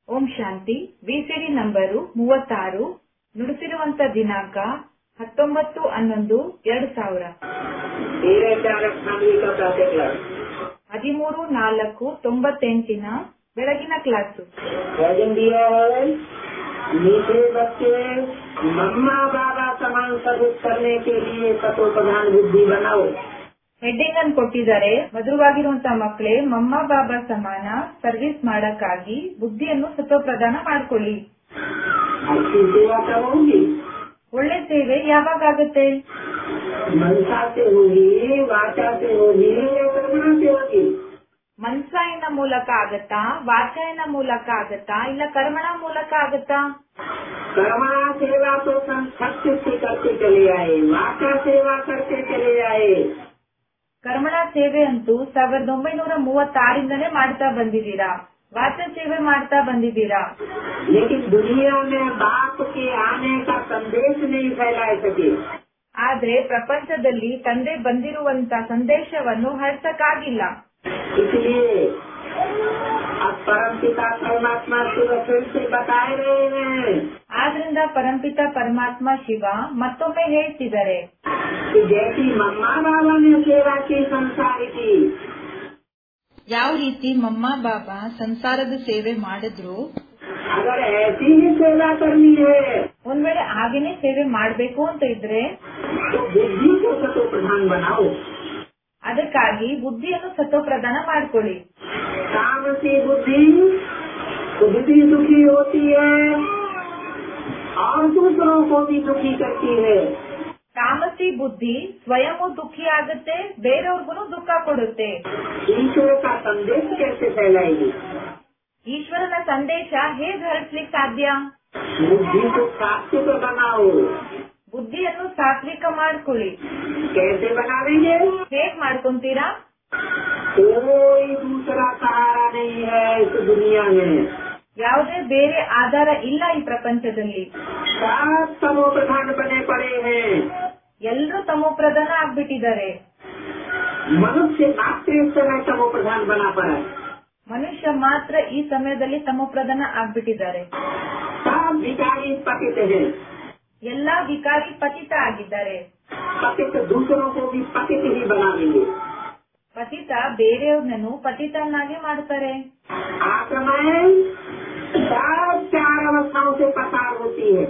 ಓಂ ಶಾಂತಿ ವಿಸಿಡಿ number ಮೂವತ್ತಾರು ನುಡಿಸಿರುವಂತ ದಿನಾಂಕ ಹತ್ತೊಂಬತ್ತು ಹನ್ನೊಂದು ಎರಡು ಸಾವಿರ तेरह चार अट्ठानवे का प्रातः क्लास ಹದಿಮೂರು ನಾಲ್ಕು ತೊಂಬತ್ತೆಂಟಿನ ಬೆಳಗಿನ ಕ್ಲಾಸು भजन दिया है मीठे बच्चे मम्मा बाबा समान सर्विस करने के लिए तत्व प्रधान बुद्धि बनाओ ಹೆಡ್ಡಿಂಗ್ ಅನ್ನು ಕೊಟ್ಟಿದ್ದಾರೆ ಮಧುರವಾಗಿರುವಂತಹ ಮಕ್ಕಳೇ ಮಮ್ಮ ಬಾಬಾ ಸಮಾನ ಸರ್ವಿಸ್ ಮಾಡಕ್ಕಾಗಿ ಬುದ್ಧಿಯನ್ನು ಸತ್ವಪ್ರದಾನ ಮಾಡ್ಕೊಳ್ಳಿ अच्छी सेवा करोगी ಒಳ್ಳೆ ಸೇವೆ ಯಾವಾಗ ಆಗುತ್ತೆ मनसा से होगी वाचा से होगी या कर्मणा से होगी ಮನ್ಸಾಯಿನ ಮೂಲಕ ಆಗತ್ತಾ ವಾಚಾಯನ ಮೂಲಕ ಆಗತ್ತಾ ಇಲ್ಲ ಕರ್ಮಣ ಮೂಲಕ ಆಗತ್ತಾ कर्मणा सेवा तो संसत्य से करते चले आए वाचा सेवा करते चले आए ಕರ್ಮಣ ಸೇವೆ ಅಂತೂ ಸಾವಿರದ ಒಂಬೈನೂರ ಮೂವತ್ತಾರಿಂದನೇ ಮಾಡ್ತಾ ಬಂದಿದ್ದೀರಾ ವಾಚ ಸೇವೆ ಮಾಡ್ತಾ ಬಂದಿದ್ದೀರಾ लेकिन दुनिया में बाप के आने का संदेश नहीं फैला सके ಆದ್ರೆ ಪ್ರಪಂಚದಲ್ಲಿ ತಂದೆ ಬಂದಿರುವಂತ ಸಂದೇಶವನ್ನು ಹರಸಕ್ಕಾಗಿಲ್ಲ इसलिए अब परम पिता परमात्मा शिव फिर से बताए रहे हैं ಆದ್ರಿಂದ ಪರಂಪಿತ ಪರಮಾತ್ಮ ಶಿವ ಮತ್ತೊಮ್ಮೆ ಹೇಳ್ತಿದ್ದಾರೆ कि जैसी मम्मा बाबा ने सेवा की संसार की ಯಾವ ರೀತಿ ಮಮ್ಮ ಬಾಬಾ ಸಂಸಾರದ ಸೇವೆ ಮಾಡಿದ್ರು अगर ऐसी ही सेवा करनी है ಒಂದ್ ವೇಳೆ ಹಾಗೇನೆ ಸೇವೆ ಮಾಡ್ಬೇಕು ಅಂತ ಇದ್ರೆ तो बुद्धि को सतो प्रधान बनाओ ಅದಕ್ಕಾಗಿ ಬುದ್ಧಿಯನ್ನು ಸತ್ವಪ್ರದಾನ ಮಾಡ್ಕೊಳ್ಳಿ काम की बुद्धि खुद भी दुखी होती है और दूसरों को भी दुखी करती है ತಾಮಸಿ ಬುದ್ಧಿ ಸ್ವಯಂ ದುಃಖಿ ಆಗುತ್ತೆ ಬೇರೆಯವ್ರಿಗೂ ದುಃಖ ಕೊಡುತ್ತೆ ईश्वर का संदेश कैसे फैलाएगी ಈಶ್ವರನ ಸಂದೇಶ ಹೇಗ್ ಹರಡ್ಲಿಕ್ಕೆ ಸಾಧ್ಯ बुद्धि को सात्विक बनाओ ಬುದ್ಧಿಯನ್ನು ಸಾತ್ವಿಕ ಮಾಡ್ಕೊಳ್ಳಿ कैसे बनावेंगे ಹೇಗ್ ಮಾಡ್ಕೊಂತೀರಾ कोई दूसरा सहारा नहीं है इस दुनिया में ಯಾವುದೇ ಬೇರೆ ಆಧಾರ ಇಲ್ಲ ಈ ಪ್ರಪಂಚದಲ್ಲಿ सब समो प्रधान बने पड़े हैं ಎಲ್ಲರೂ ತಮೋಪ್ರಧಾನ ಆಗ್ಬಿಟ್ಟಿದ್ದಾರೆ मनुष्य मात्र इस समय समो प्रधान बना पड़ा है ಮನುಷ್ಯ ಮಾತ್ರ ಈ ಸಮಯದಲ್ಲಿ ತಮೋಪ್ರಧಾನ ಆಗ್ಬಿಟ್ಟಿದ್ದಾರೆ सब विकारी पतित है ಎಲ್ಲಾ ವಿಕಾರಿ ಪತಿತ ಆಗಿದ್ದಾರೆ पतित दूसरों को भी पतित ही बना देंगे ಪತಿತ ಬೇರೆಯವ್ರನ್ನೂ ಪತಿತನ್ನಾಗಿ ಮಾಡ್ತಾರೆ आत्माएं सब चार अवस्थाओं से पसार होती है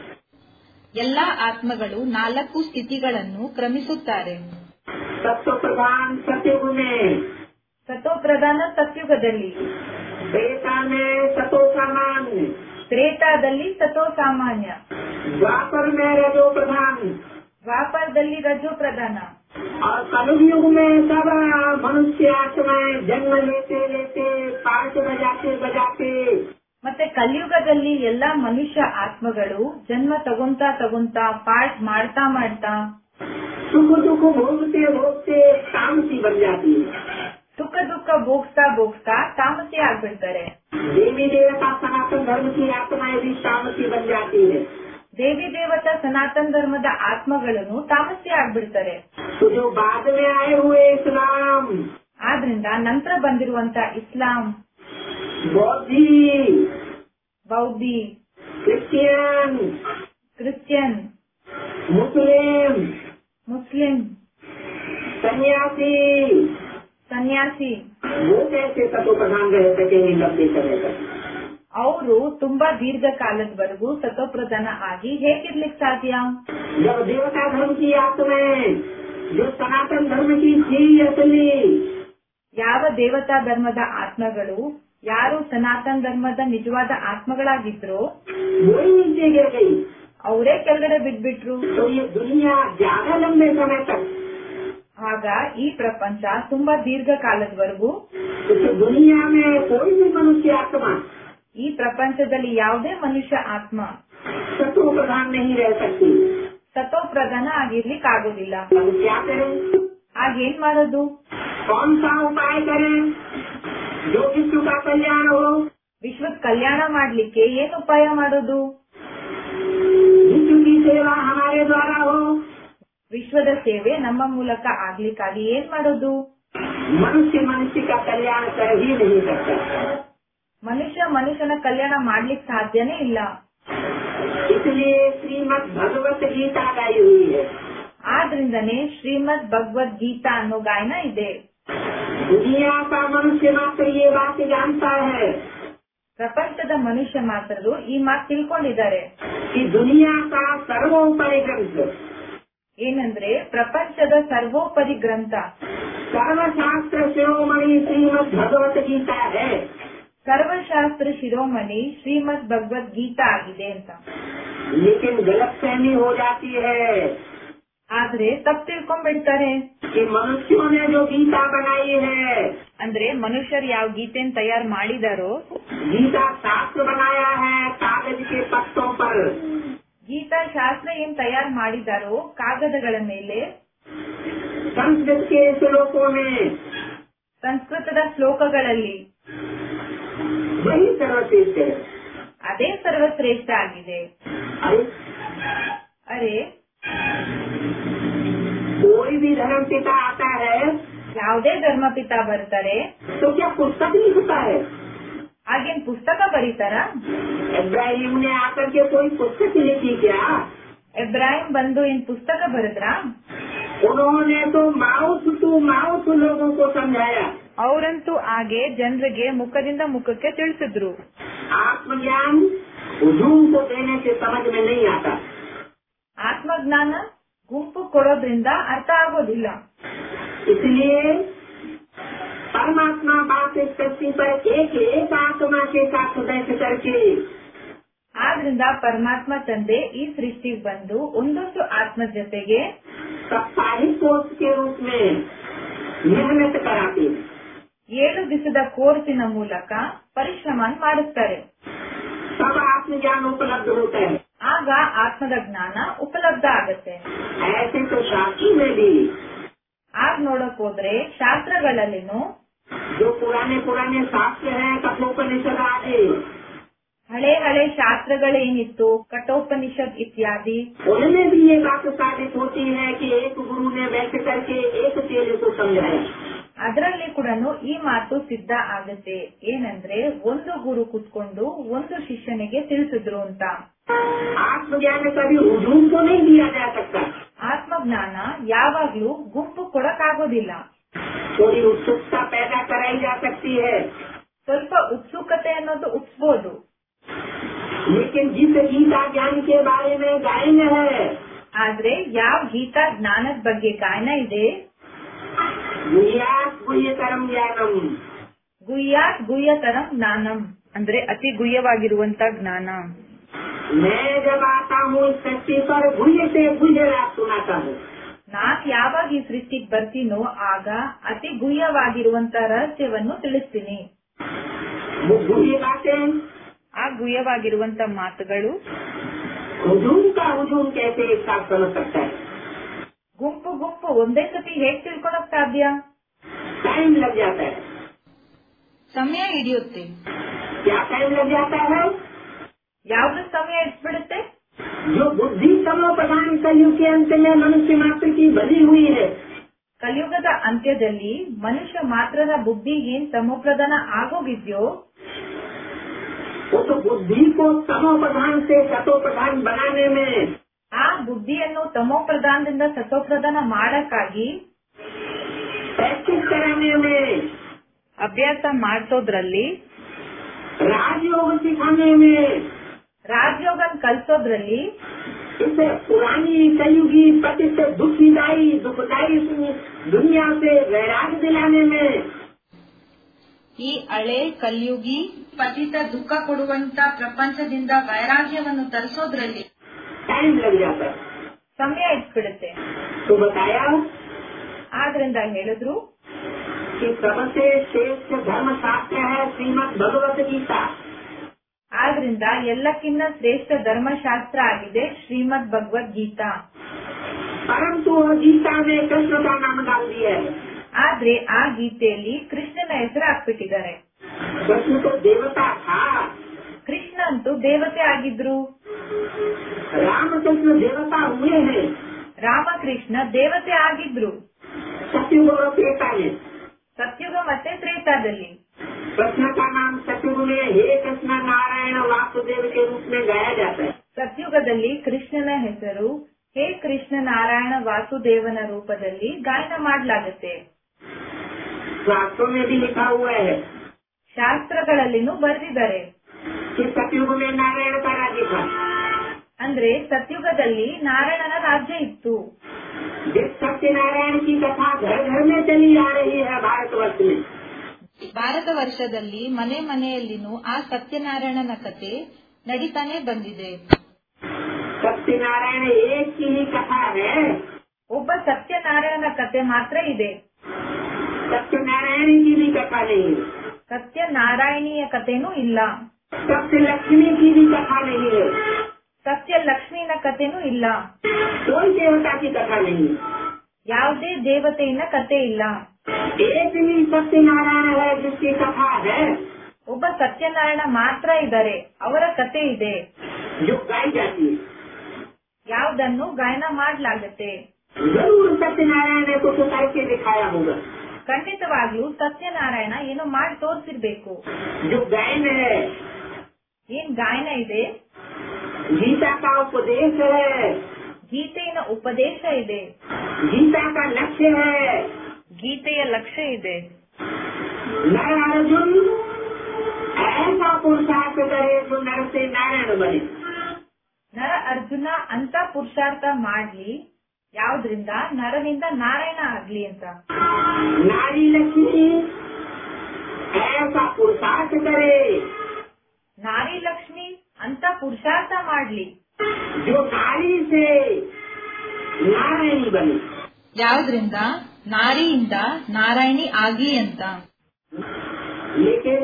ಎಲ್ಲಾ ಆತ್ಮಗಳು ನಾಲ್ಕು ಸ್ಥಿತಿಗಳನ್ನು ಕ್ರಮಿಸುತ್ತಾರೆ तत्व प्रधान सतयुग में ಸತೋಪ್ರಧಾನ ಸತ್ಯುಗದಲ್ಲಿ त्रेता में सतो सामान्य ತ್ರೇತಾದಲ್ಲಿ ಸತೋ ಸಾಮಾನ್ಯ द्वापर में रजो प्रधान ದ್ವಾಪರದಲ್ಲಿ ರಜೋ ಪ್ರಧಾನ और कलयुग में सब मनुष्य आत्माएं जन्म लेते लेते पार्ट बजाते बजाते ಮತ್ತೆ कलियुगದಲ್ಲಿ ಎಲ್ಲಾ ಮನುಷ್ಯ ಆತ್ಮಗಳು ಜನ್ಮ ತಗೊಂತಾ ತಗೊಂತಾ ಪಾಠ ಮಾಡ್ತಾ ಮಾಡ್ತಾ सुख दुख भोगते भोगते तामसी बन जाती है ಸುಖ ದುಃಖ ಭೋಗ್ತಾ ಭೋಗ್ತಾ ತಾಮಸಿ ಆಗ್ಬಿಡ್ತಾರೆ देवी देवता सनातन धर्म की आत्माएं भी तामसी बन जाती है ದೇವಿ ದೇವತಾ ಸನಾತನ ಧರ್ಮದ ಆತ್ಮಗಳನ್ನು ತಾಮಸಿ ಆಗ್ಬಿಡ್ತಾರೆ तो जो बाद में आए हुए इस्लाम ಆದ್ರಿಂದ ನಂತರ ಬಂದಿರುವಂತ ಇಸ್ಲಾಂ बौद्धि ಬೌದ್ಧಿ क्रिश्चियन ಕ್ರಿಶ್ಚಿಯನ್ मुस्लिम ಮುಸ್ಲಿಂ सन्यासी ಸನ್ಯಾಸಿ वो कैसे तत्व प्रधान रह सकेंगे लंबे समय तक ಅವರು ತುಂಬಾ ದೀರ್ಘಕಾಲದವರೆಗೂ ಸತೋಪ್ರಧಾನ ಆಗಿ ಹೇಗಿರ್ಲಿಕ್ಕೆ ಸಾಧ್ಯ जब देवता धर्म की आत्माएं जो सनातन धर्म की थी असली ಯಾವ ದೇವತಾ ಧರ್ಮದ ಆತ್ಮಗಳು ಯಾರು ಸನಾತನ ಧರ್ಮದ ನಿಜವಾದ ಆತ್ಮಗಳಾಗಿದ್ರು वही नीचे गिर गई ಅವರೇ ಕೆಳಗಡೆ ಬಿದ್ಬಿಟ್ರು तो ये दुनिया ज्यादा लंबे समय तक ಆಗ ಈ ಪ್ರಪಂಚ ತುಂಬಾ ದೀರ್ಘಕಾಲದವರೆಗೂ इस दुनिया में कोई भी मनुष्य आत्मा ಈ ಪ್ರಪಂಚದಲ್ಲಿ ಯಾವುದೇ ಮನುಷ್ಯ ಆತ್ಮ शत्रु प्रधान नहीं रह सकती ಸತೋಪ್ರಧಾನ ಆಗಿರ್ಲಿಕ್ಕೆ ಆಗೋದಿಲ್ಲ अब क्या करें ಆಗ ಏನ್ ಮಾಡೋದು कौन सा उपाय करें जो विश्व का कल्याण हो ವಿಶ್ವದ ಕಲ್ಯಾಣ ಮಾಡ್ಲಿಕ್ಕೆ ಏನ್ ಉಪಾಯ ಮಾಡೋದು विश्व की सेवा हमारे द्वारा हो ವಿಶ್ವದ ಸೇವೆ ನಮ್ಮ ಮೂಲಕ ಆಗ್ಲಿಕ್ಕಾಗಿ ಏನ್ ಮಾಡೋದು मनुष्य मनुष्य का कल्याण कर ही नहीं सकता ಮನುಷ್ಯ ಮನುಷ್ಯನ ಕಲ್ಯಾಣ ಮಾಡ್ಲಿಕ್ಕೆ ಸಾಧ್ಯನೇ ಇಲ್ಲ इसलिए श्रीमद भगवत गीता गाई हुई है ಆದ್ರಿಂದನೇ ಶ್ರೀಮದ್ ಭಗವದ್ಗೀತಾ ಅನ್ನೋ ಗಾಯನ ಇದೆ दुनिया का मनुष्य मात्र ये बात जानता है ಪ್ರಪಂಚದ ಮನುಷ್ಯ ಮಾತ್ರರು ಈ ಮಾತು ತಿಳ್ಕೊಂಡಿದ್ದಾರೆ कि दुनिया का सर्वोपरि ग्रंथ ಏನಂದ್ರೆ ಪ್ರಪಂಚದ ಸರ್ವೋಪರಿ ಗ್ರಂಥ सर्वशास्त्र शिरोमणि श्रीमद भगवत गीता है ಸರ್ವಶಾಸ್ತ್ರ ಶಿರೋಮಣಿ ಶ್ರೀಮದ್ ಭಗವದ್ಗೀತಾ ಆಗಿದೆ ಅಂತ लेकिन गलतफहमी हो जाती है ಆದ್ರೆ ತಪ್ಪು ತಿಳ್ಕೊಂಡ್ಬಿಡ್ತಾರೆ कि मनुष्यों ने जो गीता बनाई है ಅಂದ್ರೆ ಮನುಷ್ಯರು ಯಾವ ಗೀತೆನ್ ತಯಾರು ಮಾಡಿದಾರೋ गीता शास्त्र बनाया है कागज के पत्तों पर ಗೀತಾ ಶಾಸ್ತ್ರ ಏನ್ ತಯಾರು ಮಾಡಿದಾರೋ ಕಾಗದಗಳ ಮೇಲೆ संस्कृत के श्लोकों में ಸಂಸ್ಕೃತದ ಶ್ಲೋಕಗಳಲ್ಲಿ वही सर्वश्रेष्ठ है ಅದೇ ಸರ್ವಶ್ರೇಷ್ಠ ಆಗಿದೆ अरे ಅರೆ कोई भी धर्म पिता आता है ಯಾವುದೇ ಧರ್ಮಪಿತ ಬರ್ತಾರೆ तो क्या पुस्तक लिखता है ಹಾಗೇನ್ ಪುಸ್ತಕ ಬರೀತಾರ इब्राहिम ने आकर के कोई पुस्तक लिखी क्या ಇಬ್ರಾಹಿಂ ಬಂದು ಏನ್ ಪುಸ್ತಕ ಬರೆದ್ರ उन्होंने तो माउथ टू माउथ लोगों को समझाया ಅವರಂತೂ ಹಾಗೆ ಜನರಿಗೆ ಮುಖದಿಂದ ಮುಖಕ್ಕೆ ತಿಳಿಸಿದ್ರು आत्मज्ञान हुजूम को देने से समझ में नहीं आता ಆತ್ಮಜ್ಞಾನ ಗುಂಪು ಕೊಡೋದ್ರಿಂದ ಅರ್ಥ ಆಗೋದಿಲ್ಲ इसलिए परमात्मा बाप इस धरती पर एक एक आत्मा के साथ बैठ करके ಆದ್ರಿಂದ ಪರಮಾತ್ಮ ತಂದೆ ಈ ಸೃಷ್ಟಿಗೆ ಬಂದು ಒಂದೊಂದು ಆತ್ಮ ಜೊತೆಗೆ साप्ताहिक कोर्स के रूप में मेहनत कराते हैं ಏಳು ದಿವಸದ ಕೋರ್ಸಿನ ಮೂಲಕ ಪರಿಶ್ರಮ ಮಾಡಿಸ್ತಾರೆ तब आत्मज्ञान उपलब्ध होता है ಆಗ ಆತ್ಮದ ಜ್ಞಾನ ಉಪಲಬ್ಧ ಆಗತ್ತೆ ऐसे तो शास्त्री में भी ಆಗ ನೋಡಕ್ ಹೋದ್ರೆ ಶಾಸ್ತ್ರಗಳಲ್ಲಿನೂ जो पुराने पुराने शास्त्र हैं कठोपनिषद आदि ಹಳೆ ಹಳೆ ಶಾಸ್ತ್ರಗಳೇನಿತ್ತು ಕಠೋಪನಿಷತ್ ಇತ್ಯಾದಿ उनमें भी ये बात साबित होती है कि एक गुरु ने बैठ करके एक चेले को समझाया ಅದರಲ್ಲಿ ಕೂಡ ಈ ಮಾತು ಸಿದ್ಧ ಆಗತ್ತೆ ಏನಂದ್ರೆ ಒಂದು ಗುರು ಕುತ್ಕೊಂಡು ಒಂದು ಶಿಷ್ಯನಿಗೆ ತಿಳಿಸಿದ್ರು ಅಂತ आत्मज्ञान कभी हुजूम को नहीं दिया जा सकता ಆತ್ಮಜ್ಞಾನ ಯಾವಾಗ್ಲೂ ಗುಂಪು ಕೊಡಕ್ಕಾಗೋದಿಲ್ಲ थोड़ी उत्सुकता पैदा कराई जा सकती है ಸ್ವಲ್ಪ ಉತ್ಸುಕತೆ ಅನ್ನೋದು ಉಪ್ಸ್ಬೋದು लेकिन जिस गीता ज्ञान के बारे में गायन है ಆದ್ರೆ ಯಾವ ಗೀತಾ ಜ್ಞಾನದ ಬಗ್ಗೆ ಗಾಯನ ಇದೆ गुह्यात गुह्य कर्म ज्ञानम ಗುಯ್ಯಾತ್ ಗುಯ್ಯತರಂ ಜ್ಞಾನಂ ಅಂದ್ರೆ ಅತಿ ಗುಯ್ಯವಾಗಿರುವಂತ ಜ್ಞಾನ मैं जब आता हूँ इस धरती पर गुह्य से गुह्य रात सुनाता हूँ ನಾನ್ ಯಾವಾಗ ಈ ಸೃಷ್ಟಿಗೆ ಬರ್ತೀನೋ ಆಗ ಅತಿ ಗುಹ್ಯವಾಗಿರುವಂತ ರಹಸ್ಯವನ್ನು ತಿಳಿಸ್ತೀನಿ वो गुह्य बातें ಆ ಗುಹ್ಯವಾಗಿರುವಂತ ಮಾತುಗಳು हुजूम का हुजूम कैसे एक साथ समझ सकता है ಗುಂಪು ಗುಂಪು ಒಂದೇ ಸತಿ ಹೇಗ್ ತಿಳ್ಕೊಳಕ್ ಸಾಧ್ಯ टाइम लग जाता है ಸಮಯ ಹಿಡಿಯುತ್ತೆ क्या टाइम लग जाता है ಯಾವ್ದು ಸಮಯ ಇಟ್ಬಿಡುತ್ತೆ जो बुद्धि समो प्रधान कलयुग के अंत में मनुष्य मात्र की बनी हुई है ಕಲಿಯುಗದ ಅಂತ್ಯದಲ್ಲಿ ಮನುಷ್ಯ ಮಾತ್ರದ ಬುದ್ಧಿ ಏನ್ ತಮೋಪ್ರಧಾನ ಆಗೋಗಿದ್ಯೋ वो तो बुद्धि को समो प्रधान से सतो प्रधान बनाने में ಆ ಬುದ್ಧಿಯನ್ನು ತಮೋಪ್ರಧಾನದಿಂದ ಸತೋಪ್ರಧಾನ ಮಾಡಕ್ಕಾಗಿ प्रैक्टिस कराने में ಅಭ್ಯಾಸ ಮಾಡಿಸೋದ್ರಲ್ಲಿ राजयोग सिखाने में ರಾಜಯೋಗನ್ ಕಲ್ಸೋದ್ರಲ್ಲಿ इस पुरानी कलयुगी पतित दुखदायी दुखदायी दुनिया से वैराग दिलाने में ಈ ಹಳೆ ಕಲಿಯುಗಿ ಪತಿತ ದುಃಖ ಕೊಡುವಂತ ಪ್ರಪಂಚದಿಂದ ವೈರಾಗ್ಯವನ್ನು ತರಿಸೋದ್ರಲ್ಲಿ टाइम लग जाता है ಸಮಯ ಇಟ್ಬಿಡುತ್ತೆ तो बताया ಆದ್ರಿಂದ ಹೇಳಿದ್ರು कि सबसे श्रेष्ठ धर्म शास्त्र है श्रीमद भगवत गीता ಆದ್ರಿಂದ ಎಲ್ಲಕ್ಕಿಂತ ಶ್ರೇಷ್ಠ ಧರ್ಮಶಾಸ್ತ್ರ ಆಗಿದೆ ಶ್ರೀಮದ್ ಭಗವದ್ಗೀತಾ परंतु वह गीता में कृष्ण का नाम डाल दिया है ಆದ್ರೆ ಆ ಗೀತೆಯಲ್ಲಿ ಕೃಷ್ಣನ ಹೆಸರು ಹಾಕ್ಬಿಟ್ಟಿದ್ದಾರೆ कृष्ण तो देवता था ಕೃಷ್ಣ ಅಂತೂ ದೇವತೆ ಆಗಿದ್ರು रामकृष्ण देवता हुए हैं ರಾಮಕೃಷ್ಣ ದೇವತೆ ಆಗಿದ್ರು सत्युग और त्रेता में ಸತ್ಯುಗ ಮತ್ತೆ ತ್ರೇತಾದಲ್ಲಿ कृष्ण का नाम सतयुग में हे कृष्ण नारायण वासुदेव के रूप में गाया जाता है ಸತ್ಯುಗದಲ್ಲಿ ಕೃಷ್ಣನ ಹೆಸರು ಹೇ ಕೃಷ್ಣ ನಾರಾಯಣ ವಾಸುದೇವನ ರೂಪದಲ್ಲಿ ಗಾಯನ ಮಾಡಲಾಗುತ್ತೆ शास्त्रों में भी लिखा हुआ है ಶಾಸ್ತ್ರಗಳಲ್ಲಿನೂ ಬರೆದಿದ್ದಾರೆ कि सतयुग में नारायण का राज्य था ಅಂದ್ರೆ ಸತ್ಯುಗದಲ್ಲಿ ನಾರಾಯಣನ ರಾಜ್ಯ ಇತ್ತು जिस सत्यनारायण की कथा घर घर में चली आ रही है भारतवर्ष में ಭಾರತ ವರ್ಷದಲ್ಲಿ ಮನೆ ಮನೆಯಲ್ಲಿನೂ ಆ ಸತ್ಯನಾರಾಯಣನ ಕತೆ ನಡೀತಾನೆ ಬಂದಿದೆ सत्यनारायण एक की ही कथा है ಒಬ್ಬ ಸತ್ಯನಾರಾಯಣನ ಕತೆ ಮಾತ್ರ ಇದೆ सत्यनारायण की भी कथा नहीं है ಸತ್ಯನಾರಾಯಣಿಯ ಕಥೆನೂ ಇಲ್ಲ सत्य लक्ष्मी की भी कथा नहीं है ಸತ್ಯ ಲಕ್ಷ್ಮಿನ ಕಥೆನೂ ಇಲ್ಲ कोई देवता की कथा नहीं है ಯಾವುದೇ ದೇವತೆಯ ಕತೆ ಇಲ್ಲ एक ही सत्यनारायण है जिसकी कथा है ಒಬ್ಬ ಸತ್ಯನಾರಾಯಣ ಮಾತ್ರ ಇದ್ದಾರೆ ಅವರ ಕತೆ ಇದೆ जो गाई जाती है ಯಾವುದನ್ನು ಗಾಯನ ಮಾಡಲಾಗುತ್ತೆ जरूर सत्यनारायण ने कुछ करके दिखाया होगा ಖಂಡಿತವಾಗ್ಲೂ ಸತ್ಯನಾರಾಯಣ ಏನೋ ಮಾಡಿ ತೋರಿಸಿರ್ಬೇಕು जो गायन है ಏನ್ ಗಾಯನ ಇದೆ गीता का उपदेश है ಗೀತೆಯ ಉಪದೇಶ ಇದೆ गीता का लक्ष्य है ಗೀತೆಯ ಲಕ್ಷ್ಯ ಇದೆ नर अर्जुन ऐसा पुरुषार्थ करे जो नर से नारायण बने ನರ ಅರ್ಜುನ ಅಂತ ಪುರುಷಾರ್ಥ ಮಾಡ್ಲಿ ಯಾವ್ದ್ರಿಂದ ನರನಿಂದ ನಾರಾಯಣ ಆಗ್ಲಿ ಅಂತ नारी लक्ष्मी ऐसा पुरुषार्थ करे ನಾರಿ ಲಕ್ಷ್ಮಿ ಅಂತ ಪುರುಷಾರ್ಥ ಮಾಡ್ಲಿ जो नारी से नारायणी बने ಯಾವ್ದ್ರಿಂದ ನಾರಿಯಿಂದ ನಾರಾಯಣಿ ಆಗ್ಲಿ ಅಂತ लेकिन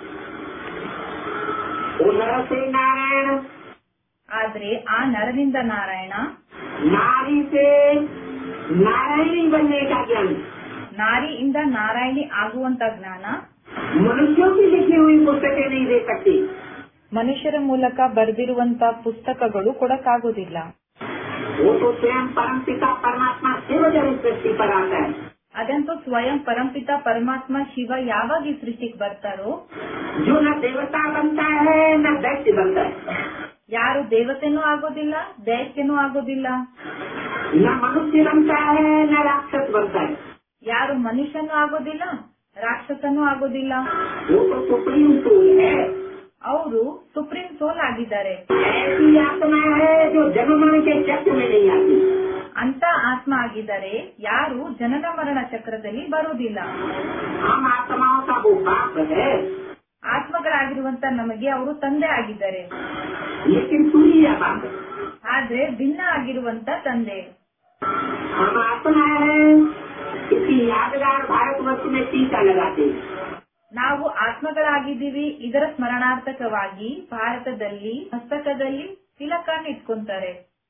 वो नर से नारायण ಆದ್ರೆ ಆ ನರನಿಂದ ನಾರಾಯಣ नारी से नारायणी बनने का ज्ञान ನಾರಿಯಿಂದ ನಾರಾಯಣಿ ಆಗುವಂತ ಜ್ಞಾನ मनुष्यों की लिखी हुई पुस्तकें नहीं दे सकती ಮನುಷ್ಯರ ಮೂಲಕ ಬರೆದಿರುವಂತ ಪುಸ್ತಕಗಳು ಕೊಡಕ್ಕಾಗೋದಿಲ್ಲ वो तो स्वयं परम पिता परमात्मा शिव जब इस सृष्टि पर आता है ಅದಂತೂ ಸ್ವಯಂ ಪರಂಪಿತ ಪರಮಾತ್ಮ ಶಿವ ಯಾವಾಗ ಈ ಸೃಷ್ಟಿಗೆ ಬರ್ತಾರೋ जो न देवता बनता है न दैत्य बनता है ಯಾರು ದೇವತೆನೂ ಆಗೋದಿಲ್ಲ ದೈತ್ಯನೂ ಆಗೋದಿಲ್ಲ न मनुष्य बनता है न राक्षस बनता है ಯಾರು ಮನುಷ್ಯನೂ ಆಗೋದಿಲ್ಲ ರಾಕ್ಷಸನೂ ಆಗೋದಿಲ್ಲ वो तो सुप्रीम सोल है ಅವರು ಸುಪ್ರೀಂ ಸೋಲ್ ಆಗಿದ್ದಾರೆ ऐसी आत्मा है जो जन्म मरण के चक्र में नहीं आती ಅಂತ ಆತ್ಮ ಆಗಿದ್ದಾರೆ ಯಾರು ಜನನ ಮರಣ ಚಕ್ರದಲ್ಲಿ ಬರುವುದಿಲ್ಲ हम आत्माओं का वो बाप है ಆತ್ಮಗಳಾಗಿರುವಂತ ನಮಗೆ ಅವರು ತಂದೆ ಆಗಿದ್ದಾರೆ लेकिन तुरीय बाप है ಆದ್ರೆ ಭಿನ್ನ ಆಗಿರುವಂತ ತಂದೆ हम आत्मा है इसकी यादगार भारतवर्ष में टीका लगाते हैं ನಾವು ಆತ್ಮಗಳಾಗಿದ್ದೀವಿ ಇದರ ಸ್ಮರಣಾರ್ಥಕವಾಗಿ ಭಾರತದಲ್ಲಿ ಹಸ್ತಕದಲ್ಲಿ ತಿಲಕನ್ನು ಇಟ್ಕೊಂತಾರೆ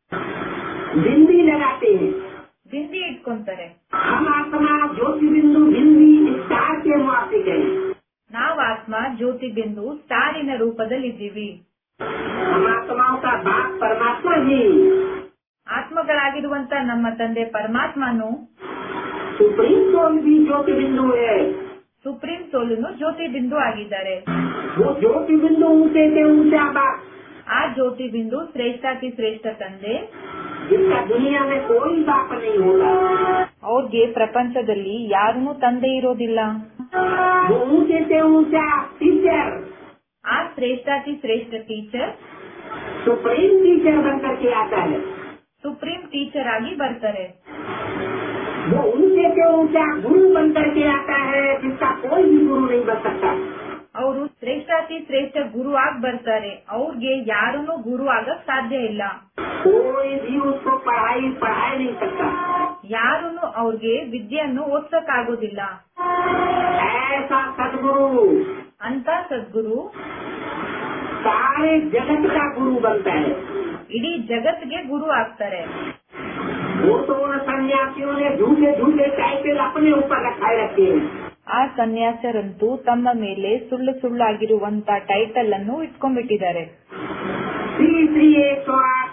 बिंदी लगाते हैं ಬಿಂದಿ ಇಟ್ಕೊಂತಾರೆ हम आत्मा ज्योति बिंदु बिंदी स्टार के मुआफिक है ನಾವು ಆತ್ಮ ಜ್ಯೋತಿ ಬಿಂದು ಸ್ಟಾರಿನ ರೂಪದಲ್ಲಿದ್ದೀವಿ हम आत्माओं का बाप परमात्मा ही ಆತ್ಮಗಳಾಗಿರುವಂತ ನಮ್ಮ ತಂದೆ ಪರಮಾತ್ಮನು सुप्रीम सोल भी ज्योति बिंदु है ಸುಪ್ರೀಂ ಸೋಲುನು ಜ್ಯೋತಿ ಬಿಂದು ಆಗಿದ್ದಾರೆ वो ज्योति बिंदु ऊंचे से ऊंचा बाप ಆ ಜ್ಯೋತಿ ಬಿಂದು ಶ್ರೇಷ್ಠಾತಿ ಶ್ರೇಷ್ಠ ತಂದೆ जिसका दुनिया में कोई बाप नहीं होता ಅವ್ರಿಗೆ ಪ್ರಪಂಚದಲ್ಲಿ ಯಾರನ್ನೂ ತಂದೆ ಇರೋದಿಲ್ಲ वो ऊंचे से ऊंचा टीचर ಆ ಶ್ರೇಷ್ಠಾತಿ ಶ್ರೇಷ್ಠ ಟೀಚರ್ सुप्रीम टीचर बनकर के आता है ಸುಪ್ರೀಂ ಟೀಚರ್ ಆಗಿ ಬರ್ತಾರೆ वो ऊंचे से ऊंचा गुरु बनकर के आता है जिसका कोई भी गुरु नहीं बन सकता ಅವರು ಶ್ರೇಷ್ಠಾತಿ ಶ್ರೇಷ್ಠ ಗುರು ಆಗಿ ಬರ್ತಾರೆ ಅವ್ರಿಗೆ ಯಾರನ್ನೂ ಗುರು ಆಗಕ್ ಸಾಧ್ಯ ಇಲ್ಲ कोई भी उसको पढ़ाई पढ़ा नहीं सकता ಯಾರನ್ನು ಅವ್ರಿಗೆ ವಿದ್ಯೆಯನ್ನು ಓದ್ಸಕ್ ಆಗೋದಿಲ್ಲ ऐसा सदगुरु ಅಂತ ಸದ್ಗುರು सारे जगत का गुरु बनता है ಇಡೀ ಜಗತ್ಗೆ ಗುರು ಆಗ್ತಾರೆ वो तो उन सन्यासियों ने झूठे झूठे टाइटल अपने ऊपर रखाए रखे हैं ಆ ಸನ್ಯಾಸರಂತೂ ತಮ್ಮ ಮೇಲೆ ಸುಳ್ಳು ಸುಳ್ಳಾಗಿರುವಂತ ಟೈಟಲ್ ಅನ್ನು ಇಟ್ಕೊಂಡ್ಬಿಟ್ಟಿದ್ದಾರೆ श्री श्री एक सौ आठ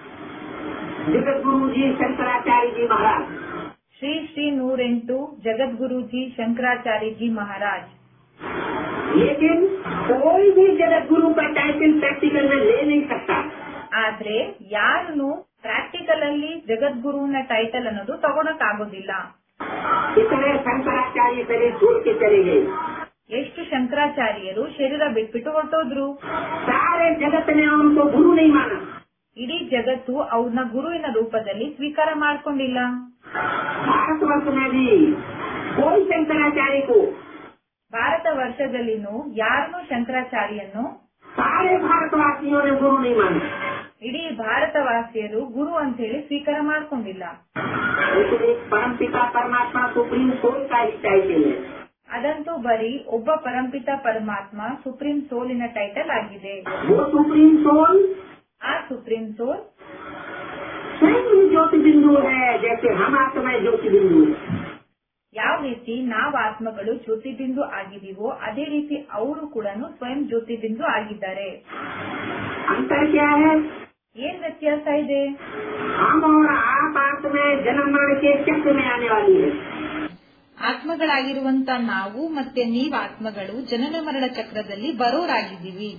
जगत गुरु जी शंकराचार्य जी महाराज ಶ್ರೀ ಶ್ರೀ ನೂರೆಂಟು ಜಗದ್ಗುರುಜಿ ಶಂಕರಾಚಾರ್ಯಜಿ ಮಹಾರಾಜ್ लेकिन कोई भी जगत गुरु का टाइटल प्रैक्टिकल में ले नहीं सकता ಆದ್ರೆ ಯಾರನ್ನು ಪ್ರಾಕ್ಟಿಕಲ್ ಅಲ್ಲಿ ಜಗದ್ಗುರುವಿನ ಟೈಟಲ್ ಅನ್ನೋದು ತಗೊಳಕ್ ಆಗೋದಿಲ್ಲ इतने शंकराचार्य शरीर छोड़ के चले गए ಎಷ್ಟು ಶಂಕರಾಚಾರ್ಯರು ಶರೀರ ಬಿಟ್ಬಿಟ್ಟು ಹೊರಟೋದ್ರು सारे जगत ने उनको गुरु नहीं माना ಇಡೀ ಜಗತ್ತು ಅವ್ರನ್ನ ಗುರುವಿನ ರೂಪದಲ್ಲಿ ಸ್ವೀಕಾರ ಮಾಡ್ಕೊಂಡಿಲ್ಲ भारतवर्ष में भी कोई शंकराचार्य को ಭಾರತ ವರ್ಷದಲ್ಲಿನೂ ಯಾರನ್ನೂ ಶಂಕರಾಚಾರ್ಯನ್ನು सारे भारतवासियों ने गुरु नहीं माना ಇಡೀ ಭಾರತವಾಸಿಯರು ಗುರು ಅಂತ ಹೇಳಿ ಸ್ವೀಕಾರ ಮಾಡ್ಕೊಂಡಿಲ್ಲ इसलिए परम पिता परमात्मा सुप्रीम सोल का ही टाइटल है ಅದಂತೂ बरी ಒಬ್ಬ ಪರಂಪಿತ ಪರಮಾತ್ಮ ಸುಪ್ರೀಂ ಸೋಲಿನ ಟೈಟಲ್ ಆಗಿದೆ वो सुप्रीम सोल ಆ ಸುಪ್ರೀಂ ಸೋಲ್ स्वयं ही ज्योति बिंदु है जैसे हम आत्माएं ज्योति बिंदु है ಯಾವ ರೀತಿ ನಾವ್ ಆತ್ಮಗಳು ಜ್ಯೋತಿಬಿಂದು ಆಗಿದೀವೋ ಅದೇ ರೀತಿ ಅವರು ಕೂಡ ಸ್ವಯಂ ಜ್ಯೋತಿಬಿಂದು ಆಗಿದ್ದಾರೆ अंतर क्या है ಏನ್ ವ್ಯತ್ಯಾಸ ಇದೆ हम और आप आत्माएं जन्म मरण के चक्र में आने वाली है ಆತ್ಮಗಳಾಗಿರುವಂತ ನಾವು ಮತ್ತೆ ನೀವ್ ಆತ್ಮಗಳು ಜನನ ಮರಣ ಚಕ್ರದಲ್ಲಿ ಬರೋರಾಗಿದ್ದೀವಿ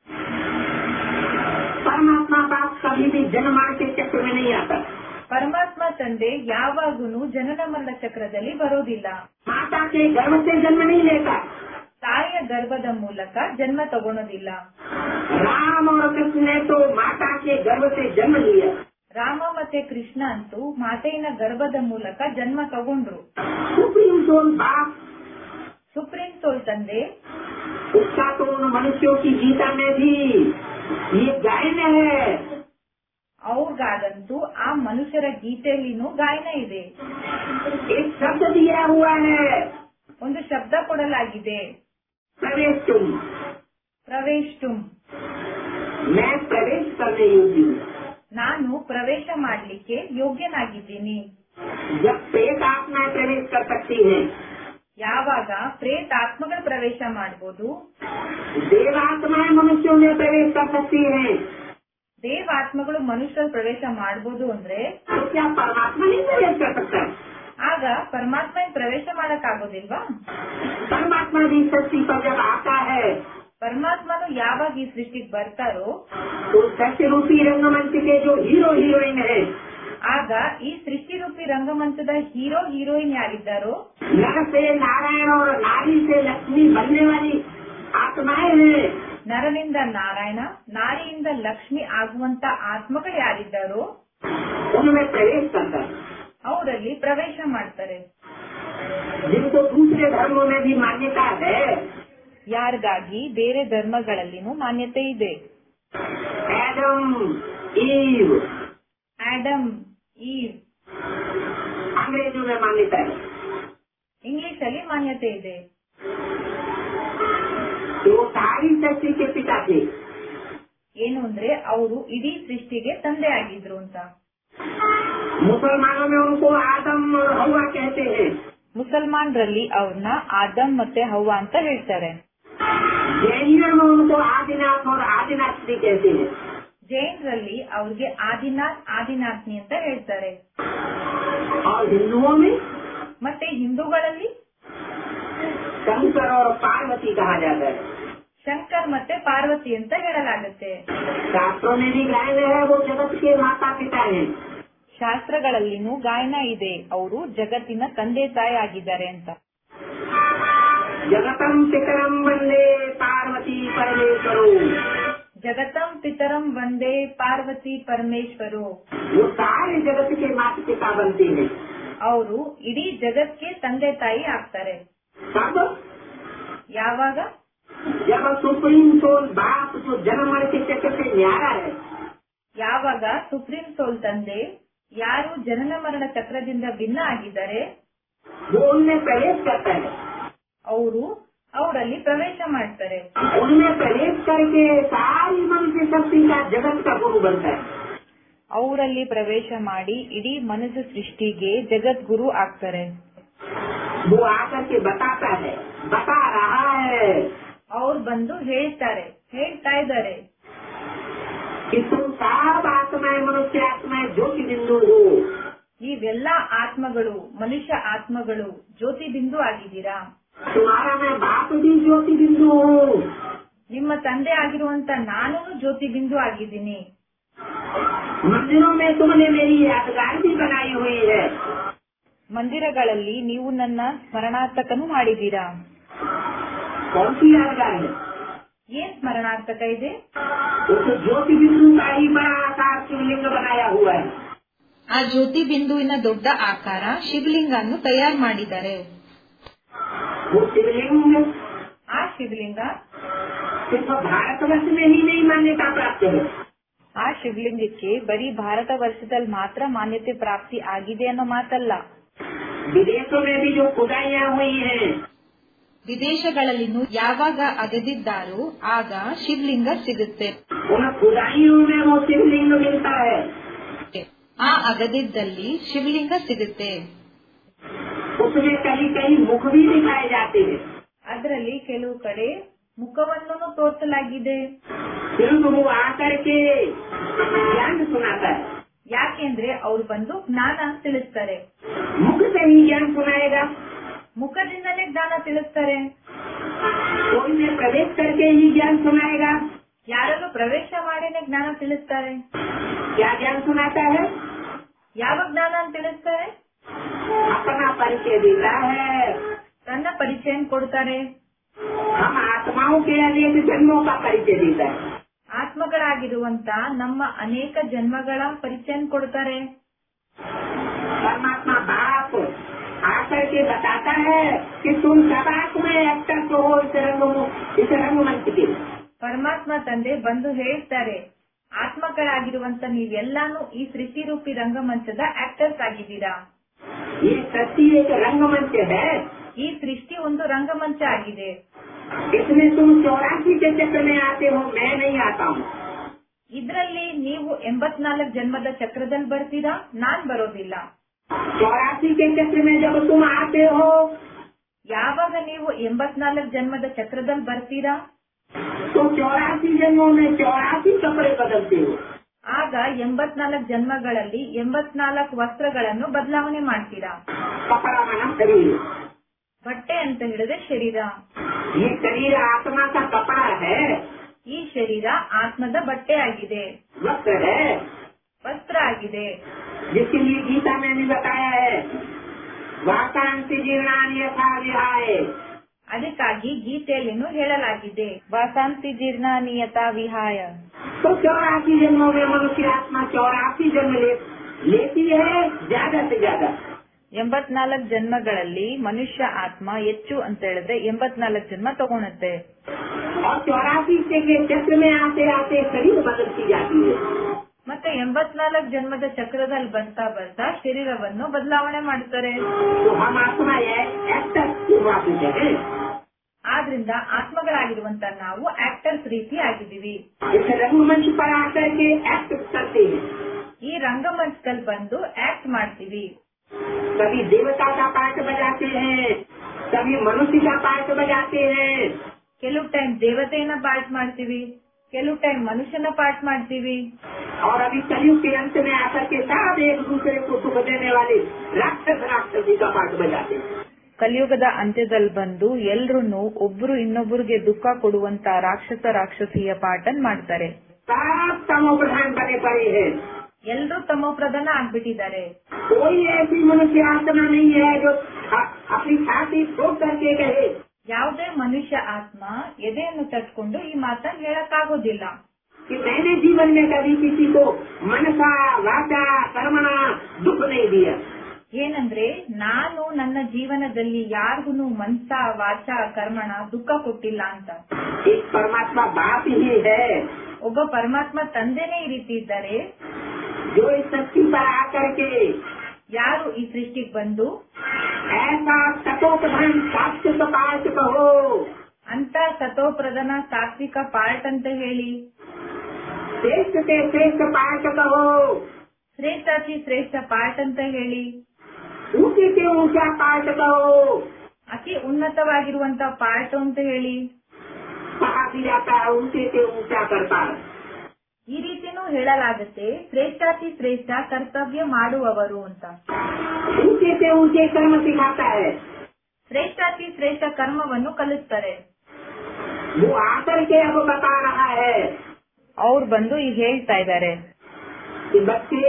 परमात्मा बाप कभी भी जन्म मरण के चक्र में नहीं आता ಪರಮಾತ್ಮ ತಂದೆ ಯಾವಾಗೂನು ಜನನ ಮರಣ ಚಕ್ರದಲ್ಲಿ ಬರೋದಿಲ್ಲ माता के गर्भ से जन्म नहीं लेता ತಾಯಿಯ ಗರ್ಭದ ಮೂಲಕ ಜನ್ಮ ತಗೊಳೋದಿಲ್ಲ राम और कृष्ण ने तो माता के गर्भ से जन्म लिया ರಾಮ ಮತ್ತೆ ಕೃಷ್ಣ ಅಂತೂ ಮಾತೆಯ ಗರ್ಭದ ಮೂಲಕ ಜನ್ಮ ತಗೊಂಡ್ರು सुप्रीम सोल बाप ಸುಪ್ರೀಂ ಸೋಲ್ ತಂದೆ उसका तो उन मनुष्यों की गीता में भी ये गायन है ಅವ್ರಿಗಾದಂತೂ ಆ ಮನುಷ್ಯರ ಗೀತೆಯಲ್ಲಿನೂ ಗಾಯನ ಇದೆ एक शब्द दिया हुआ है ಒಂದು ಶಬ್ದ ಕೊಡಲಾಗಿದೆ प्रवेश तुम ಪ್ರವೇಶ್ ತುಮ್ मैं प्रवेश करने योग्य हूँ ನಾನು ಪ್ರವೇಶ ಮಾಡ್ಲಿಕ್ಕೆ ಯೋಗ್ಯನಾಗಿದ್ದೀನಿ जब प्रेत आत्माएं प्रवेश कर सकती हैं ಯಾವಾಗ ಪ್ರೇತ ಆತ್ಮಗಳು ಪ್ರವೇಶ ಮಾಡಬಹುದು देव आत्माएं मनुष्यों में प्रवेश कर सकती हैं ದೇವ ಆತ್ಮಗಳು ಮನುಷ್ಯರು ಪ್ರವೇಶ ಮಾಡಬಹುದು ಅಂದ್ರೆ तो क्या परमात्मा नहीं प्रवेश कर सकता ಆಗ ಪರಮಾತ್ಮ ಏನ್ ಪ್ರವೇಶ ಮಾಡಕ್ ಆಗೋದಿಲ್ವಾ परमात्मा भी सृष्टि पर जब आता है ಪರಮಾತ್ಮನು ಯಾವಾಗ ಈ ಸೃಷ್ಟಿಗೆ ಬರ್ತಾರೋ तो सत्य रूपी रंगमंच के जो हीरो हीरोइन है ಆಗ ಈ ಸೃಷ್ಟಿ ರೂಪಿ ರಂಗಮಂಚದ ಹೀರೋ ಹೀರೋಯಿನ್ ಯಾರಿದ್ದಾರೋ नर से नारायण और नारी से लक्ष्मी बनने वाली आत्माएं हैं ನರನಿಂದ ನಾರಾಯಣ ನಾರಿಯಿಂದ ಲಕ್ಷ್ಮಿ ಆಗುವಂತ ಆತ್ಮಗಳು ಯಾರಿದ್ದಾರೋ उनमें प्रवेश करता है ಅವರಲ್ಲಿ ಪ್ರವೇಶ ಮಾಡ್ತಾರೆ जिनको दूसरे धर्मों में भी मान्यता है ಯಾರಿಗಾಗಿ ಬೇರೆ ಧರ್ಮಗಳಲ್ಲಿನೂ ಮಾನ್ಯತೆ ಇದೆ एडम ईव ಆಡಮ್ ಈವ್ अंग्रेजों में मान्यता है ಇಂಗ್ಲಿಷ್ ಅಲ್ಲಿ ಮಾನ್ಯತೆ ಇದೆ कि वो सारी सृष्टि के पिता थे ಏನು ಅಂದ್ರೆ ಅವರು ಇಡೀ ಸೃಷ್ಟಿಗೆ ತಂದೆ ಆಗಿದ್ರು ಅಂತ मुसलमानों में उनको आदम और हवा कहते हैं ಮುಸಲ್ಮಾನ್ರಲ್ಲಿ ಅವ್ರನ್ನ ಆದಮ್ ಮತ್ತೆ ಹವ್ವ ಅಂತ ಹೇಳ್ತಾರೆ जैनियों में उनको आदिनाथ और आदिनाथी कहते हैं ಜೈನ್ರಲ್ಲಿ ಅವ್ರಿಗೆ ಆದಿನಾಥ್ ಆದಿನಾಥ್ನಿ ಅಂತ ಹೇಳ್ತಾರೆ और हिंदुओं में ಮತ್ತೆ ಹಿಂದೂಗಳಲ್ಲಿ शंकर और पार्वती कहा जाता है ಶಂಕರ್ ಮತ್ತೆ ಪಾರ್ವತಿ ಅಂತ ಹೇಳಲಾಗುತ್ತೆ शास्त्रों में भी गायन है वो जगत के माता पिता हैं ಶಾಸ್ತ್ರಗಳಲ್ಲಿನೂ ಗಾಯನ ಇದೆ ಅವರು ಜಗತ್ತಿನ ತಂದೆ ತಾಯಿ ಆಗಿದ್ದಾರೆ ಅಂತ जगतम पितरम वंदे पार्वती परमेश्वरो ಜಗತಂ ಪಿತರಂ ವಂದೇ ಪಾರ್ವತಿ ಪರಮೇಶ್ವರು वो सारे जगत के माता पिता बनते हैं ಅವರು ಇಡೀ ಜಗತ್ಗೆ ತಂದೆ ತಾಯಿ ಆಗ್ತಾರೆ तब ಯಾವಾಗ जब सुप्रीम सोल बाप जो जन्म मरण के चक्र से न्यारा है ಯಾವಾಗ ಸುಪ್ರೀಂ ಸೋಲ್ ತಂದೆ ಯಾರು ಜನನ ಮರಣ ಚಕ್ರದಿಂದ ಭಿನ್ನ ಆಗಿದ್ದಾರೆ वो उनमें प्रवेश करता है ಅವರು ಅವರಲ್ಲಿ ಪ್ರವೇಶ ಮಾಡ್ತಾರೆ उनमें प्रवेश करके सारी मनुष्य शक्ति का जगत का गुरु बनता है ಅವರಲ್ಲಿ ಪ್ರವೇಶ ಮಾಡಿ ಇಡೀ ಮನಸ್ಸು ಸೃಷ್ಟಿಗೆ ಜಗದ್ಗುರು ಆಗ್ತಾರೆ वो आकर के बताता है बता रहा है ಅವ್ರು ಬಂದು ಹೇಳ್ತಾರೆ ಹೇಳ್ತಾ ಇದ್ದಾರೆ कि तुम सब आत्माएं मनुष्य आत्माएं ज्योति बिंदु हो ನೀವೆಲ್ಲಾ ಆತ್ಮಗಳು ಮನುಷ್ಯ ಆತ್ಮಗಳು ಜ್ಯೋತಿ ಬಿಂದು ಆಗಿದ್ದೀರಾ तुम्हारा मैं बाप भी ज्योति बिंदु हूँ ನಿಮ್ಮ ತಂದೆ ಆಗಿರುವಂತ ನಾನು ಜ್ಯೋತಿ ಬಿಂದು ಆಗಿದ್ದೀನಿ मंदिरों में तुमने मेरी यादगार भी बनाई हुई है ಮಂದಿರಗಳಲ್ಲಿ ನೀವು ನನ್ನ ಸ್ಮರಣಾರ್ಥಕನು ಮಾಡಿದ್ದೀರಾ कौन सी यादगार है ಏನ್ ಸ್ಮರಣಾರ್ಥಕ ಇದೆ उस ज्योति बिंदु का ही बड़ा आकार शिवलिंग बनाया हुआ है ಆ ಜ್ಯೋತಿ ಬಿಂದುವಿನ ದೊಡ್ಡ ಆಕಾರ ಶಿವಲಿಂಗ ಅನ್ನು ತಯಾರು ಮಾಡಿದ್ದಾರೆ वो शिवलिंग ಆ ಶಿವಲಿಂಗ सिर्फ भारतवर्ष में ही नहीं मान्यता प्राप्त है ಆ ಶಿವಲಿಂಗಕ್ಕೆ ಬರೀ ಭಾರತ ವರ್ಷದಲ್ಲಿ ಮಾತ್ರ ಮಾನ್ಯತೆ ಪ್ರಾಪ್ತಿ ಆಗಿದೆ ಅನ್ನೋ ಮಾತಲ್ಲ विदेशों में भी जो खुदाइयाँ हुई हैं ವಿದೇಶಗಳಲ್ಲಿನೂ ಯಾವಾಗ ಅಗದಿದ್ದಾರೋ ಆಗ ಶಿವಲಿಂಗ ಸಿಗುತ್ತೆ उन खुदाइयों में वो शिवलिंग मिलता है ಆ ಅಗದಿದ್ದಲ್ಲಿ ಶಿವಲಿಂಗ ಸಿಗುತ್ತೆ उसमें कहीं कहीं मुख भी दिखाए जाते हैं ಅದರಲ್ಲಿ ಕೆಲವು ಕಡೆ ಮುಖವನ್ನು ತೋರಿಸಲಾಗಿದೆ फिर वो आकर के ज्ञान सुनाता है ಯಾಕೆಂದ್ರೆ ಅವ್ರು ಬಂದು ಜ್ಞಾನ ತಿಳಿಸ್ತಾರೆ मुख से ही ज्ञान सुनाएगा ಮುಖದಿಂದಲೇ ಜ್ಞಾನ ತಿಳಿಸ್ತಾರೆ कोई में प्रवेश करके ही ज्ञान सुनाएगा ಯಾರನ್ನು ಪ್ರವೇಶ ಮಾಡಿನೇ ಜ್ಞಾನ ತಿಳಿಸ್ತಾರೆ क्या ज्ञान सुनाता है ಯಾವ ಜ್ಞಾನ ಅಂತ ತಿಳಿಸ್ತಾರೆ अपना परिचय देता है ತನ್ನ ಪರಿಚಯ ಕೊಡ್ತಾರೆ हम आत्माओं के अनेक जन्मों का परिचय देता है ಆತ್ಮಗಳಾಗಿರುವಂತ ನಮ್ಮ ಅನೇಕ ಜನ್ಮಗಳ ಪರಿಚಯ ಕೊಡ್ತಾರೆ परमात्मा बाप आकर के बताता है कि तुम सब आत्मा एक्टर तो हो इस रंग इस रंगमंच के ಪರಮಾತ್ಮ ತಂದೆ ಬಂದು ಹೇಳ್ತಾರೆ ಆತ್ಮಗಳಾಗಿರುವಂತ ನೀವೆಲ್ಲಾನು ಈ ಸೃಷ್ಟಿ ರೂಪಿ ರಂಗಮಂಚದ ಆಕ್ಟರ್ಸ್ ಆಗಿದ್ದೀರಾ ये सृष्टि एक रंगमंच है ಈ ಸೃಷ್ಟಿ ಒಂದು ರಂಗಮಂಚ ಆಗಿದೆ इसमें तुम चौरासी के चक्र में आते हो मैं नहीं आता हूँ ಇದ್ರಲ್ಲಿ ನೀವು ಎಂಬತ್ನಾಲ್ಕು ಜನ್ಮದ ಚಕ್ರದಲ್ಲಿ ಬರ್ತೀರಾ ನಾನ್ ಬರೋದಿಲ್ಲ चौरासी के चक्र में जब तुम आते हो ಯಾವಾಗ ನೀವು ಎಂಬತ್ನಾಲ್ಕು ಜನ್ಮದ ಚಕ್ರದಲ್ಲಿ ಬರ್ತೀರಾ तो चौरासी जन्मों में चौरासी कपड़े बदलते हो ಆಗ ಎಂಬತ್ನಾಲ್ಕು ಜನ್ಮಗಳಲ್ಲಿ ಎಂಬತ್ನಾಲ್ಕು ವಸ್ತ್ರಗಳನ್ನು ಬದಲಾವಣೆ ಮಾಡ್ತೀರಾ कपड़ा माना शरीर ಬಟ್ಟೆ ಅಂತ ಹೇಳಿದ್ರೆ ಶರೀರ ये शरीर आत्मा का कपड़ा है ಈ ಶರೀರ ಆತ್ಮದ ಬಟ್ಟೆ ಆಗಿದೆ वस्त्र है ವಸ್ತ್ರ ಆಗಿದೆ जिसके लिए गीता में भी बताया है वाकांति जीर्णान यथा विहाय ಅದಕ್ಕಾಗಿ ಗೀತೆಯಲ್ಲಿನೂ ಹೇಳಲಾಗಿದೆ ವಾಸಾಂತಿ ಜೀರ್ಣಾನಿಯತ ವಿಹಾಯ तो चौरासी जन्मों में मनुष्य आत्मा चौरासी जन्म ले, लेती है ज्यादा से ज्यादा ಎಂಬತ್ನಾಲ್ಕು ಜನ್ಮಗಳಲ್ಲಿ ಮನುಷ್ಯ ಆತ್ಮ ಹೆಚ್ಚು ಅಂತ ಹೇಳಿದ್ರೆ ಎಂಬತ್ನಾಲ್ಕು ಜನ್ಮ ತಗೊಳುತ್ತೆ और चौरासी से के चक्र में आते आते शरीर बदलती जाती है ಮತ್ತೆ ಎಂಬತ್ನಾಲ್ಕು ಜನ್ಮದ ಚಕ್ರದಲ್ಲಿ ಬರ್ತಾ ಬರ್ತಾ ಶರೀರವನ್ನು ಬದಲಾವಣೆ ಮಾಡ್ತಾರೆ तो हम आत्मा एक्टर वापिस है ಆದ್ರಿಂದ ಆತ್ಮಗಳಾಗಿರುವಂತ ನಾವು ಆಕ್ಟರ್ಸ್ ರೀತಿ ಆಗಿದ್ದೀವಿ इस रंगमंच पर आकर के एक्ट करते हैं ಈ ರಂಗಮಂಚದಲ್ಲಿ ಬಂದು ಆಕ್ಟ್ ಮಾಡ್ತೀವಿ कभी देवता का पार्ट बजाते हैं कभी मनुष्य का पार्ट बजाते हैं ಕೆಲವು टೈम ದೇವತೆಯನ್ನ ಪಾಠ ಮಾಡ್ತೀವಿ ಕೆಲವು ಟೈಮ್ ಮನುಷ್ಯನ ಪಾಠ ಮಾಡ್ತೀವಿ और अभी कलयुग के अंत में आकर के सब एक दूसरे को सुख देने वाले राक्षस राक्षसी का पार्ट बजाते हैं ಕಲಿಯುಗದ ಅಂತ್ಯದಲ್ಲಿ ಬಂದು ಎಲ್ರು ಒಬ್ರು ಇನ್ನೊಬ್ರಿಗೆ ದುಃಖ ಕೊಡುವಂತ ರಾಕ್ಷಸ ರಾಕ್ಷಸಿಯ ಪಾಠನ್ ಮಾಡ್ತಾರೆ सब तमो प्रधान बने पड़े हैं ಎಲ್ರೂ ತಮ್ಮ ಪ್ರಧಾನ ಆಗ್ಬಿಟ್ಟಿದ್ದಾರೆ कोई ऐसी मनुष्य आत्मा नहीं है जो अ- अपनी छाती ठोक करके कहे ಯಾವುದೇ ಮನುಷ್ಯ ಆತ್ಮ ಎದೆಯನ್ನು ತಟ್ಕೊಂಡು ಈ ಮಾತನ್ನ ಹೇಳಕ್ಕಾಗೋದಿಲ್ಲ कि मैंने जीवन में कभी किसी को मनसा वाचा कर्मणा दुख नहीं दिया ಏನಂದ್ರೆ ನಾನು ನನ್ನ ಜೀವನದಲ್ಲಿ ಯಾರಿಗೂ ಮನ್ಸ ವಾಚ ಕರ್ಮಣ ದುಃಖ ಕೊಟ್ಟಿಲ್ಲ ಅಂತ एक परमात्मा बाप ही है ಒಬ್ಬ ಪರಮಾತ್ಮ ತಂದೆನೇ ಈ ರೀತಿ ಇದ್ದಾರೆ जो इस सृष्टि पर आकर के ಯಾರು ಈ ಸೃಷ್ಟಿಗೆ ಬಂದು ऐसा सतोप्रधान शाश्वत पाठ कहो ಅಂತ ಸತೋಪ್ರಧಾನ ಸಾತ್ವಿಕ ಪಾರ್ಟ್ ಅಂತ ಹೇಳಿ श्रेष्ठ से श्रेष्ठ पाठ कहो ಶ್ರೇಷ್ಠಾಚಿ ಶ್ರೇಷ್ಠ ಪಾರ್ಟ್ ಅಂತ ಹೇಳಿ ऊंचे से ऊंचा पाठ कहो ಅತಿ ಉನ್ನತವಾಗಿರುವಂತ ಪಾರ್ಟ್ ಅಂತ ಹೇಳಿ कहा भी जाता है ऊंचे से ऊंचा करता है ಈ ರೀತಿನೂ ಹೇಳಲಾಗುತ್ತೆ ಶ್ರೇಷ್ಠಾತಿ ಶ್ರೇಷ್ಠ ಕರ್ತವ್ಯ ಮಾಡುವವರು ಅಂತ ऊंचे से ऊंचे कर्म सिखाता है ಶ್ರೇಷ್ಠಾತಿ ಶ್ರೇಷ್ಠ ಕರ್ಮವನ್ನು ಕಲಿಸ್ತಾರೆ वो आकर के अब बता रहा है ಅವ್ರು ಬಂದು ಈಗ ಹೇಳ್ತಾ ಇದ್ದಾರೆ कि बच्चे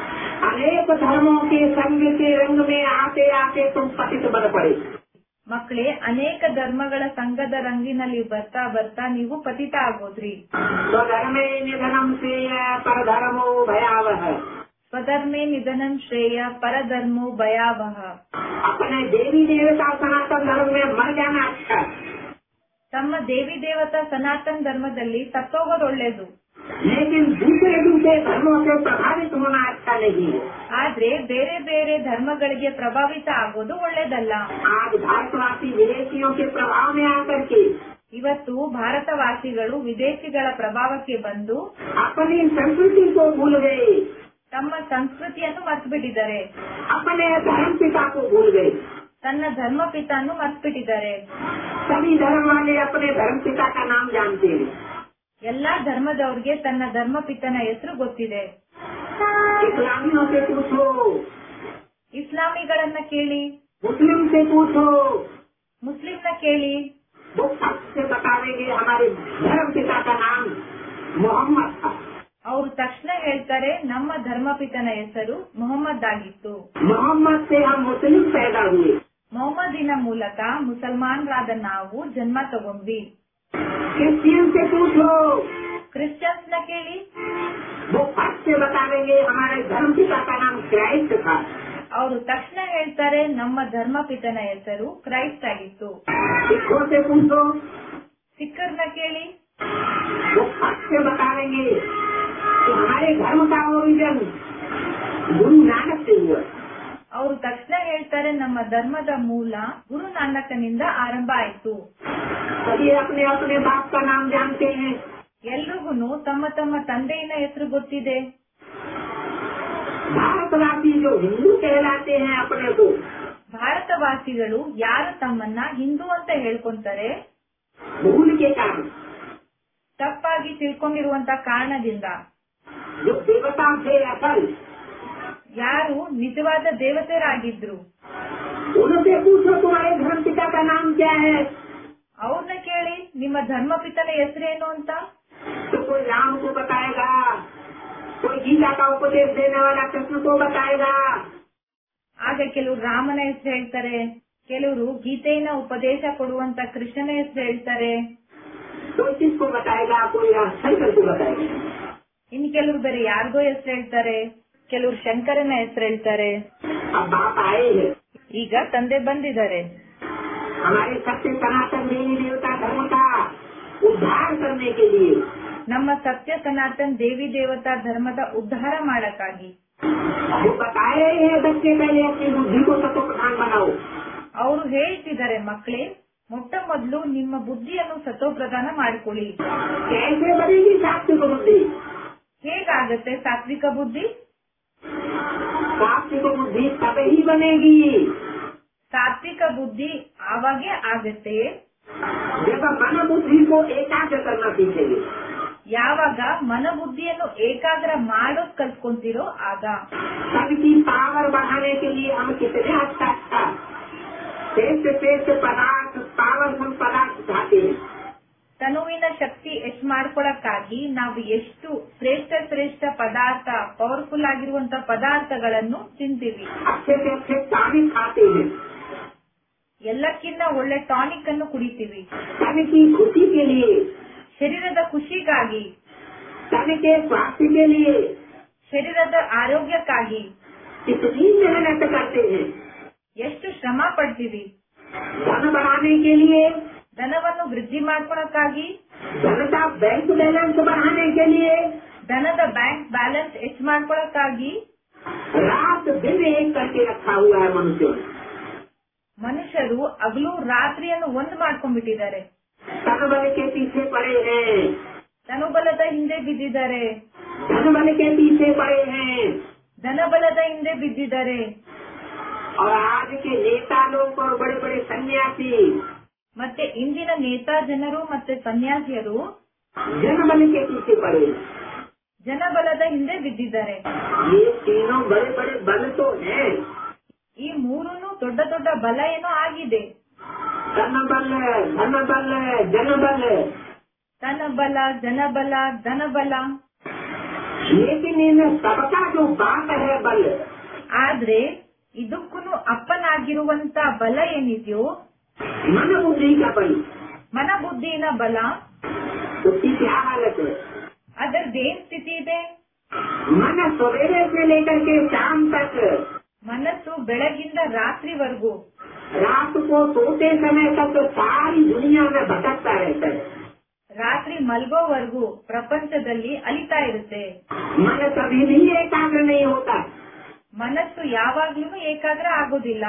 अनेक धर्मों के संग के रंग में आते आते तुम पतित बन पड़े ಮಕ್ಕಳೇ ಅನೇಕ ಧರ್ಮಗಳ ಸಂಘದ ರಂಗಿನಲ್ಲಿ ಬರ್ತಾ ಬರ್ತಾ ನೀವು ಪತಿತ ಆಗೋದ್ರಿ स्वधर्मे निधनम से परधर्मो भयावह ಸ್ವಧರ್ಮೇ ನಿಧನಂ ಶ್ರೇಯ ಪರಧರ್ಮೋ ಭಯಾವಹ अपने देवी देवता सनातन धर्म में मर जाना अच्छा ತಮ್ಮ ದೇವಿ ದೇವತಾ ಸನಾತನ ಧರ್ಮದಲ್ಲಿ ಸತ್ತೋಗೋದು ಒಳ್ಳೇದು लेकिन दूसरे दूसरे धर्मों से प्रभावित होना अच्छा नहीं है ಆದ್ರೆ ಬೇರೆ ಬೇರೆ ಧರ್ಮಗಳಿಗೆ ಪ್ರಭಾವಿತ ಆಗೋದು ಒಳ್ಳೇದಲ್ಲ आज भारतवासी विदेशियों के प्रभाव में आकर के ಇವತ್ತು ಭಾರತವಾಸಿಗಳು ವಿದೇಶಿಗಳ ಪ್ರಭಾವಕ್ಕೆ ಬಂದು अपनी संस्कृति को भूल गए ತಮ್ಮ ಸಂಸ್ಕೃತಿಯನ್ನು ಮರ್ತ್ಬಿಟ್ಟಿದ್ದಾರೆ अपने धर्म पिता को भूल गए ತನ್ನ ಧರ್ಮಪಿತಾನು ಮರ್ತ್ಬಿಟ್ಟಿದ್ದಾರೆ सभी धर्म वाले अपने धर्म पिता का नाम जानते हैं ಎಲ್ಲಾ ಧರ್ಮದವ್ರಿಗೆ ತನ್ನ ಧರ್ಮಪಿತನ ಹೆಸರು ಗೊತ್ತಿದೆ इस्लामियों से पूछो ಇಸ್ಲಾಮಿಗಳನ್ನ ಕೇಳಿ मुस्लिम से पूछो ಮುಸ್ಲಿಂನ ಕೇಳಿ वो सबसे बतावेंगे हमारे धर्म पिता का नाम मोहम्मद था ಅವರು ತಕ್ಷಣ ಹೇಳ್ತಾರೆ ನಮ್ಮ ಧರ್ಮಪಿತನ ಹೆಸರು ಮೊಹಮ್ಮದ್ ಆಗಿತ್ತು मोहम्मद से हम मुस्लिम पैदा हुए ಮೊಹಮ್ಮದಿನ ಮೂಲಕ ಮುಸಲ್ಮಾನರಾದ ನಾವು ಜನ್ಮ ತಗೊಂಡ್ವಿ क्रिश्चियन से पूछो ಕ್ರಿಶ್ಚಿಯನ್ಸ್ ನ ಕೇಳಿ वो फट से बतावेंगे हमारे धर्म पिता का नाम क्राइस्ट था ಅವರು तक्षण ಹೇಳ್ತಾರೆ ನಮ್ಮ ಧರ್ಮಪಿತನ ಹೆಸರು ಕ್ರೈಸ್ಟ್ ಆಗಿತ್ತು सिखों से पूछो ಸಿಕ್ಕರ್ನ ಕೇಳಿ वो फट से बतावेंगे कि हमारे धर्म का ओरिजन गुरु नानक से हुआ ಅವರು ತಕ್ಷಣ ಹೇಳ್ತಾರೆ ನಮ್ಮ ಧರ್ಮದ ಮೂಲ ಗುರು ನಾನಕನಿಂದ ಆರಂಭ ಆಯ್ತು सभी अपने अपने बाप का नाम जानते हैं ಎಲ್ರಿಗೂ ತಮ್ಮ ತಮ್ಮ ತಂದೆಯ ಹೆಸರು ಗೊತ್ತಿದೆ भारतवासी जो हिंदू कहलाते हैं अपने को ಭಾರತವಾಸಿಗಳು ಯಾರು ತಮ್ಮನ್ನ ಹಿಂದೂ ಅಂತ ಹೇಳ್ಕೊಂತಾರೆ भूल के कारण ತಪ್ಪಾಗಿ ತಿಳ್ಕೊಂಡಿರುವಂತ ಕಾರಣದಿಂದ जो देवता थे असल ಯಾರು ನಿಜವಾದ ದೇವತೆರಾಗಿದ್ರು उनसे पूछो तुम्हारे धर्म पिता का नाम क्या है ಅವ್ರನ್ನ ಕೇಳಿ ನಿಮ್ಮ ಧರ್ಮಪಿತನ ಹೆಸರೇನು ಅಂತ तो कोई राम को बताएगा कोई गीता का उपदेश देने वाला कृष्ण को बताएगा ಆಗ ಕೆಲವರು ರಾಮನ ಹೆಸರು ಹೇಳ್ತಾರೆ ಕೆಲವರು ಗೀತೆಯನ್ನ ಉಪದೇಶ ಕೊಡುವಂತ ಕೃಷ್ಣನ ಹೆಸರು ಹೇಳ್ತಾರೆ कोई किसको बताएगा कोई शंकर को बताएगा ಇನ್ ಕೆಲವರು ಬೇರೆ ಯಾರಿಗೋ ಹೆಸರು ಹೇಳ್ತಾರೆ ಕೆಲವರು ಶಂಕರನ ಹೆಸರು ಹೇಳ್ತಾರೆ अब बाप आए हैं ಈಗ ತಂದೆ ಬಂದಿದ್ದಾರೆ हमारे सत्य सनातन देवी देवता धर्म का उद्धार करने के लिए ನಮ್ಮ ಸತ್ಯ ಸನಾತನ್ ದೇವಿ ದೇವತಾ ಧರ್ಮದ ಉದ್ಧಾರ ಮಾಡಕ್ಕಾಗಿ वो बताए हैं बच्चे पहले अपनी बुद्धि को सतो प्रधान बनाओ ಅವರು ಹೇಳ್ತಿದ್ದಾರೆ ಮಕ್ಕಳೇ ಮೊಟ್ಟ ಮೊದಲು ನಿಮ್ಮ ಬುದ್ಧಿಯನ್ನು ಸತೋಪ್ರದಾನ ಮಾಡಿಕೊಳ್ಳಿ कैसे बनेगी सात्विक बुद्धि ಹೇಗಾಗತ್ತೆ ಸಾತ್ವಿಕ ಬುದ್ಧಿ सात्विक बुद्धि तब ही बनेगी ಸಾತ್ವಿಕ ಬುದ್ಧಿ ಆವಾಗೇ ಆಗತ್ತೆ जब मन बुद्धि को एकाग्र करना सीखेंगे ಯಾವಾಗ ಮನಬುದ್ಧಿಯನ್ನು ಏಕಾಗ್ರ ಮಾಡೋದ್ ಕಲ್ತ್ಕೊಂತೀರೋ ಆಗ सबकी पावर बढ़ाने के लिए हम कितने अच्छा अच्छा श्रेष्ठ श्रेष्ठ पदार्थ पावरफुल पदार्थ खाते हैं ತನುವಿನ ಶಕ್ತಿ ಎಷ್ಟ್ ಮಾಡ್ಕೊಳಕ್ಕಾಗಿ ನಾವು ಎಷ್ಟು ಶ್ರೇಷ್ಠ ಶ್ರೇಷ್ಠ ಪದಾರ್ಥ ಪವರ್ಫುಲ್ ಆಗಿರುವಂತ ಪದಾರ್ಥಗಳನ್ನು ತಿಂತೀವಿ अच्छे से अच्छे टानिक खाते हैं ಎಲ್ಲಕ್ಕಿಂತ ಒಳ್ಳೆ ಟಾನಿಕ್ ಅನ್ನು ಕುಡಿತೀವಿ तन की खुशी के लिए ಶರೀರದ ಖುಷಿಗಾಗಿ तन के स्वास्थ्य के लिए ಶರೀರದ ಆರೋಗ್ಯಕ್ಕಾಗಿ कितनी मेहनत करते हैं ಎಷ್ಟು ಶ್ರಮ ಪಡ್ತೀವಿ धन बढ़ाने के लिए ಧನವನ್ನು ವೃದ್ಧಿ ಮಾಡ್ಕೊಳಕ್ಕಾಗಿ धन का बैंक बैलेंस बढ़ाने के लिए ಧನದ ಬ್ಯಾಂಕ್ ಬ್ಯಾಲೆನ್ಸ್ ಹೆಚ್ಚು ಮಾಡ್ಕೊಳಕ್ಕಾಗಿ रात दिन एक करके रखा हुआ है मनुष्य ने। ಮನುಷ್ಯರು ಹಗಲು ರಾತ್ರಿಯನ್ನು ಒಂದು ಮಾಡ್ಕೊಂಡ್ಬಿಟ್ಟಿದ್ದಾರೆ तन बल के पीछे पड़े हैं ಧನುಬಲದ ಹಿಂದೆ ಬಿದ್ದಿದ್ದಾರೆ धन बल के पीछे पड़े हैं ಧನಬಲದ ಹಿಂದೆ ಬಿದ್ದಿದ್ದಾರೆ और आज के नेता लोग और बड़े बड़े सन्यासी ಮತ್ತೆ ಇಂದಿನ ನೇತಾ ಜನರು ಮತ್ತೆ ಸನ್ಯಾಸಿಯರು जन बल के पीछे पड़े हैं। ಜನಬಲದ ಹಿಂದೆ ಬಿದ್ದಿದ್ದಾರೆ ये तीनों बड़े बड़े बल तो हैं ಈ ಮೂರನ್ನು ದೊಡ್ಡ ದೊಡ್ಡ ಬಲ ಏನೋ ಆಗಿದೆ धन बल धन बल जन बल ತನ ಬಲ ಜನಬಲ ಧನಬಲ लेकिन इन सबका जो बाप है बल ಆದ್ರೆ ಇದಕ್ಕೂ ಅಪ್ಪನಾಗಿರುವಂತ ಬಲ ಏನಿದೆಯೋ मन बुद्धि का बल ಮನ ಬುದ್ಧಿನ ಬಲ उसकी क्या हालत है ಅದರದ್ದೇನ್ ಸ್ಥಿತಿ ಇದೆ मन सवेरे से लेकर के शाम तक ಮನಸ್ಸು ಬೆಳಗಿಂದ ರಾತ್ರಿವರೆಗೂ रात को सोते समय तक सारी दुनिया में भटकता रहता है ರಾತ್ರಿ ಮಲ್ಗೋವರೆಗೂ ಪ್ರಪಂಚದಲ್ಲಿ ಅಲಿತಾ ಇರುತ್ತೆ मन कभी भी एकाग्र नहीं होता ಮನಸ್ಸು ಯಾವಾಗ್ಲೂ ಏಕಾಗ್ರ ಆಗೋದಿಲ್ಲ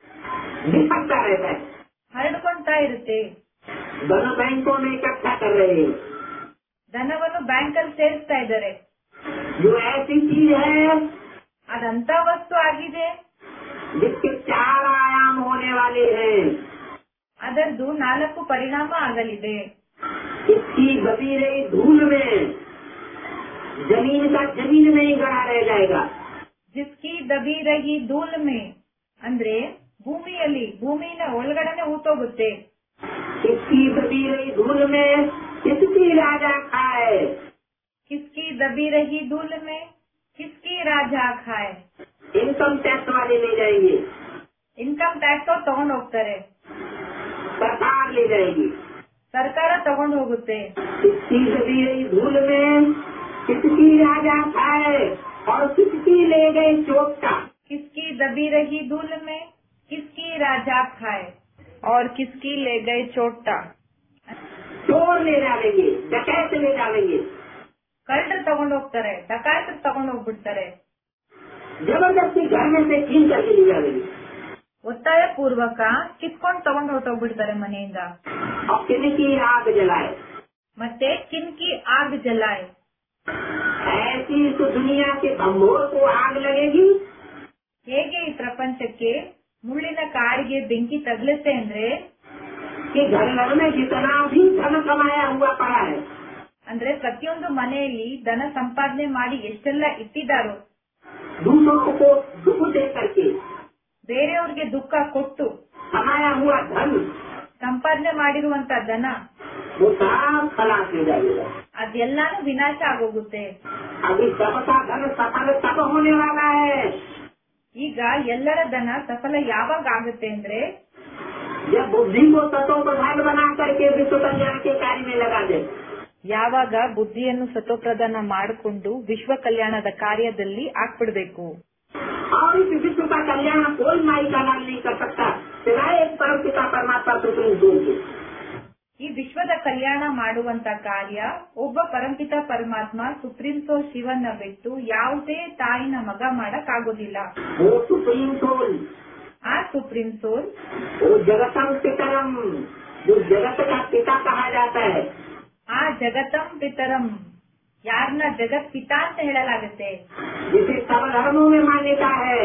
भटकता रहता है ಹರಡ್ಕೊಂತಾ ಇರುತ್ತೆ दोनों बैंकों में इकट्ठा कर रहे हैं ಧನವನ್ನು ಬ್ಯಾಂಕಲ್ಲಿ ಸೇರಿಸ್ತಾ ಇದ್ದಾರೆ जो ऐसी चीज है ಅದಂತ ವಸ್ತು ಆಗಿದೆ जिसके चार आयाम होने वाले हैं ಅದರದ್ದು ನಾಲ್ಕು ಪರಿಣಾಮ ಆಗಲಿದೆ इसकी दबी रही धूल में जमीन का जमीन में ही गड़ा रह जाएगा ಜಿಸ್ಕಿ ದಬಿ ರಹಿ ಧೂಲ್ ಮೇ ಅಂದ್ರೆ ಭೂಮಿಯಲ್ಲಿ ಭೂಮಿನ ಒಳಗಡೆನೆ ಊತೋಗುತ್ತೆ इसकी दबी रही धूल में किसकी राजा खाए ಕಿಸ್ಕಿ ದಬಿ ರಹಿ ಧೂಲ್ ಮೇ ಕಿಸ್ಕಿ ರಾಜ ಖಾಯ್ इनकम टैक्स वाले ले जाएंगे ಇನ್ಕಮ್ ಟ್ಯಾಕ್ಸ್ ಅವ್ರು ತಗೊಂಡ್ ಹೋಗ್ತಾರೆ सरकार ले जाएगी ಸರ್ಕಾರ ತಗೊಂಡ್ ಹೋಗುತ್ತೆ किसकी दबी रही धूल में किसकी राजा खाए और किसकी ले गए चोटा किसकी दबी रही धूल में किसकी राजा खाए और किसकी ले गए चोटा चोर ले जाएंगे डकैत ले जाएंगे ಕಳ್ಳರು ತಗೊಂಡ್ ಹೋಗ್ತಾರೆ ಡಕಾಯತರು ತಗೊಂಡ್ ಹೋಗ್ಬಿಡ್ತಾರೆ जबरदस्ती घर में से छीन करके ले जाएंगे ಒತ್ತಾಯ ಪೂರ್ವಕ ಕಿತ್ಕೊಂಡ್ ತಗೊಂಡ್ ಹೊರಟೋಗ್ಬಿಡ್ತಾರೆ ಮನೆಯಿಂದ और किनकी आग जलाए ಮತ್ತೆ ಕಿನ್ಕಿ ಆಗ್ ಜಲಾಯ್ ऐसी तो दुनिया के भंगोर को आग लगेगी ಹೇಗೆ ಈ ಪ್ರಪಂಚಕ್ಕೆ ಮುಳ್ಳಿನ ಕಾಡಿಗೆ ಬೆಂಕಿ ತಗ್ಲುತ್ತೆ ಅಂದ್ರೆ कि घर घर में जितना भी धन कमाया हुआ पड़ा है ಅಂದ್ರೆ ಪ್ರತಿಯೊಂದು ಮನೆಯಲ್ಲಿ ಧನ ಸಂಪಾದನೆ ಮಾಡಿ ಎಷ್ಟೆಲ್ಲ ಇಟ್ಟಿದ್ದಾರೋ दूसरों को दुख दे करके ಬೇರೆಯವ್ರಿಗೆ ದುಃಖ ಕೊಟ್ಟು कमाया हुआ धन ಸಂಪಾದನೆ ಮಾಡಿರುವಂತ ಧನ वो सब खलास हो जाएगा ಅದೆಲ್ಲಾನು ವಿನಾಶ ಆಗೋಗುತ್ತೆ अभी सबका धन सफल तब होने वाला है ಈಗ ಎಲ್ಲರ ಧನ ಸಫಲ ಯಾವಾಗ ಆಗುತ್ತೆ ಅಂದ್ರೆ जब बुद्धि को तत्व प्रधान बना करके विश्व कल्याण के कार्य में लगा दे ಯಾವಾಗ ಬುದ್ಧಿಯನ್ನು ಸತೋಪ್ರದಾನ ಮಾಡಿಕೊಂಡು ವಿಶ್ವ ಕಲ್ಯಾಣದ ಕಾರ್ಯದಲ್ಲಿ ಹಾಕ್ಬಿಡ್ಬೇಕು और इस विश्व का कल्याण कोई माई का लाल नहीं कर सकता सिवाय एक परम पिता परमात्मा सुप्रीम कोर्ट के ಈ ವಿಶ್ವದ ಕಲ್ಯಾಣ ಮಾಡುವಂತ ಕಾರ್ಯ ಒಬ್ಬ ಪರಂಪಿತ ಪರಮಾತ್ಮ ಸುಪ್ರೀಂ ಸೋಲ್ ಶಿವನ್ನ ಬಿಟ್ಟು ಯಾವುದೇ ತಾಯಿನ ಮಗ ಮಾಡಕ್ ಆಗೋದಿಲ್ಲ वो सुप्रीम सोल ಆ ಸುಪ್ರೀಂ ಸೋಲ್ वो जगतम पितरम जो जगत का पिता कहा जाता है ಆ ಜಗತಂ ಪಿತರಂ ಯಾರನ್ನ ಜಗತ್ ಪಿತ ಅಂತ ಹೇಳಲಾಗುತ್ತೆ जिसे सब धर्मों में मान्यता है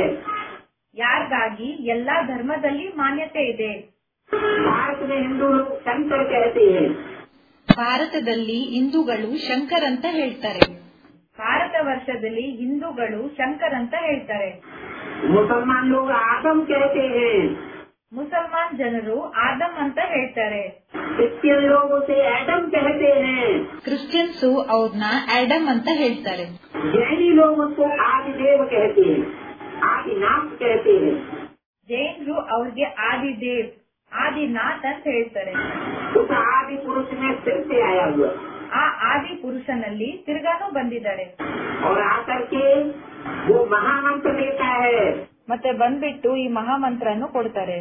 ಯಾರಿಗಾಗಿ ಎಲ್ಲಾ ಧರ್ಮದಲ್ಲಿ ಮಾನ್ಯತೆ ಇದೆ भारत में हिंदू लोग शंकर कहते हैं ಭಾರತದಲ್ಲಿ ಹಿಂದೂಗಳು ಶಂಕರ್ ಅಂತ ಹೇಳ್ತಾರೆ ಭಾರತ ವರ್ಷದಲ್ಲಿ ಹಿಂದೂಗಳು ಶಂಕರ್ ಅಂತ ಹೇಳ್ತಾರೆ मुसलमान लोग आदम कहते हैं ಮುಸಲ್ಮಾನ್ ಜನರು ಆದಮ್ ಅಂತ ಹೇಳ್ತಾರೆ क्रिश्चियन लोग उसे एडम कहते हैं ಕ್ರಿಶ್ಚಿಯನ್ಸು ಅವ್ರನ್ನ ಆಡಮ್ ಅಂತ ಹೇಳ್ತಾರೆ जैनी लोग उसको आदिदेव कहते हैं आदिनाथ कहते हैं ಜೈನರು ಅವ್ರಿಗೆ ಆದಿದೇವ್ ಆದಿನಾಥ್ ಅಂತ ಹೇಳ್ತಾರೆ उस आदि पुरुष में फिर से आया हुआ ಆ ಆದಿ ಪುರುಷನಲ್ಲಿ ತಿರ್ಗಾನು ಬಂದಿದ್ದಾರೆ और आकर के वो महामंत्र देता है ಮತ್ತೆ ಬಂದ್ಬಿಟ್ಟು ಈ ಮಹಾಮಂತ್ರನು ಕೊಡ್ತಾರೆ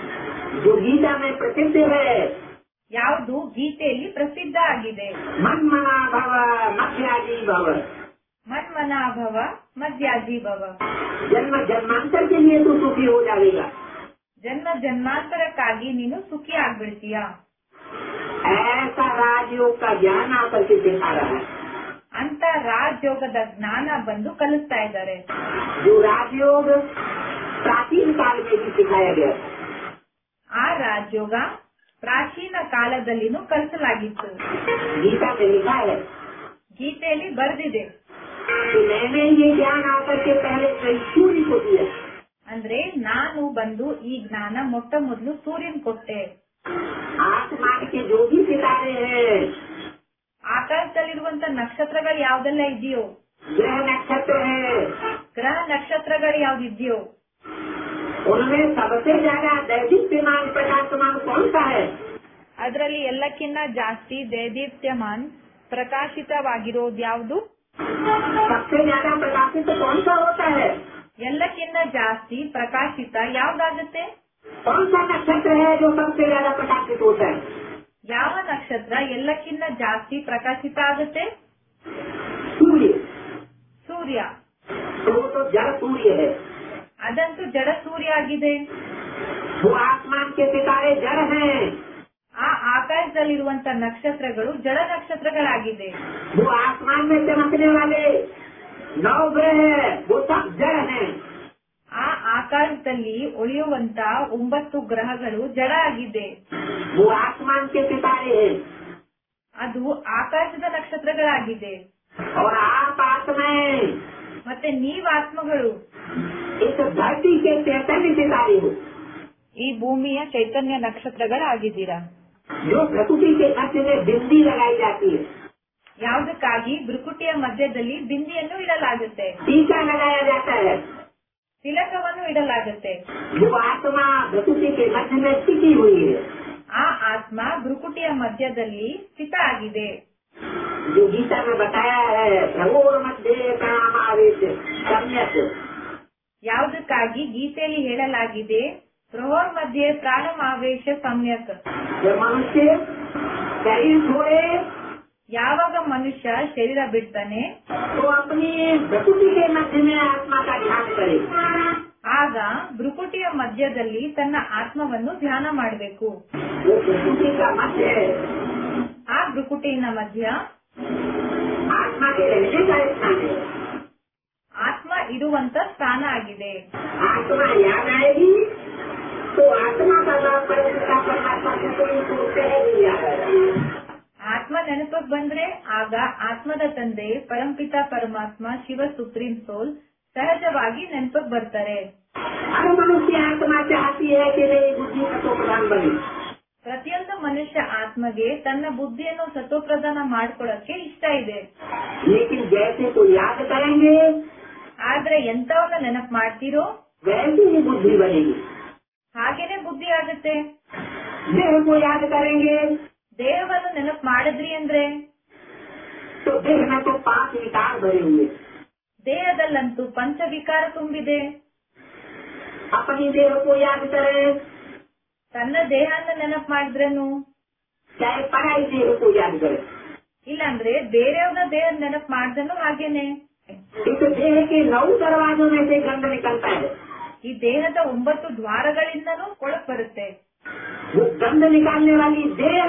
जो गीता में प्रसिद्ध है ಯಾವುದು ಗೀತೆಯಲ್ಲಿ ಪ್ರಸಿದ್ಧ ಆಗಿದೆ मन मना भव मध्याजी भव ಮನ್ಮನಾಭವ ಮಧ್ಯಾಜೀಭವ जन्म जन्मांतर के लिए तू सुखी हो जाएगा ಜನ್ಮ ಜನ್ಮಾಂತರಕ್ಕಾಗಿ ನೀನು ಸುಖಿ ಆಗ್ಬಿಡ್ತೀಯ ऐसा राजयोग का ज्ञान आकर के सिखा रहा है ಅಂತ ರಾಜಯೋಗದ ಜ್ಞಾನ ಬಂದು ಕಲಿಸ್ತಾ ಇದ್ದಾರೆ जो राजयोग प्राचीन काल में भी सिखाया गया ಆ ರಾಜಯೋಗ ಪ್ರಾಚೀನ ಕಾಲದಲ್ಲಿನೂ ಕಲಿಸಲಾಗಿತ್ತು गीता में लिखा है ಗೀತೆಯಲ್ಲಿ ಬರೆದಿದೆ कि मैंने ये ज्ञान आकर के पहले सूर्य को दिया ಅಂದ್ರೆ ನಾನು ಬಂದು ಈ ಜ್ಞಾನ ಮೊಟ್ಟ ಮೊದಲು ಸೂರ್ಯನ್ ಕೊಟ್ಟೆ आसमान के जो भी सितारे हैं ಆಕಾಶದಲ್ಲಿರುವಂತ ನಕ್ಷತ್ರಗಳು ಯಾವ್ದೆಲ್ಲ ಇದೆಯೋ ग्रह नक्षत्र है ಗ್ರಹ ನಕ್ಷತ್ರಗಳು ಯಾವ್ದಿದೆಯೋ उनमें सबसे ज्यादा दैदीप्यमान प्रकाशमान कौन सा है ಅದರಲ್ಲಿ ಎಲ್ಲಕ್ಕಿಂತ ಜಾಸ್ತಿ ದೇದೀಪ್ಯಮಾನ್ ಪ್ರಕಾಶಿತವಾಗಿರೋದು ಯಾವುದು सबसे ज्यादा प्रकाशित कौन सा होता है ಎಲ್ಲಕ್ಕಿಂತ ಜಾಸ್ತಿ ಪ್ರಕಾಶಿತ ಯಾವ್ದಾಗುತ್ತೆ कौन सा नक्षत्र है जो सबसे ज्यादा प्रकाशित होता है ಯಾವ ನಕ್ಷತ್ರ ಎಲ್ಲಕ್ಕಿಂತ ಜಾಸ್ತಿ ಪ್ರಕಾಶಿತ ಆಗುತ್ತೆ सूर्य ಸೂರ್ಯ तो वो तो जड़ सूर्य है ಅದಂತೂ ಜಡ ಸೂರ್ಯ ಆಗಿದೆ वो आसमान के सितारे जड़ हैं ಆ ಆಕಾಶದಲ್ಲಿರುವಂತ ನಕ್ಷತ್ರಗಳು ಜಡ ನಕ್ಷತ್ರಗಳಾಗಿದೆ वो आसमान में चमकने वाले नौ ग्रह है वो सब जड़ हैं ಆ ಆಕಾಶದಲ್ಲಿ ಉಳಿಯುವಂತ ಒಂಬತ್ತು ಗ್ರಹಗಳು ಜಡ ಆಗಿದೆ वो आसमान के सितारे हैं ಅದು ಆಕಾಶದ ನಕ್ಷತ್ರಗಳಾಗಿದೆ और आप आत्माएं ಮತ್ತೆ ನೀವ್ ಆತ್ಮಗಳು इस धरती के चैतन्य सितारे हो ಈ ಭೂಮಿಯ ಚೈತನ್ಯ ನಕ್ಷತ್ರಗಳಾಗಿದ್ದೀರಾ जो प्रकृति के मध्य में बिंदी लगाई जाती है ಯಾವುದಕ್ಕಾಗಿ ಭ್ರುಕುಟಿಯ ಮಧ್ಯದಲ್ಲಿ ಬಿಂದಿಯನ್ನು ಇಡಲಾಗುತ್ತೆ टीका लगाया जाता है ತಿಲಕವನ್ನು ಇಡಲಾಗುತ್ತೆ वो आत्मा प्रकृति के मध्य में टिकी हुई है ಆ ಆತ್ಮ ಭ್ರುಕುಟಿಯ ಮಧ್ಯದಲ್ಲಿ ಸ್ಥಿತ ಆಗಿದೆ जो गीता में बताया है प्रभोर मध्य प्राण आवेश सम्यक ಯಾವುದಕ್ಕಾಗಿ ಗೀತೆಯಲ್ಲಿ ಹೇಳಲಾಗಿದೆ ಪ್ರಹೋರ್ ಮಧ್ಯೆ ಪ್ರಾಣಮಾವೇಶ ಸಮ್ಯಕ್ जब मनुष्य शरीर छोड़े ಯಾವಾಗ ಮನುಷ್ಯ ಶರೀರ ಬಿಡ್ತಾನೆ तो अपनी प्रकृति के मध्य में आत्मा का ध्यान करे ಆಗ ಭ್ರುಕುಟಿಯ ಮಧ್ಯದಲ್ಲಿ ತನ್ನ ಆತ್ಮವನ್ನು ಧ್ಯಾನ ಮಾಡಬೇಕು वो प्रकृति का मध्य है ಆ ಭ್ರುಕುಟಿನ ಮಧ್ಯ आत्मा के रहने का स्थान है ಆತ್ಮ ಇರುವಂತ ಸ್ಥಾನ ಆಗಿದೆ आत्मा याद आएगी तो आत्मा का नाम परम परमात्मा को कोई पूछते है नहीं याद आएगा ಆತ್ಮ ನೆನಪಕ್ ಬಂದ್ರೆ ಆಗ ಆತ್ಮದ ತಂದೆ ಪರಂಪಿತ ಪರಮಾತ್ಮ ಶಿವ ಸುಪ್ರೀಂ ಸೋಲ್ ಸಹಜವಾಗಿ ನೆನಪಕ್ ಬರ್ತಾರೆ हर मनुष्य आत्मा चाहती है कि मेरी बुद्धि को प्रधान बने ಪ್ರತಿಯೊಂದು ಮನುಷ್ಯ ಆತ್ಮಗೆ ತನ್ನ ಬುದ್ಧಿಯನ್ನು ಸತ್ವಪ್ರದಾನ ಮಾಡ್ಕೊಳಕ್ಕೆ ಇಷ್ಟ ಇದೆ लेकिन जैसे को याद करेंगे ಆದ್ರೆ ಎಂತವನ್ನ ನೆನಪು ಮಾಡ್ತೀರೋ वैसे ही बुद्धि बनेगी ಹಾಗೇನೆ ಬುದ್ಧಿ ಆಗುತ್ತೆ देह को याद करेंगे ದೇಹವನ್ನು ನೆನಪು ಮಾಡಿದ್ರಿ ಅಂದ್ರೆ तो देह में तो पांच विकार भरे हुए ದೇಹದಲ್ಲಂತೂ ಪಂಚವಿಕಾರ ತುಂಬಿದೆ अपनी देह को याद करें ತನ್ನ ದೇಹನ ನೆನಪು ಮಾಡಿದ್ರೇನು चाहे पराई देह को याद करें ಇಲ್ಲಾಂದ್ರೆ ಬೇರೆಯವ್ರ ದೇಹ ನೆನಪು ಮಾಡ್ದನು ಹಾಗೇನೆ इस देह के नौ दरवाजों में से गंध निकलता है ಈ ದೇಹದ ಒಂಬತ್ತು ದ್ವಾರಗಳಿಂದನೂ ಕೊಳಕ್ ಬರುತ್ತೆ वो गंध निकालने वाली देह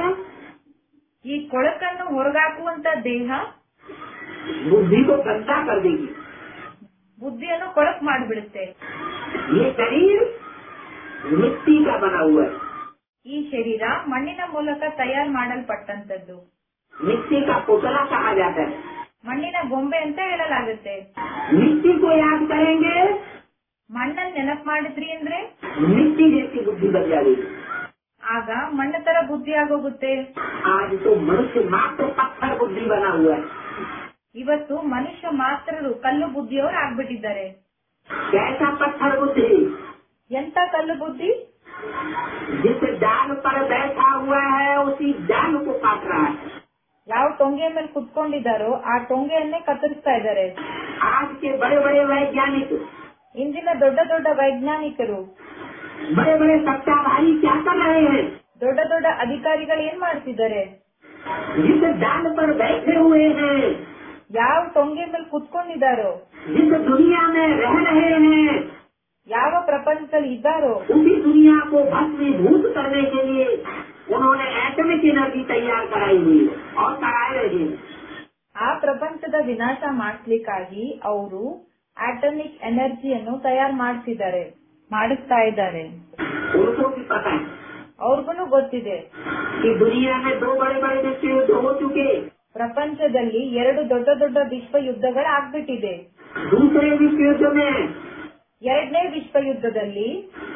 ಈ ಕೊಳಕನ್ನು ಹೊರಗಾಕುವಂತ ದೇಹ बुद्धि को गंदा कर देगी ಬುದ್ಧಿಯನ್ನು ಕೊಳಕ್ ಮಾಡಿಬಿಡುತ್ತೆ ये शरीर मिट्टी का बना हुआ है ಈ ಶರೀರ ಮಣ್ಣಿನ ಮೂಲಕ ತಯಾರು ಮಾಡಲ್ಪಟ್ಟಂತದ್ದು मिट्टी का पुतला कहा जाता है ಮಣ್ಣಿನ ಗೊಂಬೆ ಅಂತ ಹೇಳಲಾಗುತ್ತೆ मिट्टी को याद करेंगे ಮಣ್ಣನ್ನ ನೆನಪು ಮಾಡಿದ್ರಿ ಅಂದ್ರೆ मिट्टी जैसी बुद्धि बन जाएगी ಆಗ ಮಣ್ಣ ತರ ಬುದ್ಧಿ ಆಗೋಗುತ್ತೆ आज तो मनुष्य मात्र पत्थर बुद्धि बना हुआ है ಇವತ್ತು ಮನುಷ್ಯ ಮಾತ್ರರು ಕಲ್ಲು ಬುದ್ಧಿಯವರು ಆಗ್ಬಿಟ್ಟಿದ್ದಾರೆ कैसा पत्थर बुद्धि ಎಂತ ಕಲ್ಲು ಬುದ್ಧಿ जिस डाल पर बैठा हुआ है उसी डाल को काट रहा है ಯಾವ ಟೊಂಗೆ ಮೇಲೆ ಕುತ್ಕೊಂಡಿದ್ದಾರೋ ಆ ಟೊಂಗೆಯನ್ನೇ ಕತ್ತರಿಸ್ತಾ ಇದ್ದಾರೆ आज के बड़े बड़े वैज्ञानिक ಇಂದಿನ ದೊಡ್ಡ ದೊಡ್ಡ ವೈಜ್ಞಾನಿಕರು बड़े बड़े सत्ताधारी क्या कर रहे हैं ದೊಡ್ಡ ದೊಡ್ಡ ಅಧಿಕಾರಿಗಳು ಏನ್ ಮಾಡ್ತಿದ್ದಾರೆ जिस डाल पर बैठे हुए हैं ಯಾವ ಟೊಂಗೆ ಮೇಲೆ ಕುತ್ಕೊಂಡಿದ್ದಾರೋ जिस दुनिया में रह रहे हैं ಯಾವ ಪ್ರಪಂಚದಲ್ಲಿ ಇದ್ದಾರೋ उसी दुनिया को भस्मीभूत करने के लिए उन्होंने एटमिक एनर्जी तैयार कराई हुई है और कराए रहे हैं ಆ ಪ್ರಪಂಚದ ವಿನಾಶ ಮಾಡಿಸ್ಲಿಕ್ಕಾಗಿ ಅವರು ಆಟಮಿಕ್ ಎನರ್ಜಿಯನ್ನು ತಯಾರು ಮಾಡಿಸಿದ್ದಾರೆ ಮಾಡಿಸ್ತಾ ಇದ್ದಾರೆ उनको भी पता है ಅವ್ರಿಗೂ ಗೊತ್ತಿದೆ कि दुनिया में दो बड़े बड़े विश्व युद्ध हो चुके ಪ್ರಪಂಚದಲ್ಲಿ ಎರಡು ದೊಡ್ಡ ದೊಡ್ಡ ವಿಶ್ವ ಯುದ್ಧಗಳು ಆಗ್ಬಿಟ್ಟಿದೆ दूसरे विश्व युद्ध में ಎರಡನೇ ವಿಶ್ವ ಯುದ್ಧದಲ್ಲಿ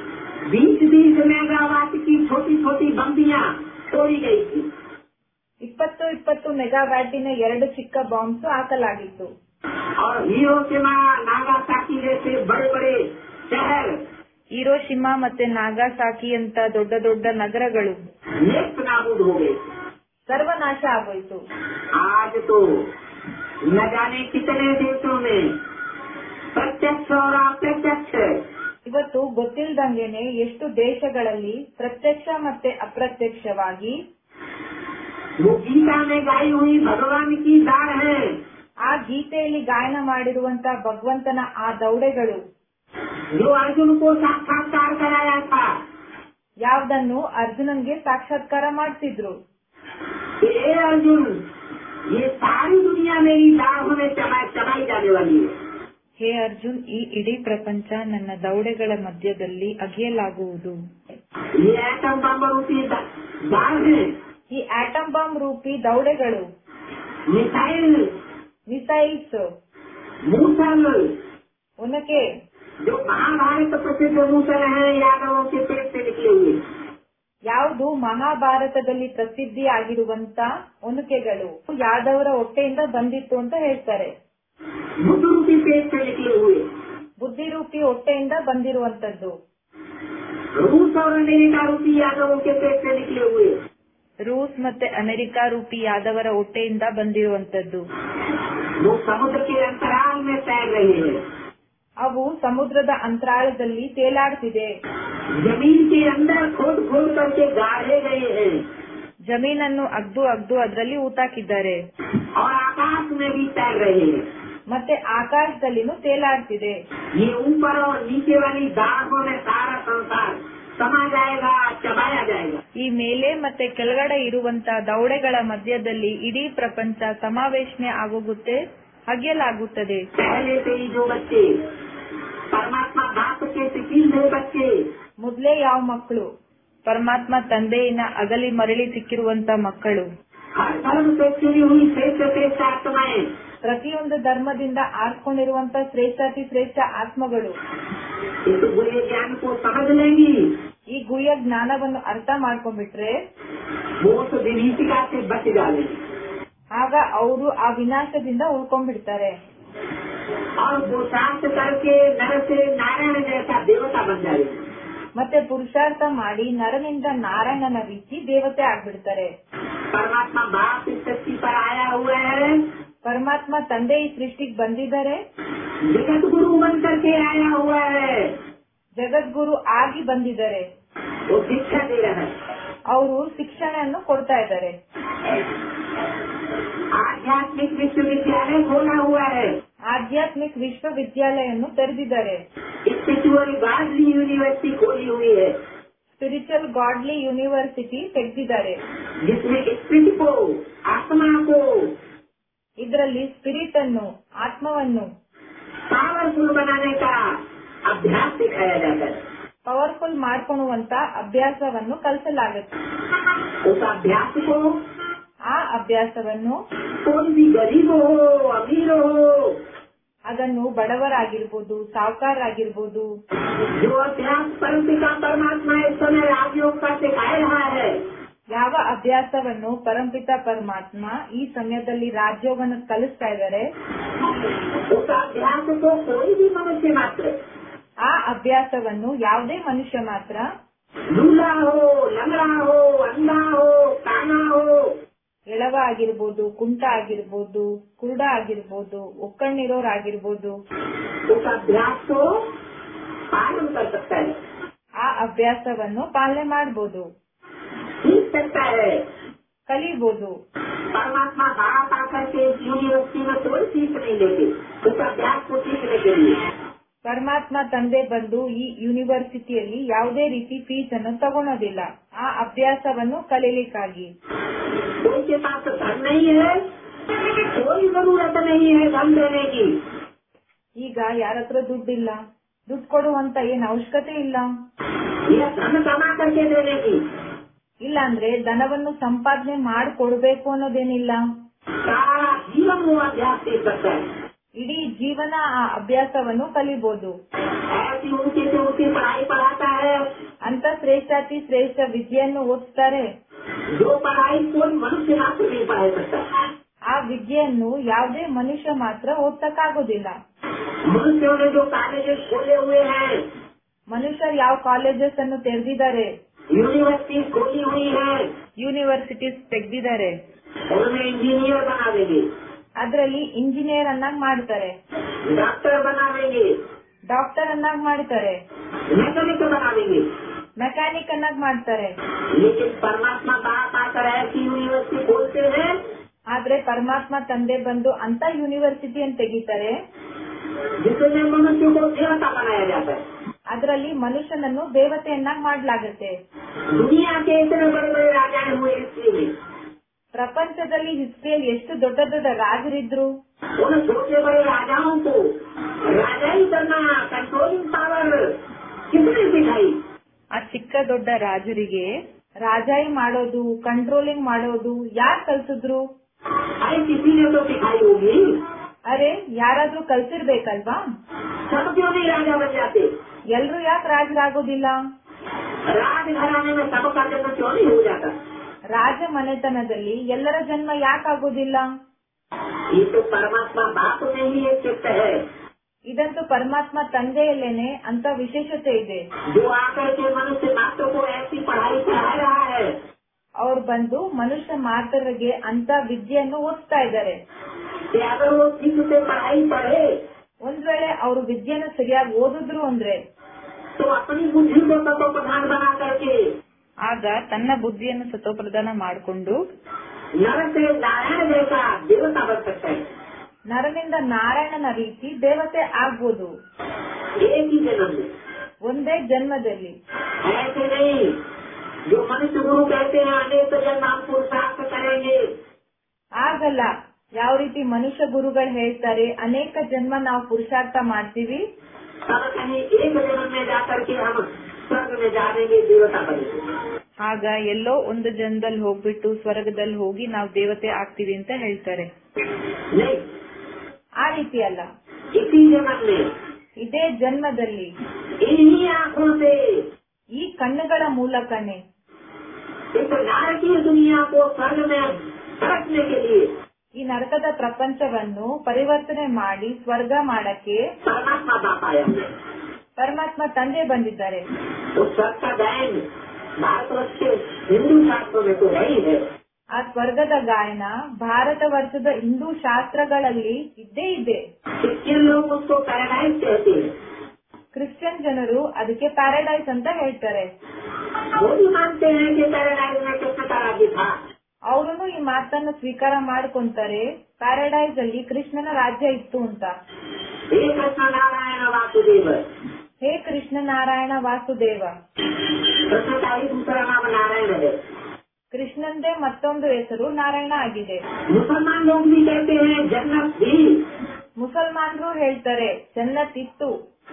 बीस बीस मेगावाट की छोटी छोटी बम्बियां तोड़ी गई थी ಇಪ್ಪತ್ತು ಇಪ್ಪತ್ತು ಮೆಗಾವ್ಯಾಟಿನ ಎರಡು ಚಿಕ್ಕ ಬಾಂಬ್ಸ್ ಹಾಕಲಾಗಿತ್ತು और हिरोशिमा नागासाकी जैसे बड़े बड़े शहर ಹಿರೋಶಿಮಾ ಮತ್ತೆ ನಾಗಾಸಾಕಿ ಅಂತ ದೊಡ್ಡ ದೊಡ್ಡ ನಗರಗಳು नेस्त नाबूद हो गए ಸರ್ವನಾಶ ಆಗೋಯ್ತು आज तो न जाने कितने देशों में प्रत्यक्ष और अप्रत्यक्ष ಇವತ್ತು ಗೊತ್ತಿಲ್ದಂಗೆನೆ ಎಷ್ಟು ದೇಶಗಳಲ್ಲಿ ಪ್ರತ್ಯಕ್ಷ ಮತ್ತೆ ಅಪ್ರತ್ಯಕ್ಷವಾಗಿ वो गीता में गाई हुई भगवान की दाढ़ है ಆ ಗೀತೆಯಲ್ಲಿ ಗಾಯನ ಮಾಡಿರುವಂತ ಭಗವಂತನ ಆ ದೌಡೆಗಳು जो अर्जुन को साक्षात्कार कराया था ಯಾವ್ದನ್ನು ಅರ್ಜುನನ್ಗೆ ಸಾಕ್ಷಾತ್ಕಾರ ಮಾಡ್ತಿದ್ರು कि हे अर्जुन ये सारी दुनिया मेरी दाढ़ों में चबाई चबाई जाने वाली है ಹೇ ಅರ್ಜುನ್ ಈ ಇಡೀ ಪ್ರಪಂಚ ನನ್ನ ದೌಡೆಗಳ ಮಧ್ಯದಲ್ಲಿ ಅಗಿಯಲಾಗುವುದು ये एटम बम रूपी दा- दाढ़ है ಈ ಆಟಮ್ ಬಾಂಬ್ ರೂಪಿ ದೌಡೆಗಳು मिसाइल ಮಿಸೈಲ್ಸ್ मूसल ಉನಕೆ जो महाभारत प्रसिद्ध मूसल है यादवों के पेट से निकले हुए ಯಾವುದು ಮಹಾಭಾರತದಲ್ಲಿ ಪ್ರಸಿದ್ಧಿ ಆಗಿರುವಂತ ಉನುಕೆಗಳು ಯಾದವರ ಹೊಟ್ಟೆಯಿಂದ ಬಂದಿತ್ತು ಅಂತ ಹೇಳ್ತಾರೆ बुद्ध रूपी पेट से निकले हुए ಬುದ್ಧಿರೂಪಿ ಹೊಟ್ಟೆಯಿಂದ ಬಂದಿರುವಂತದ್ದು रूस और अमेरिका रूपी यादवों के पेट से निकले हुए ರೂಸ್ ಮತ್ತೆ ಅಮೆರಿಕ ರೂಪಿ ಯಾದವರ ಹೊಟ್ಟೆಯಿಂದ ಬಂದಿರುವಂತದ್ದು वो समुद्र के अंतराल में तैर रहे हैं ಅವು ಸಮುದ್ರದ ಅಂತರಾಳದಲ್ಲಿ ತೇಲಾಡ್ತಿದೆ जमीन के अंदर खोद खोद करके गाढ़े गए हैं ಜಮೀನನ್ನು ಅಗ್ದು ಅಗ್ದು ಅದರಲ್ಲಿ ಊತಾಕಿದ್ದಾರೆ और आकाश में भी तैर रहे हैं ಮತ್ತೆ ಆಕಾಶದಲ್ಲಿನೂ ತೇಲಾಡ್ತಿದೆ ये ऊपर और नीचे वाली दाढ़ों में सारा संसार समा जाएगा चबाया जाएगा ಈ ಮೇಲೆ ಮತ್ತೆ ಕೆಳಗಡೆ ಇರುವಂತ ದೌಡೆಗಳ ಮಧ್ಯದಲ್ಲಿ ಇಡೀ ಪ್ರಪಂಚ ಸಮಾವೇಶನೆ ಆಗೋಗುತ್ತೆ ಹಗೆಯಲಾಗುತ್ತದೆ पहले से ही जो बच्चे परमात्मा बाप के सिकिल हुए बच्चे ಮೊದ್ಲೇ ಯಾವ ಮಕ್ಕಳು ಪರಮಾತ್ಮ ತಂದೆಯಿಂದ ಅಗಲಿ ಮರಳಿ ಸಿಕ್ಕಿರುವಂತ ಮಕ್ಕಳು हर धर्म से चुनी हुई श्रेष्ठ श्रेष्ठ आत्माएं ಪ್ರತಿಯೊಂದು ಧರ್ಮದಿಂದ ಆರ್ಕೊಂಡಿರುವಂತ ಶ್ರೇಷ್ಠಾತಿ ಶ್ರೇಷ್ಠ ಆತ್ಮಗಳು इस बुरे ज्ञान को समझ लेंगी ಈ ಗುಹ್ಯ ಜ್ಞಾನವನ್ನು ಅರ್ಥ ಮಾಡ್ಕೊಂಡ್ಬಿಟ್ರೆ वो उस विभीषिका से बच जाएंगे ಆಗ ಅವರು ಆ ವಿನಾಶದಿಂದ ಉಳ್ಕೊಂಡ್ಬಿಡ್ತಾರೆ और पुरुषार्थ करके नर से नारायण जैसा देवता बन जाएंगे ಮತ್ತೆ ಪುರುಷಾರ್ಥ ಮಾಡಿ ನರನಿಂದ ನಾರಾಯಣನ ರೀತಿ ದೇವತೆ ಆಗ್ಬಿಡ್ತಾರೆ परमात्मा बाप इस धरती पर आया हुआ है ಪರಮಾತ್ಮ ತಂದೆ ಈ ಸೃಷ್ಟಿಗೆ ಬಂದಿದ್ದಾರೆ जगत गुरु बन करके आया हुआ है ಜಗದ್ಗುರು ಆಗಿ ಬಂದಿದ್ದಾರೆ वो शिक्षा दे रहा है ಅವರು ಶಿಕ್ಷಣವನ್ನು ಕೊಡ್ತಾ ಇದ್ದಾರೆ आध्यात्मिक विश्वविद्यालय खोला हुआ है ಆಧ್ಯಾತ್ಮಿಕ ವಿಶ್ವವಿದ್ಯಾಲಯನ್ನು ತೆರೆದಿದ್ದಾರೆ स्पिरिचुअल गार्डली यूनिवर्सिटी खोली हुई है ಸ್ಪಿರಿಚುವಲ್ ಗಾಡ್ಲಿ ಯೂನಿವರ್ಸಿಟಿ ತೆಗೆದಿದ್ದಾರೆ जिसमें स्पिरिट को आत्मा को ಇದರಲ್ಲಿ ಸ್ಪಿರಿಟ್ ಅನ್ನು ಆತ್ಮವನ್ನು पावरफुल बनाने का अभ्यास सिखाया जाता है ಪವರ್ಫುಲ್ ಮಾಡ್ಕೊಳ್ಳುವಂತ ಅಭ್ಯಾಸವನ್ನು ಕಲಿಸಲಾಗುತ್ತೆ उस अभ्यास को ಆ ಅಭ್ಯಾಸವನ್ನು कोई भी गरीब हो अमीर हो ಅದನ್ನು ಬಡವರಾಗಿರ್ಬೋದು ಸಾವುಕಾರರಾಗಿರ್ಬೋದು जो अभ्यास परंपिका परमात्मा इस समय राजयोग का सिखाया रहा है ಯಾವ ಅಭ್ಯಾಸವನ್ನು ಪರಂಪಿತ ಪರಮಾತ್ಮ ಈ ಸಮಯದಲ್ಲಿ ರಾಜ್ಯೋಗವನ್ನು ಕಲಿಸ್ತಾ ಇದ್ದಾರೆ उस अभ्यास को कोई भी मनुष्य मात्र ಆ ಅಭ್ಯಾಸವನ್ನು ಯಾವುದೇ ಮನುಷ್ಯ ಮಾತ್ರ लूला हो लंगड़ा हो अंधा हो काना हो ಎಳವ ಆಗಿರ್ಬೋದು ಕುಂಟ ಆಗಿರ್ಬೋದು ಕುರುಡ ಆಗಿರ್ಬೋದು ಒಕ್ಕಣ್ಣಿರೋರಾಗಿರ್ಬೋದು उस अभ्यास को पालन कर सकता है ಆ ಅಭ್ಯಾಸವನ್ನು ಪಾಲನೆ ಮಾಡಬಹುದು सीख सकता है ಕಲಿಬಹುದು परमात्मा बाप आकर के इस यूनिवर्सिटी में कोई सीख नहीं लेते उस अभ्यास को सीखने के लिए ಪರಮಾತ್ಮ ತಂದೆ ಬಂದು ಈ ಯೂನಿವರ್ಸಿಟಿಯಲ್ಲಿ ಯಾವುದೇ ರೀತಿ ಫೀಸ್ ಅನ್ನು ತಗೊಳೋದಿಲ್ಲ ಆ ಅಭ್ಯಾಸವನ್ನು ಕಲೀಲಿಕ್ಕಾಗಿ कोई के पास धन नहीं है कोई जरूरत नहीं है धन देने की ಈಗ ಯಾರ ಹತ್ರ ದುಡ್ಡಿಲ್ಲ ದುಡ್ಡು ಕೊಡುವಂತ ಏನ್ ಅವಶ್ಯಕತೆ ಇಲ್ಲ यह धन कमा करके देने की ಇಲ್ಲಾಂದ್ರೆ ಧನವನ್ನು ಸಂಪಾದನೆ ಮಾಡಿಕೊಡ್ಬೇಕು ಅನ್ನೋದೇನಿಲ್ಲ सारा जीवन वो अभ्यास सीख सकता है ಇಡೀ ಜೀವನ ಆ ಅಭ್ಯಾಸವನ್ನು ಕಲಿಬಹುದು ऐसी ऊंची से ऊंची पढ़ाई पढ़ाता है ಅಂತ ಶ್ರೇಷ್ಠಾತಿ ಶ್ರೇಷ್ಠ ವಿದ್ಯೆಯನ್ನು ಓದಿಸ್ತಾರೆ जो पढ़ाई कोई मनुष्य मात्र नहीं पढ़ा सकता ಆ ವಿದ್ಯೆಯನ್ನು ಯಾವುದೇ ಮನುಷ್ಯ ಮಾತ್ರ ಓದ್ಸಕ್ಕಾಗೋದಿಲ್ಲ मनुष्यों ने जो कॉलेजेस खोले हुए हैं ಮನುಷ್ಯರು ಯಾವ ಕಾಲೇಜಸ್ ಅನ್ನು ತೆರೆದಿದ್ದಾರೆ यूनिवर्सिटी खोली हुई है ಯೂನಿವರ್ಸಿಟೀಸ್ ತೆಗೆದಿದ್ದಾರೆ उनमें इंजीनियर बना देंगे ಅದರಲ್ಲಿ ಇಂಜಿನಿಯರ್ ಅನ್ನಾಗ್ ಮಾಡ್ತಾರೆ डॉक्टर बना देंगे ಡಾಕ್ಟರ್ ಅನ್ನಾಗ್ ಮಾಡ್ತಾರೆ मैकेनिक बना देंगे ಮೆಕ್ಯಾನಿಕ್ ಅನ್ನಾಗ್ ಮಾಡ್ತಾರೆ लेकिन परमात्मा बाप आकर ऐसी यूनिवर्सिटी खोलते हैं ಆದ್ರೆ ಪರಮಾತ್ಮ ತಂದೆ ಬಂದು ಅಂತ ಯೂನಿವರ್ಸಿಟಿಯನ್ನು ತೆಗಿತಾರೆ जिसमें मनुष्य को देवता बनाया जाता है ಅದರಲ್ಲಿ ಮನುಷ್ಯನನ್ನು ದೇವತೆಯನ್ನಾಗ್ ಮಾಡ್ಲಾಗತ್ತೆ दुनिया के इतने बड़े बड़े राजा हुए हिस्ट्री में ಪ್ರಪಂಚದಲ್ಲಿ ಹಿಸ್ಟ್ರಿಯಲ್ಲಿ ಎಷ್ಟು ದೊಡ್ಡ ದೊಡ್ಡ ರಾಜರಿದ್ರು उन छोटे बड़े राजाओं को राजाई करना कंट्रोलिंग पावर किसने सिखाई ಆ ಚಿಕ್ಕ ದೊಡ್ಡ ರಾಜರಿಗೆ ರಾಜಾಯಿ ಮಾಡೋದು ಕಂಟ್ರೋಲಿಂಗ್ ಮಾಡೋದು ಯಾರ್ ಕಲ್ಸಿದ್ರು अरे किसी ने तो सिखाई होगी ಅರೆ ಯಾರಾದ್ರೂ ಕಲ್ಸಿರ್ಬೇಕಲ್ವಾ सब क्यों नहीं राजा बन जाते ಎಲ್ರು ಯಾಕೆ ರಾಜರಾಗೋದಿಲ್ಲ राज घराने में सबका जन्म क्यों नहीं हो जाता ರಾಜ ಮನೆತನದಲ್ಲಿ ಎಲ್ಲರ ಜನ್ಮ ಯಾಕಾಗೋದಿಲ್ಲ ये तो परमात्मा बाप में ही एक चित्त है ಇದಂತೂ ಪರಮಾತ್ಮ ತಂದೆಯಲ್ಲೇನೆ ಅಂತ ವಿಶೇಷತೆ ಇದೆ जो आकर के मनुष्य मात्र को ऐसी पढ़ाई पढ़ा रहा है ಅವ್ರು ಬಂದು ಮನುಷ್ಯ ಮಾತರಿಗೆ ಅಂತ ವಿದ್ಯೆಯನ್ನು ಓದಿಸ್ತಾ ಇದ್ದಾರೆ कि अगर वो ठीक से पढ़ाई पढ़े ಒಂದ್ ವೇಳೆ ಅವರು ವಿದ್ಯೆನ ಸರಿಯಾಗಿ ಓದಿದ್ರು ಅಂದ್ರೆ तो अपनी बुद्धि को तत्व प्रधान बना करके ಆಗ ತನ್ನ ಬುದ್ಧಿಯನ್ನು ಸತೋಪ್ರದಾನ ಮಾಡಿಕೊಂಡು नर से नारायण जैसा देवता बन सकता है ನರನಿಂದ ನಾರಾಯಣನ ರೀತಿ ದೇವತೆ ಆಗ್ಬೋದು एक ही जन्म में ಒಂದೇ ಜನ್ಮದಲ್ಲಿ ऐसे नहीं जो मनुष्य गुरु कहते हैं अनेक जन्म हम पुरुषार्थ करेंगे ಆಗಲ್ಲ ಯಾವ ರೀತಿ ಮನುಷ್ಯ ಗುರುಗಳು ಹೇಳ್ತಾರೆ ಅನೇಕ ಜನ್ಮ ನಾವು ಪುರುಷಾರ್ಥ ಮಾಡ್ತೀವಿ तब कहीं एक जन्म में जाकर के हम स्वर्ग में जाएंगे देवता बनेंगे ಆಗ ಎಲ್ಲೋ ಒಂದು ಜನ್ಮದಲ್ಲಿ ಹೋಗ್ಬಿಟ್ಟು ಸ್ವರ್ಗದಲ್ಲಿ ಹೋಗಿ ನಾವು ದೇವತೆ ಆಗ್ತೀವಿ ಅಂತ ಹೇಳ್ತಾರೆ नहीं ಆ ರೀತಿ ಅಲ್ಲ इसी जन्म में ಇದೇ ಜನ್ಮದಲ್ಲಿ इन्हीं आंखों से ಈ ಕಣ್ಣುಗಳ ಮೂಲಕನೇ इस नारकीय दुनिया को स्वर्ग में रखने के लिए ಈ ನರಕದ ಪ್ರಪಂಚವನ್ನು ಪರಿವರ್ತನೆ ಮಾಡಿ ಸ್ವರ್ಗ ಮಾಡಕ್ಕೆ परमात्मा बाप आया है ಪರಮಾತ್ಮ ತಂದೆ ಬಂದಿದ್ದಾರೆ उस स्वर्ग का गायन भारतवर्ष के हिंदू शास्त्रों में तो है ही है ಆ ಸ್ವರ್ಗದ ಗಾಯನ ಭಾರತ ವರ್ಷದ ಹಿಂದೂ ಶಾಸ್ತ್ರಗಳಲ್ಲಿ ಇದ್ದೇ ಇದೆ क्रिश्चियन लोग उसको पैराडाइज कहते हैं ಕ್ರಿಶ್ಚಿಯನ್ ಜನರು ಅದಕ್ಕೆ ಪ್ಯಾರಡೈಸ್ ಅಂತ ಹೇಳ್ತಾರೆ वो भी मानते हैं कि पैराडाइज में कृष्ण का राज्य था ಅವರು ಈ ಮಾತನ್ನು ಸ್ವೀಕಾರ ಮಾಡ್ಕೊಂತಾರೆ ಪ್ಯಾರಡೈಸ್ ಅಲ್ಲಿ ಕೃಷ್ಣನ ರಾಜ್ಯ ಇತ್ತು ಅಂತ हे कृष्ण नारायण वासुदेव ಹೇ ಕೃಷ್ಣ ನಾರಾಯಣ ವಾಸುದೇವ कृष्ण का ही दूसरा नाम नारायण है ಕೃಷ್ಣಂದೇ ಮತ್ತೊಂದು ಹೆಸರು ನಾರಾಯಣ ಆಗಿದೆ मुसलमान लोग भी कहते हैं जन्नत भी ಮುಸಲ್ಮಾನರು ಹೇಳ್ತಾರೆ ಜನ್ನತ್ ಇತ್ತು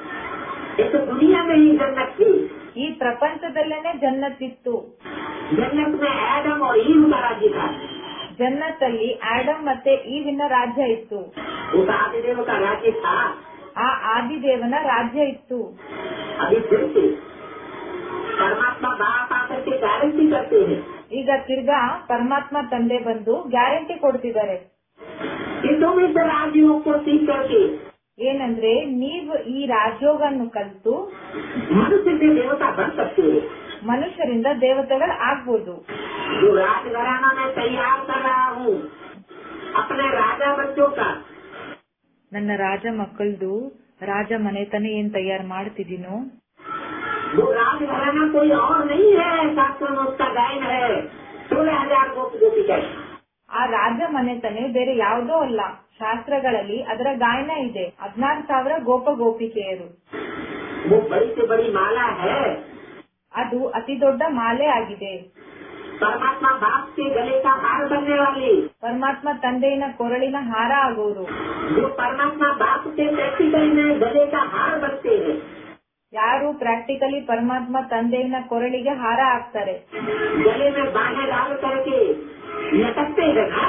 इस दुनिया में ही जन्नत थी ಈ ಪ್ರಪಂಚದಲ್ಲೇನೆ ಜನ್ನತ್ ಇತ್ತು जन्नत में एडम और ईव का राज्य था ಜನ್ನತ್ ಅಲ್ಲಿ ಆಡಮ್ ಮತ್ತೆ ಈವಿನ ರಾಜ್ಯ ಇತ್ತು उस आदिदेव का राज्य था ಆ ಆದಿದೇವನ ರಾಜ್ಯ ಇತ್ತು अभी फिर से परमात्मा बाप आकर के गारंटी करते हैं ಈಗ ತಿರ್ಗಾ ಪರಮಾತ್ಮ ತಂದೆ ಬಂದು ಗ್ಯಾರಂಟಿ ಕೊಡ್ತಿದ್ದಾರೆ कि तुम इस राजयोग को सीख करके ಏನಂದ್ರೆ ನೀವು ಈ ರಾಜಯೋಗವನ್ನು ಕಲಿತು मनुष्य से देवता बन सकते हो ಮನುಷ್ಯರಿಂದ ದೇವತೆಗಳು ಆಗ್ಬೋದು जो राजघराना मैं तैयार कर रहा हूँ अपने राजा बच्चों का ನನ್ನ ರಾಜ ಮಕ್ಕಳದು ರಾಜ ಮನೆತನ ಏನ್ ತಯಾರು ಮಾಡ್ತಿದ್ದೀನೋ वो राजघराना कोई और नहीं है शास्त्र में उसका गायन है सोलह हजार गोप गोपिका ಆ ರಾಜ ಮನೆತನೆ ಬೇರೆ ಯಾವುದೋ ಅಲ್ಲ ಶಾಸ್ತ್ರಗಳಲ್ಲಿ ಅದರ ಗಾಯನ ಇದೆ ಹದಿನಾರು ಸಾವಿರ ಗೋಪ ಗೋಪಿಕೆಯರು वो बड़ी से बड़ी माला है ಅದು ಅತಿ ದೊಡ್ಡ ಮಾಲೆ ಆಗಿದೆ परमात्मा बाप के गले का हार बनने वाली ಪರಮಾತ್ಮ ತಂದೆಯಿನ ಕೊರಳಿನ ಹಾರ ಆಗೋರು जो परमात्मा बाप के प्रैक्टिकल में गले का हार बनते हैं ಯಾರು ಪ್ರಾಕ್ಟಿಕಲಿ ಪರಮಾತ್ಮ ತಂದೆಯಿನ ಕೊರಳಿಗೆ ಹಾರ ಹಾಕ್ತಾರೆ गले में बाहें डाल करके लटकते हैं ना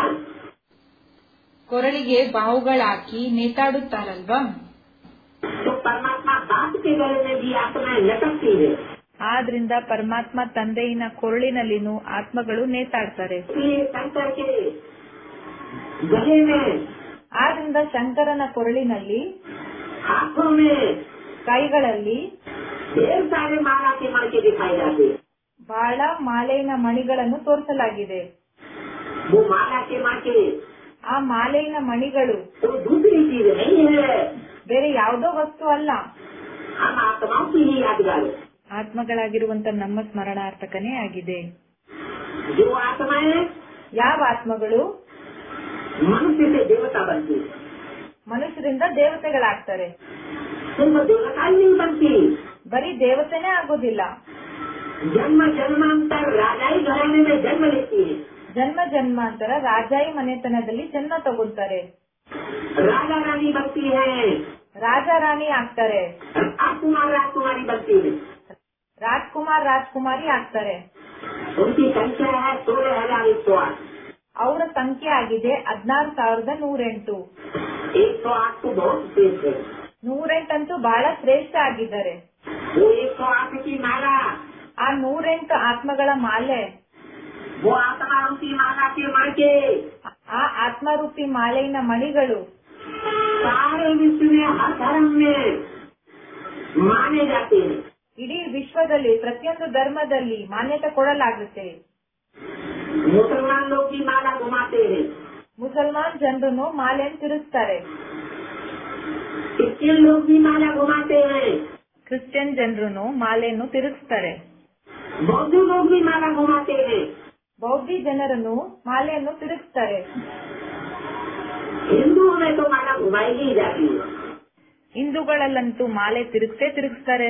ಕೊರಳಿಗೆ ಬಾವುಗಳಾಕಿ ನೇತಾಡುತ್ತಾರಲ್ವಾ तो परमात्मा बाप के गले में भी आत्माएं लटकती है ಆದ್ರಿಂದ ಪರಮಾತ್ಮ ತಂದೆಯಿನ ಕೊರಳಿನಲ್ಲಿನೂ ಆತ್ಮಗಳು ನೇತಾಡ್ತಾರೆ इसलिए शंकर के गले में ಆದ್ರಿಂದ ಶಂಕರನ ಕೊರಳಿನಲ್ಲಿ हाथों में ಕೈಗಳಲ್ಲಿ ढेर सारे माला के मणके दिखाई जाते हैं। ಬಹಳ ಮಾಲೆಯಿನ ಮಣಿಗಳನ್ನು ತೋರಿಸಲಾಗಿದೆ वो माला के मणके ಆ ಮಾಲೆಯಿನ ಮಣಿಗಳು वो दूसरी चीज नहीं है ಬೇರೆ ಯಾವುದೋ ವಸ್ತು ಅಲ್ಲ हम आत्माओं की ही यादगार है। ಆತ್ಮಗಳಾಗಿರುವಂತ ನಮ್ಮ ಸ್ಮರಣಾರ್ಥಕನೇ ಆಗಿದೆ जो आत्माएं ಯಾವ ಆತ್ಮಗಳು मनुष्य से देवता बनती है ಮನುಷ್ಯರಿಂದ ದೇವತೆಗಳಾಗ್ತಾರೆ सिर्फ देवता ही नहीं बनती ಬರೀ ದೇವತೆನೇ ಆಗೋದಿಲ್ಲ जन्म जन्मांतर राजाई घराने में जन्म लेती है ಜನ್ಮ ಜನ್ಮಾಂತರ ರಾಜಾಯಿ ಮನೆತನದಲ್ಲಿ ಜನ್ಮ ತಗೊಳ್ತಾರೆ राजा रानी बनती है ರಾಜ ರಾಣಿ ಆಗ್ತಾರೆ राजकुमार राजकुमारी बनती है ರಾಜ್ಕುಮಾರ್ ರಾಜ್ಕುಮಾರಿ ಆಗ್ತಾರೆ उनकी संख्या है सोलह हजार एक सौ आठ ಅವರ ಸಂಖ್ಯೆ ಆಗಿದೆ ಹದಿನಾರು ಸಾವಿರದ ನೂರೆಂಟು एक सौ आठ तो बहुत तेज है ನೂರೆಂಟಂತೂ ಬಹಳ ಶ್ರೇಷ್ಠ ಆಗಿದ್ದಾರೆ वो एक सौ आठ की माला ಆ ನೂರೆಂಟು ಆತ್ಮಗಳ ಮಾಲೆ वो आत्मा रूपी माला के मण के ಆ ಆತ್ಮರೂಪಿ ಮಾಲೆಯಿನ ಮಣಿಗಳು सारे विश्व में हर धर्म में माने जाते हैं ಇಡೀ ವಿಶ್ವದಲ್ಲಿ ಪ್ರತಿಯೊಂದು ಧರ್ಮದಲ್ಲಿ ಮಾನ್ಯತೆ ಕೊಡಲಾಗುತ್ತೆ मुसलमान लोग भी माला घुमाते हैं ಮುಸಲ್ಮಾನ್ ಜನರು ಮಾಲೆಯನ್ನು ತಿರುಗಿಸ್ತಾರೆ क्रिश्चियन लोग भी माला घुमाते हैं ಕ್ರಿಶ್ಚಿಯನ್ ಜನರು ಮಾಲೆಯನ್ನು ತಿರುಗಿಸ್ತಾರೆ बौद्ध लोग भी माला घुमाते हैं ಬೌದ್ಧಿ ಜನರನ್ನು ಮಾಲೆಯನ್ನು ತಿರುಗಿಸ್ತಾರೆ हिंदुओं में तो माला घुमाई ही जाती है ಹಿಂದೂಗಳಲ್ಲಂತೂ ಮಾಲೆ ತಿರುಗಿಸೇ ತಿರುಗಿಸ್ತಾರೆ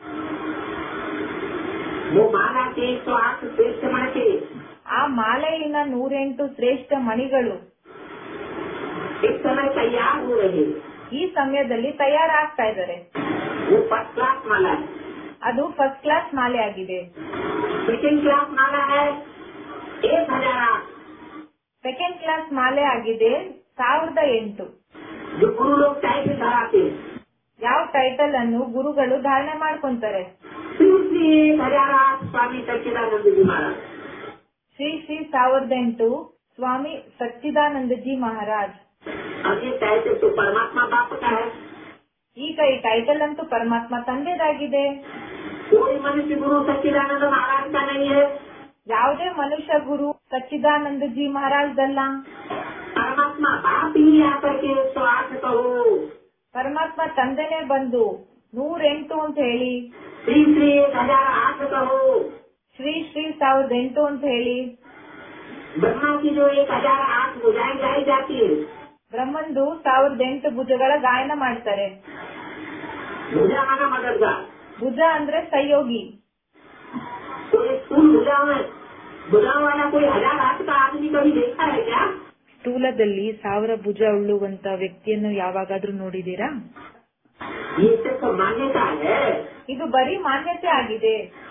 वो माला के एक सौ आठ श्रेष्ठ मण के ಆ ಮಾಲೆಯಿನ ನೂರೆಂಟು ಶ್ರೇಷ್ಠ ಮಣಿಗಳು इस समय तैयार हो रहे हैं ಈ ಸಮಯದಲ್ಲಿ ತಯಾರಾಗ್ತಾ ಇದ್ದಾರೆ वो फर्स्ट क्लास माला है ಅದು फर्स्ट क्लास ಮಾಲೆ ಆಗಿದೆ सेकेंड क्लास माला है एक हजार आठ ಸೆಕೆಂಡ್ ಕ್ಲಾಸ್ ಮಾಲೆ ಆಗಿದೆ ಸಾವಿರದ ಎಂಟು जो गुरु लोग टाइप धराते हैं ಯಾವ ಟೈಟಲ್ ಅನ್ನು ಗುರುಗಳು ಧಾರಣೆ ಮಾಡ್ಕೊಂತಾರೆ श्री श्री एक हजार आठ स्वामी सच्चिदानंद जी महाराज ಶ್ರೀ ಶ್ರೀ ಸಾವಿರದ ಎಂಟು ಸ್ವಾಮಿ ಸಚ್ಚಿದಾನಂದಜಿ ಮಹಾರಾಜ್ अब ये टाइटल तो परमात्मा बाप का है ಈಗ ಈ ಟೈಟಲ್ ಅಂತೂ ಪರಮಾತ್ಮ ತಂದೆದಾಗಿದೆ कोई मनुष्य गुरु सच्चिदानंद महाराज का नहीं है ಯಾವುದೇ ಮನುಷ್ಯ ಗುರು ಸಚ್ಚಿದಾನಂದಜಿ ಮಹಾರಾಜ್ದಲ್ಲ परमात्मा बाप ही आकर के एक सौ आठ कहो ಪರಮಾತ್ಮ ತಂದೆನೇ ಬಂದು ನೂರೆಂಟು ಅಂತ ಹೇಳಿ श्री श्री एक हजार आठ कहो ಶ್ರೀ ಶ್ರೀ ಸಾವಿರದ ಎಂಟು ಅಂತ ಹೇಳಿ ब्रह्मा की जो एक हजार आठ बुझाई गाई जाती है ಬ್ರಹ್ಮಂದು ಸಾವಿರದ ಎಂಟು ಭುಜಗಳ ಗಾಯನ ಮಾಡ್ತಾರೆ भुजा माना मददगार ಭುಜ ಅಂದ್ರೆ ಸಹಯೋಗಿ कोई स्कूल भुजा में भुजा वाला कोई हजार आठ का आदमी कभी देखा है क्या ಸ್ಥೂಲದಲ್ಲಿ ಸಾವಿರ ಭುಜ ಉಳ್ಳುವಂತ ವ್ಯಕ್ತಿಯನ್ನು ಯಾವಾಗಾದ್ರೂ ನೋಡಿದೀರಾ ये सिर्फ मान्यता है ಇದು ಬರೀ ಮಾನ್ಯತೆ ಆಗಿದೆ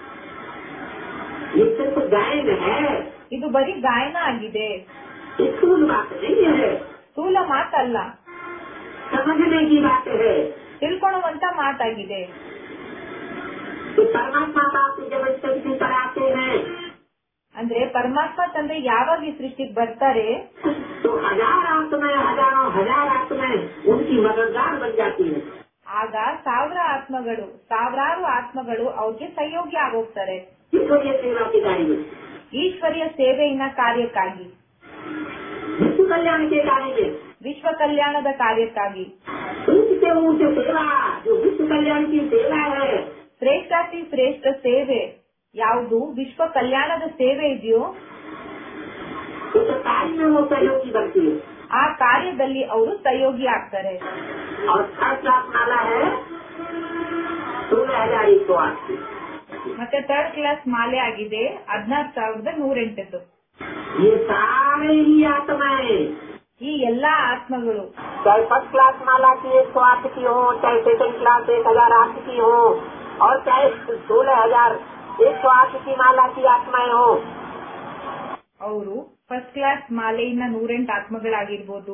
ये सिर्फ गायन है ಇದು बरी ಗಾಯನ ಆಗಿದೆ ये स्थूल बात नहीं है ಸ್ಥೂಲ ಮಾತಲ್ಲ समझने की बात है ತಿಳ್ಕೊಳ್ಳುವಂತ ಮಾತಾಗಿದೆ कि परमात्मा बाप जब इस सृष्टि पर आते हैं ಅಂದ್ರೆ ಪರಮಾತ್ಮ ತಂದೆ ಯಾವಾಗ ಈ ಸೃಷ್ಟಿಗೆ ಬರ್ತಾರೆ तो हजार आत्माएं हजारों हजार आत्माएं उनकी मददगार बन जाती है ಆಗ ಸಾವಿರ ಆತ್ಮಗಳು ಸಾವಿರಾರು ಆತ್ಮಗಳು ಅವ್ರಿಗೆ ಸಹಯೋಗಿ ಆಗೋಗ್ತಾರೆ ईश्वरीय सेवा के कार्य में ಈಶ್ವರಿಯ ಸೇವೆಯಿನ ಕಾರ್ಯಕ್ಕಾಗಿ विश्व कल्याण के कार्य में ವಿಶ್ವ ಕಲ್ಯಾಣದ ಕಾರ್ಯಕ್ಕಾಗಿ ऊंच से ऊंच सेवा जो विश्व कल्याण की सेवा है ಶ್ರೇಷ್ಠಾತಿ ಶ್ರೇಷ್ಠ ಸೇವೆ ಯಾವುದು ವಿಶ್ವ ಕಲ್ಯಾಣದ ಸೇವೆ ಇದೆಯೋ उस कार्य में वो सहयोगी बनती है ಆ ಕಾರ್ಯದಲ್ಲಿ ಅವರು ಸಹಯೋಗಿ ಆಗ್ತಾರೆ और थर्ड क्लास माला है सोलह हजार एक सौ आठ की ಮತ್ತೆ ಥರ್ಡ್ ಕ್ಲಾಸ್ ಮಾಲೆ ಆಗಿದೆ ಹದಿನಾರು ಸಾವಿರದ ನೂರೆಂಟದ್ದು ये सारे ही आत्माएं ಈ ಎಲ್ಲಾ ಆತ್ಮಗಳು चाहे फर्स्ट क्लास माला की एक सौ आठ की हो चाहे सेकंड क्लास एक हजार आठ की हो और चाहे सोलह हजार एक सौ आठ की माला की आत्माएं हो ಅವರು ಫಸ್ಟ್ ಕ್ಲಾಸ್ ಮಾಲೆಯಿಂದ ನೂರೆಂಟು ಆತ್ಮಗಳಾಗಿರ್ಬೋದು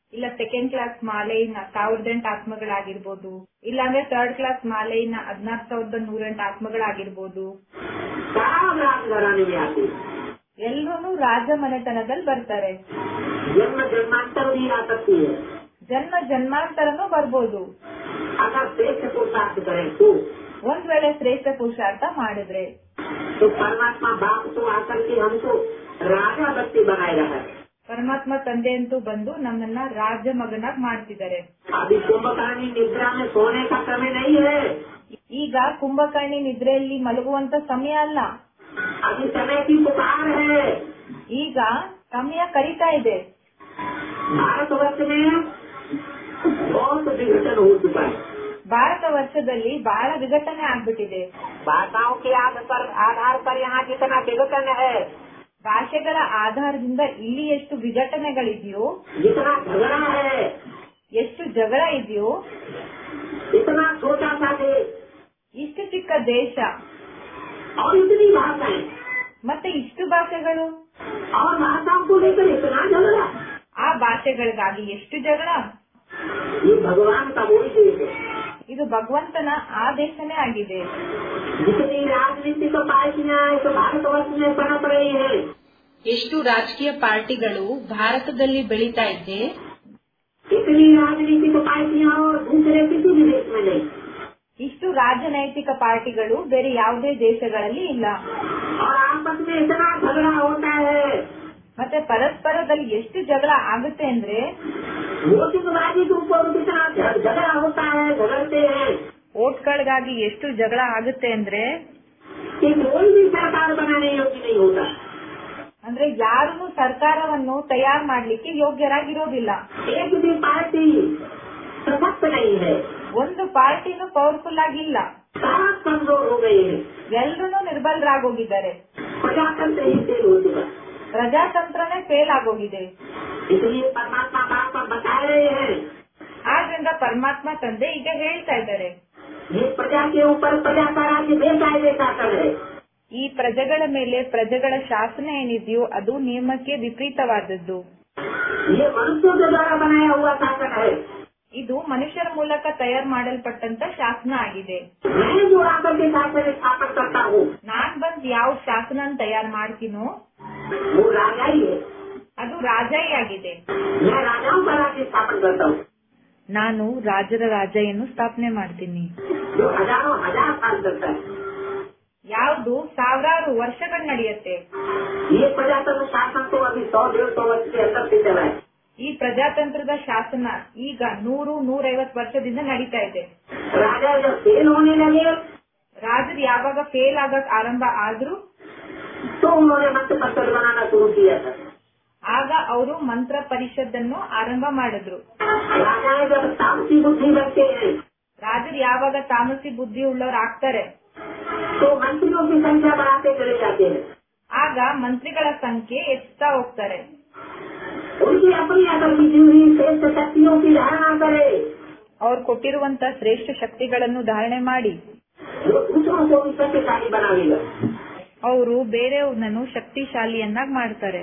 ಇಲ್ಲ ಸೆಕೆಂಡ್ ಕ್ಲಾಸ್ ಮಾಲೆಯಿನ ಸಾವಿರದ ಎಂಟು ಆತ್ಮಗಳಾಗಿರ್ಬೋದು ಇಲ್ಲಾಂದ್ರೆ ಥರ್ಡ್ ಕ್ಲಾಸ್ ಮಾಲೆಯಿನ ಹದಿನಾಲ್ಕು ಸಾವಿರದ ನೂರೆಂಟು ಆತ್ಮಗಳಾಗಿರ್ಬೋದು सब राजघराने में आते हैं ಎಲ್ರೂ ರಾಜ ಮನೆತನದಲ್ಲಿ ಬರ್ತಾರೆ जन्म जन्मांतर भी आ सकती है ಜನ್ಮ ಜನ್ಮಾಂತರನೂ ಬರ್ಬೋದು अगर श्रेष्ठ पुरुषार्थ करें तो ಒಂದ್ ವೇಳೆ ಶ್ರೇಷ್ಠ ಪುರುಷಾರ್ಥ ಮಾಡಿದ್ರೆ तो परमात्मा बाप तो आकर के हमको राजा बच्चे बनाए रहा है ಪರಮಾತ್ಮ ತಂದೆ ಅಂತೂ ಬಂದು ನಮ್ಮನ್ನ ರಾಜ ಮಗನಾಗ್ ಮಾಡ್ತಿದ್ದಾರೆ अभी कुंभकर्णी निद्रा में सोने का समय नहीं है ಈಗ ಕುಂಭಕರ್ಣಿ ನಿದ್ರೆಯಲ್ಲಿ ಮಲಗುವಂತ ಸಮಯ ಅಲ್ಲ अभी समय की पुकार है ಈಗ ಸಮಯ ಕರೀತಾ ಇದೆ भारतवर्ष में बहुत विघटन हो चुका है ಭಾರತ ವರ್ಷದಲ್ಲಿ ಬಹಳ ವಿಘಟನೆ ಆಗ್ಬಿಟ್ಟಿದೆ भाषाओं के आधार पर आधार पर यहाँ जितना विघटन है ಭಾಷೆಗಳ ಆಧಾರದಿಂದ ಇಲ್ಲಿ ಎಷ್ಟು ವಿಘಟನೆಗಳಿದೆಯೋ जितना झगड़ा है ಎಷ್ಟು ಜಗಳ ಇದೆಯೋ इतना छोटा सा देश ಇಷ್ಟು ಚಿಕ್ಕ ದೇಶ और इतनी भाषाएं ಮತ್ತೆ ಇಷ್ಟು ಭಾಷೆಗಳು और भाषाओं को लेकर इतना झगड़ा ಆ ಭಾಷೆಗಳಿಗಾಗಿ ಎಷ್ಟು ಜಗಳ ये भगवान का वही देश है ಇದು ಭಗವಂತನ ಆದೇಶನೇ ಆಗಿದೆ जितनी राजनीतिक पार्टियां इस भारतवर्ष में पनप रही है ಎಷ್ಟು ರಾಜಕೀಯ ಪಾರ್ಟಿಗಳು ಭಾರತದಲ್ಲಿ ಬೆಳೀತಾ ಇದ್ದೆ इतनी राजनीतिक पार्टियां और दूसरे किसी भी देश में नहीं ಇಷ್ಟು ರಾಜನೈತಿಕ ಪಾರ್ಟಿಗಳು ಬೇರೆ ಯಾವುದೇ ದೇಶಗಳಲ್ಲಿ ಇಲ್ಲ और आपस में इतना झगड़ा होता है ಮತ್ತೆ ಪರಸ್ಪರದಲ್ಲಿ ಎಷ್ಟು ಜಗಳ ಆಗುತ್ತೆ ಅಂದ್ರೆ वोटिंगबाजी के ऊपर कितना झ- झगड़ा होता है झगड़ते हैं ಓಟ್ಗಳಿಗಾಗಿ ಎಷ್ಟು ಜಗಳ ಆಗುತ್ತೆ ಅಂದ್ರೆ कि कोई भी सरकार बनाने योग्य नहीं होता ಅಂದ್ರೆ ಯಾರೂ ಸರ್ಕಾರವನ್ನು ತಯಾರು ಮಾಡ್ಲಿಕ್ಕೆ ಯೋಗ್ಯರಾಗಿರೋದಿಲ್ಲ एक भी पार्टी सशक्त नहीं है ಒಂದು ಪಾರ್ಟಿನೂ ಪವರ್ಫುಲ್ ಆಗಿಲ್ಲ सारा कमजोर हो गए हैं ಎಲ್ರೂ ನಿರ್ಬಲರಾಗೋಗಿದ್ದಾರೆ प्रजातंत्र ही फेल हो चुका ಪ್ರಜಾತಂತ್ರನೇ ಫೇಲ್ ಆಗೋಗಿದೆ इसलिए परमात्मा बाप पर बता रहे हैं ಆದ್ರಿಂದ ಪರಮಾತ್ಮ ತಂದೆ ಈಗ ಹೇಳ್ತಾ ಇದ್ದಾರೆ ये प्रजा के ऊपर प्रजा का राज्य बेकायदे शासन है ಈ ಪ್ರಜೆಗಳ ಮೇಲೆ ಪ್ರಜೆಗಳ ಶಾಸನ ಏನಿದೆಯೋ ಅದು ನಿಯಮಕ್ಕೆ ವಿಪರೀತವಾದದ್ದು ये मनुष्यों के द्वारा बनाया हुआ शासन है ಇದು ಮನುಷ್ಯರ ಮೂಲಕ ತಯಾರು ಮಾಡಲ್ಪಟ್ಟಂತ ಶಾಸನ ಆಗಿದೆ मैं जो आकर के शासन स्थापन करता हूँ ನಾನ್ ಬಂದ್ ಯಾವ ಶಾಸನ ತಯಾರು ಮಾಡ್ತೀನೋ वो राजा ही है ಅದು ರಾಜಾಯಿ ಆಗಿದೆ मैं राजाओं का राज्य स्थापन करता हूँ ನಾನು ರಾಜರ ರಾಜೆಯನ್ನು ಸ್ಥಾಪನೆ ಮಾಡ್ತೀನಿ जो हजारों हजार साल चलता है ಯಾವುದು ಸಾವಿರಾರು ವರ್ಷಗಳು ನಡೆಯುತ್ತೆ ये प्रजातंत्र शासन तो अभी सौ डेढ़ सौ वर्ष के अंदर से चला है ಈ ಪ್ರಜಾತಂತ್ರದ ಶಾಸನ ಈಗ ನೂರು ನೂರೈವತ್ತು ವರ್ಷದಿಂದ ನಡೀತಾ ಇದೆ राजा जब फेल होने लगे ರಾಜರು ಯಾವಾಗ ಫೇಲ್ ಆಗಕ್ ಆರಂಭ ಆದ್ರೂ तो उन्होंने मंत्र पत्र बनाना शुरू किया था ಆಗ ಅವರು ಮಂತ್ರ ಪರಿಷತ್ತನ್ನು ಆರಂಭ ಮಾಡಿದ್ರು राजाएं जब तामसी बुद्धि रखते हैं ರಾಜರು ಯಾವಾಗ ತಾಮಸಿ ಬುದ್ಧಿ ಉಳ್ಳವ್ರು ಆಗ್ತಾರೆ तो मंत्रियों की संख्या बढ़ाते चले जाते हैं ಆಗ ಮಂತ್ರಿಗಳ ಸಂಖ್ಯೆ ಹೆಚ್ಚುತ್ತಾ ಹೋಗ್ತಾರೆ उनकी अपनी अकल की हुई श्रेष्ठ शक्तियों की धारणा करे ಅವ್ರು ಕೊಟ್ಟಿರುವಂತ ಶ್ರೇಷ್ಠ ಶಕ್ತಿಗಳನ್ನು ಧಾರಣೆ ಮಾಡಿ जो दूसरों को भी शक्तिशाली बनावेगा ಅವರು ಬೇರೆಯವ್ರನ್ನೂ ಶಕ್ತಿಶಾಲಿಯನ್ನಾಗಿ ಮಾಡ್ತಾರೆ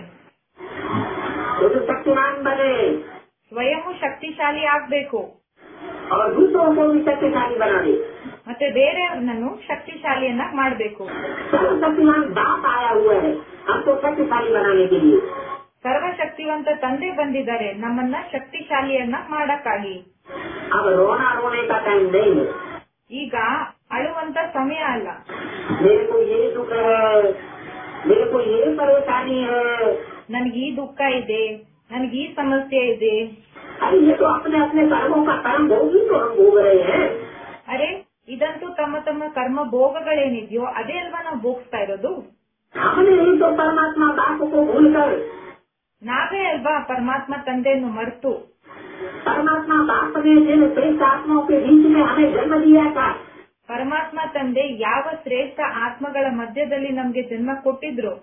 तो जो शक्तिमान बने ಸ್ವಯಂ ಶಕ್ತಿಶಾಲಿ ಆಗ್ಬೇಕು और दूसरों को भी शक्तिशाली बनावे ಮತ್ತೆ ಬೇರೆಯವ್ರನ್ನೂ ಶಕ್ತಿಶಾಲಿಯನ್ನಾಗಿ ಮಾಡ್ಬೇಕು सर्वशक्तिमान बाप आया हुआ है हमको शक्तिशाली बनाने के लिए ಸರ್ವಶಕ್ತಿವಂತ ತಂದೆ ಬಂದಿದ್ದಾರೆ ನಮ್ಮನ್ನ ಶಕ್ತಿಶಾಲಿಯನ್ನಾಗಿ ಮಾಡಕ್ಕಾಗಿ अब रोना रोने का टाइम नहीं है ಈಗ ಅಳುವಂತ ಸಮಯ ಅಲ್ಲ मेरे को ये दुख है मेरे को ये परेशानी है ನನ್ಗೆ ಈ ದುಃಖ ಇದೆ ನನ್ಗೆ ಈ ಸಮಸ್ಯೆ ಇದೆ अरे ये तो अपने अपने कर्मों का कर्म भोगी तो हम भोग रहे हैं ಅರೆ ಇದಂತೂ ತಮ್ಮ ತಮ್ಮ ಕರ್ಮ ಭೋಗಗಳೇನಿದೆಯೋ ಅದೇ ಅಲ್ವಾ ನಾವು ಭೋಗಿಸ್ತಾ ಇರೋದು हमने ही तो परमात्मा बाप को भूलकर ನಾವೇ ಅಲ್ವಾ ಪರಮಾತ್ಮ ತಂದೆಯನ್ನು ಮರೆತು परमात्मा बाप ने जिन श्रेष्ठ आत्माओं के बीच में हमें जन्म दिया था ಪರಮಾತ್ಮ ತಂದೆ ಯಾವ ಶ್ರೇಷ್ಠ ಆತ್ಮಗಳ ಮಧ್ಯದಲ್ಲಿ ನಮ್ಗೆ ಜನ್ಮ ಕೊಟ್ಟಿದ್ರು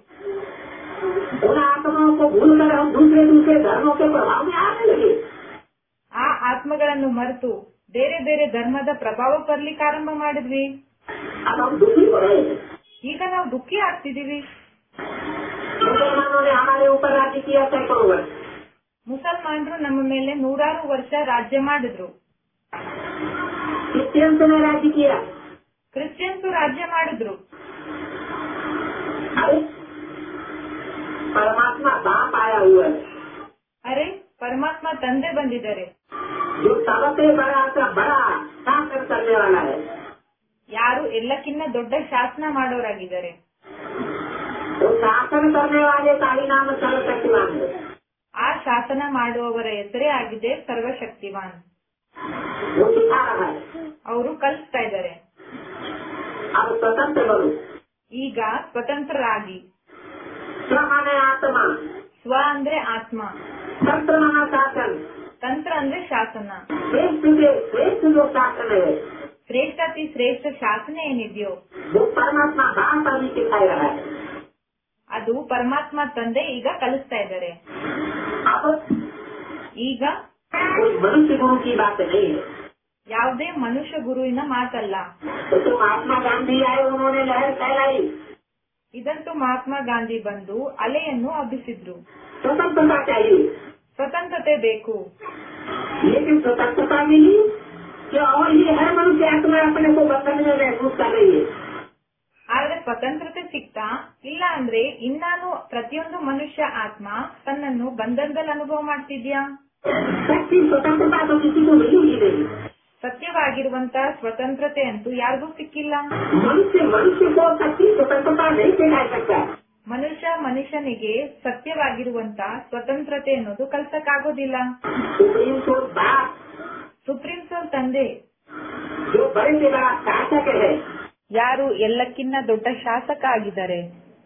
उन आत्माओं को भूलकर हम दूसरे दूसरे धर्मों के प्रभाव में आने लगे ಆ ಆತ್ಮಗಳನ್ನು ಮರೆತು ಬೇರೆ ಬೇರೆ ಧರ್ಮದ ಪ್ರಭಾವ ಬರ್ಲಿಕ್ಕೆ ಆರಂಭ ಮಾಡಿದ್ವಿ अब हम दुखी हो रहे हैं ಈಗ ನಾವು ದುಃಖಿ ಆಗ್ತಿದೀವಿ मुसलमानों ने हमारे ऊपर राज्य किया सैकड़ों वर्ष ಮುಸಲ್ಮಾನರು ನಮ್ಮ ಮೇಲೆ ನೂರಾರು ವರ್ಷ ರಾಜ್ಯ ಮಾಡಿದ್ರು क्रिश्चियंस ने राज्य किया ಕ್ರಿಶ್ಚಿಯನ್ಸ್ ರಾಜ್ಯ ಮಾಡಿದ್ರು अरे परमात्मा बाप आया हुआ है ಅರೆ ಪರಮಾತ್ಮ ತಂದೆ ಬಂದಿದ್ದಾರೆ जो सबसे बड़ा सा बड़ा शासन करने वाला है ಯಾರು ಎಲ್ಲಕ್ಕಿನ್ನ ದೊಡ್ಡ ಶಾಸನ ಮಾಡೋರಾಗಿದ್ದಾರೆ वो शासन करने वाले का ही नाम सर्वशक्तिमान है ಆ ಶಾಸನ ಮಾಡುವವರ ಹೆಸರೇ ಆಗಿದೆ ಸರ್ವಶಕ್ತಿವಾನ್ वो सिखा रहा है ಅವರು ಕಲಿಸ್ತಾ ಇದ್ದಾರೆ अब स्वतंत्र बनो ಈಗ ಸ್ವತಂತ್ರರಾಗಿ स्व माने आत्मा ಸ್ವ ಅಂದ್ರೆ ಆತ್ಮ तंत्र माना शासन ತಂತ್ರ ಅಂದ್ರೆ ಶಾಸನ श्रेष्ठ के श्रेष्ठ जो शासन है ಶ್ರೇಷ್ಠತಿ ಶ್ರೇಷ್ಠ ಶಾಸನ ಏನಿದೆಯೋ वो परमात्मा बाप अभी सिखाई रहा है ಅದು ಪರಮಾತ್ಮ ತಂದೆ ಈಗ ಕಲಿಸ್ತಾ ಇದ್ದಾರೆ अब ಈಗ कोई मनुष्य गुरु की बात नहीं है ಯಾವುದೇ ಮನುಷ್ಯ ಗುರುವಿನ ಮಾತಲ್ಲ तो, तो महात्मा गांधी आए उन्होंने लहर फैलाई ಇದಂತೂ ಮಹಾತ್ಮ ಗಾಂಧಿ ಬಂದು ಅಲೆಯನ್ನು ಹಬ್ಬಿಸಿದ್ರು स्वतंत्रता चाहिए ಸ್ವತಂತ್ರತೆ ಬೇಕು लेकिन स्वतंत्रता मिली कि और ये हर मनुष्य आत्मा अपने को बंधन में महसूस कर रही है ಆದ್ರೆ ಸ್ವತಂತ್ರತೆ ಸಿಕ್ತಾ ಇಲ್ಲ ಅಂದ್ರೆ ಇನ್ನಾನು ಪ್ರತಿಯೊಂದು ಮನುಷ್ಯ ಆತ್ಮ ತನ್ನನ್ನು ಬಂಧನದಲ್ಲಿ ಅನುಭವ ಮಾಡ್ತಿದ್ಯಾ सच्ची स्वतंत्रता तो किसी को मिली ही नहीं ಸತ್ಯವಾಗಿರುವಂತ ಸ್ವತಂತ್ರತೆ ಅಂತೂ ಯಾರಿಗೂ ಸಿಕ್ಕಿಲ್ಲ मनुष्य मनुष्य को सच्ची स्वतंत्रता नहीं सिखा सकता ಮನುಷ್ಯ ಮನುಷ್ಯನಿಗೆ ಸತ್ಯವಾಗಿರುವಂತ ಸ್ವತಂತ್ರತೆ ಅನ್ನೋದು ಕಲ್ಸಕ್ಕಾಗೋದಿಲ್ಲ सुप्रीम कोर्ट बाप ಸುಪ್ರೀಂ ಕೋರ್ಟ್ ತಂದೆ जो बड़े से बड़ा शासक है ಯಾರು ಎಲ್ಲಕ್ಕಿನ್ನ ದೊಡ್ಡ ಶಾಸಕ ಆಗಿದ್ದಾರೆ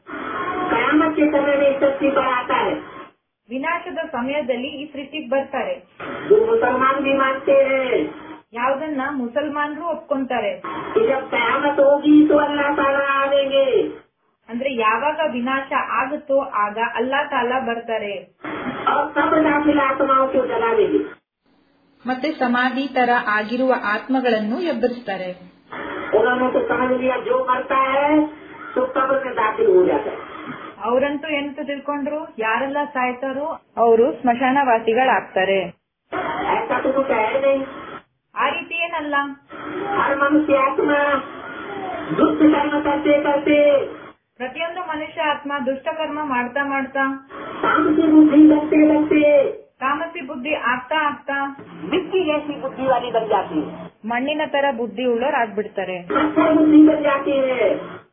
कयामत के समय में इस सच्ची पर आता है ವಿನಾಶದ ಸಮಯದಲ್ಲಿ ಈ ಸೃಷ್ಟಿಗೆ ಬರ್ತಾರೆ जो मुसलमान भी मानते हैं ಯಾವ್ದನ್ನ ಮುಸಲ್ಮಾನರು ಒಪ್ಕೊಂತಾರೆ कि जब कयामत होगी तो अल्लाह ताला आवेंगे ಅಂದ್ರೆ ಯಾವಾಗ ವಿನಾಶ ಆಗುತ್ತೋ ಆಗ ಅಲ್ಲಾ ತಾಲ ಬರ್ತಾರೆ और सब दाखिल आत्माओं को जला देंगे ಮತ್ತೆ ಸಮಾಧಿ ತರ ಆಗಿರುವ ಆತ್ಮಗಳನ್ನು ಎಬ್ಬರಿಸ್ತಾರೆ उन्होंने तो समझ लिया जो मरता है तो कब्र में दाखिल हो जाता है ಅವ್ರಂತೂ ಎಂತ ತಿಳ್ಕೊಂಡ್ರು ಯಾರೆಲ್ಲ ಸಾಯ್ತಾರೋ ಅವರು ಸ್ಮಶಾನವಾಸಿಗಳಾಗ್ತಾರೆ ऐसा तो कुछ है नहीं ಆ ರೀತಿ ಏನಲ್ಲ हर मनुष्य आत्मा दुष्ट कर्म करते करते ಪ್ರತಿಯೊಂದು ಮನುಷ್ಯ ಆತ್ಮ ದುಷ್ಟಕರ್ಮ ಮಾಡ್ತಾ ಮಾಡ್ತಾ काम की बुद्धि करते करते ತಾಮಸಿ ಬುದ್ಧಿ ಆಗ್ತಾ ಆಗ್ತಾ मिट्टी जैसी बुद्धि वाली बन जाती है ಮಣ್ಣಿನ ತರ ಬುದ್ಧಿ ಉಳ್ಳೋರಾಗ್ಬಿಡ್ತಾರೆ पत्थर बुद्धि बन जाती है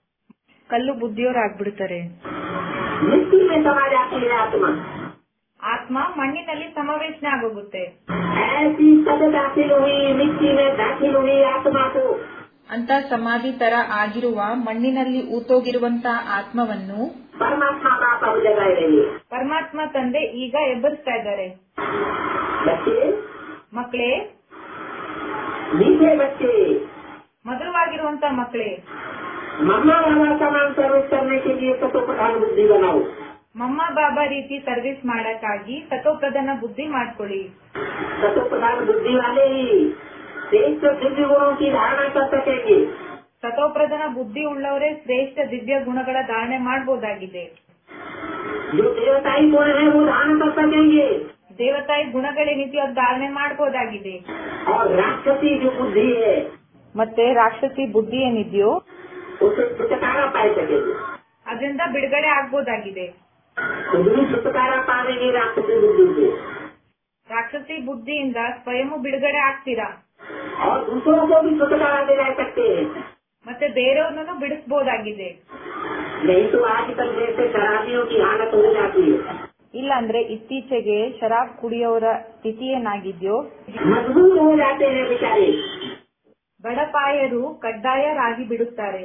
ಕಲ್ಲು ಬುದ್ಧಿಯವರಾಗ್ಬಿಡ್ತಾರೆ मिट्टी में समा जाती है आत्मा ಆತ್ಮ ಮಣ್ಣಿನಲ್ಲಿ ಸಮಾವೇಶನ ಆಗೋಗುತ್ತೆ ऐसी सद दाखिल हुई मिट्टी में दाखिल हुई आत्मा को ಅಂತ ಸಮಾಧಿ ತರ ಆಗಿರುವ ಮಣ್ಣಿನಲ್ಲಿ ಊತೋಗಿರುವಂತ ಆತ್ಮವನ್ನು परमात्मा बाप अब जगाए रही ಪರಮಾತ್ಮ ತಂದೆ ಈಗ ಎಬ್ಬರಿಸ್ತಾ ಇದ್ದಾರೆ बच्चे ಮಕ್ಕಳೇ मीठे बच्चे ಮಧುರವಾಗಿರುವಂತ ಮಕ್ಕಳೇ मम्मा बाबा का नाम सर्विस करने के लिए तो प्रधान बुद्धि बनाओ ಮಮ್ಮ ಬಾಬಾ ರೀತಿ ಸರ್ವಿಸ್ ಮಾಡಕ್ಕಾಗಿ ಸತೋಪ್ರಧಾನ ಬುದ್ಧಿ ಮಾಡ್ಕೊಳ್ಳಿ सतो प्रधान बुद्धि वाले ही श्रेष्ठ दिव्य गुणों की धारणा कर सकेंगे ಸತೋಪ್ರಧಾನ ಬುದ್ಧಿ ಉಳ್ಳವರೇ ಶ್ರೇಷ್ಠ ದಿವ್ಯ ಗುಣಗಳ ಧಾರಣೆ ಮಾಡಬಹುದಾಗಿದೆ जो देवताई गुण है वो धारण कर सकेंगे ದೇವತಾಯಿ ಗುಣಗಳೇನಿದೆಯೋ ಅದು ಧಾರಣೆ ಮಾಡಬಹುದಾಗಿದೆ और राक्षसी जो बुद्धि है ಮತ್ತೆ ರಾಕ್ಷಸಿ ಬುದ್ಧಿ ಏನಿದೆಯೋ उसे छुटकारा पाए सकेंगे ಅದರಿಂದ ಬಿಡುಗಡೆ ಆಗ್ಬೋದಾಗಿದೆ खुद भी छुटकारा पाएंगे राक्षसी बुद्धि से ರಾಕ್ಷಸಿ ಬುದ್ಧಿಯಿಂದ ಸ್ವಯಂ ಬಿಡುಗಡೆ ಆಗ್ತೀರಾ और दूसरों को भी छुटकारा दिला सकते हैं ಮತ್ತೆ ಬೇರೆಯವ್ರನ್ನೂ ಬಿಡಿಸಬಹುದಾಗಿದೆ नहीं तो आजकल जैसे शराबियों की हालत हो जाती है ಇಲ್ಲ ಅಂದ್ರೆ ಇತ್ತೀಚೆಗೆ ಶರಾಬ್ ಕುಡಿಯೋರ ಸ್ಥಿತಿ ಏನಾಗಿದ್ಯೋ मजबूर हो जाते हैं बेचारे ಬಡಪಾಯರು ಕಡ್ಡಾಯರಾಗಿ ಬಿಡುತ್ತಾರೆ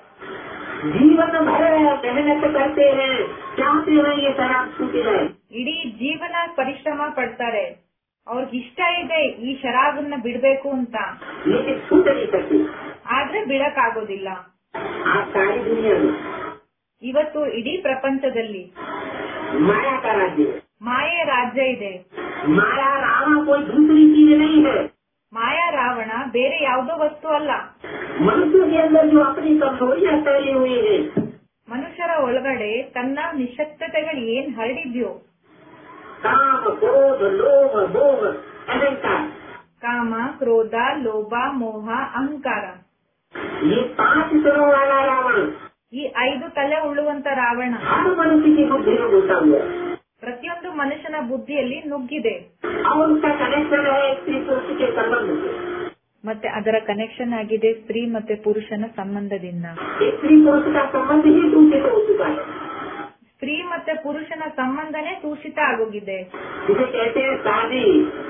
जीवन भर मेहनत करते हैं चाहते हैं ये शराब छूट जाए ಇಡೀ ಜೀವನ ಪರಿಶ್ರಮ ಪಡ್ತಾರೆ ಅವ್ರಿಗೆ ಇಷ್ಟ ಇದೆ ಈ ಶರಾಬನ್ನ ಬಿಡ್ಬೇಕು ಅಂತ लेकिन छूट नहीं सकती ಆದ್ರೆ ಬಿಡಕ್ ಆಗೋದಿಲ್ಲ आज सारी दुनिया में ಇವತ್ತು ಇಡೀ ಪ್ರಪಂಚದಲ್ಲಿ माया का राज्य है ಮಾಯೆ ರಾಜ್ಯ ಇದೆ माया रावण कोई दूसरी चीज नहीं है ಮಾಯಾ ರಾವಣ ಬೇರೆ ಯಾವುದೋ ವಸ್ತು ಅಲ್ಲ मनुष्य के अंदर जो अपनी कमजोरियां फैली हुई है ಮನುಷ್ಯರ ಒಳಗಡೆ ತನ್ನ ನಿಶಕ್ತತೆಗಳು ಏನ್ ಹರಡಿದ್ಯೋ काम क्रोध लोभ मोह अहंकार ಕಾಮ ಕ್ರೋಧ ಲೋಭ ಮೋಹ ಅಹಂಕಾರ ये पांच सिरों वाला रावण ಈ ಐದು ತಲೆ ಉಳ್ಳುವಂತ ರಾವಣ हर मनुष्य की बुद्धि में घुसा हुआ है ಪ್ರತಿಯೊಂದು ಮನುಷ್ಯನ ಬುದ್ಧಿಯಲ್ಲಿ ನುಗ್ಗಿದೆ और उसका कनेक्शन है स्त्री पुरुष के संबंध से ಮತ್ತೆ ಅದರ ಕನೆಕ್ಷನ್ ಆಗಿದೆ ಸ್ತ್ರೀ ಮತ್ತೆ ಪುರುಷನ ಸಂಬಂಧದಿಂದ स्त्री पुरुष का संबंध ही दूषित हो चुका है ಸ್ತ್ರೀ ಮತ್ತೆ ಪುರುಷನ ಸಂಬಂಧನೇ ದೂಷಿತ ಆಗೋಗಿದೆ जिसे कहते हैं शादी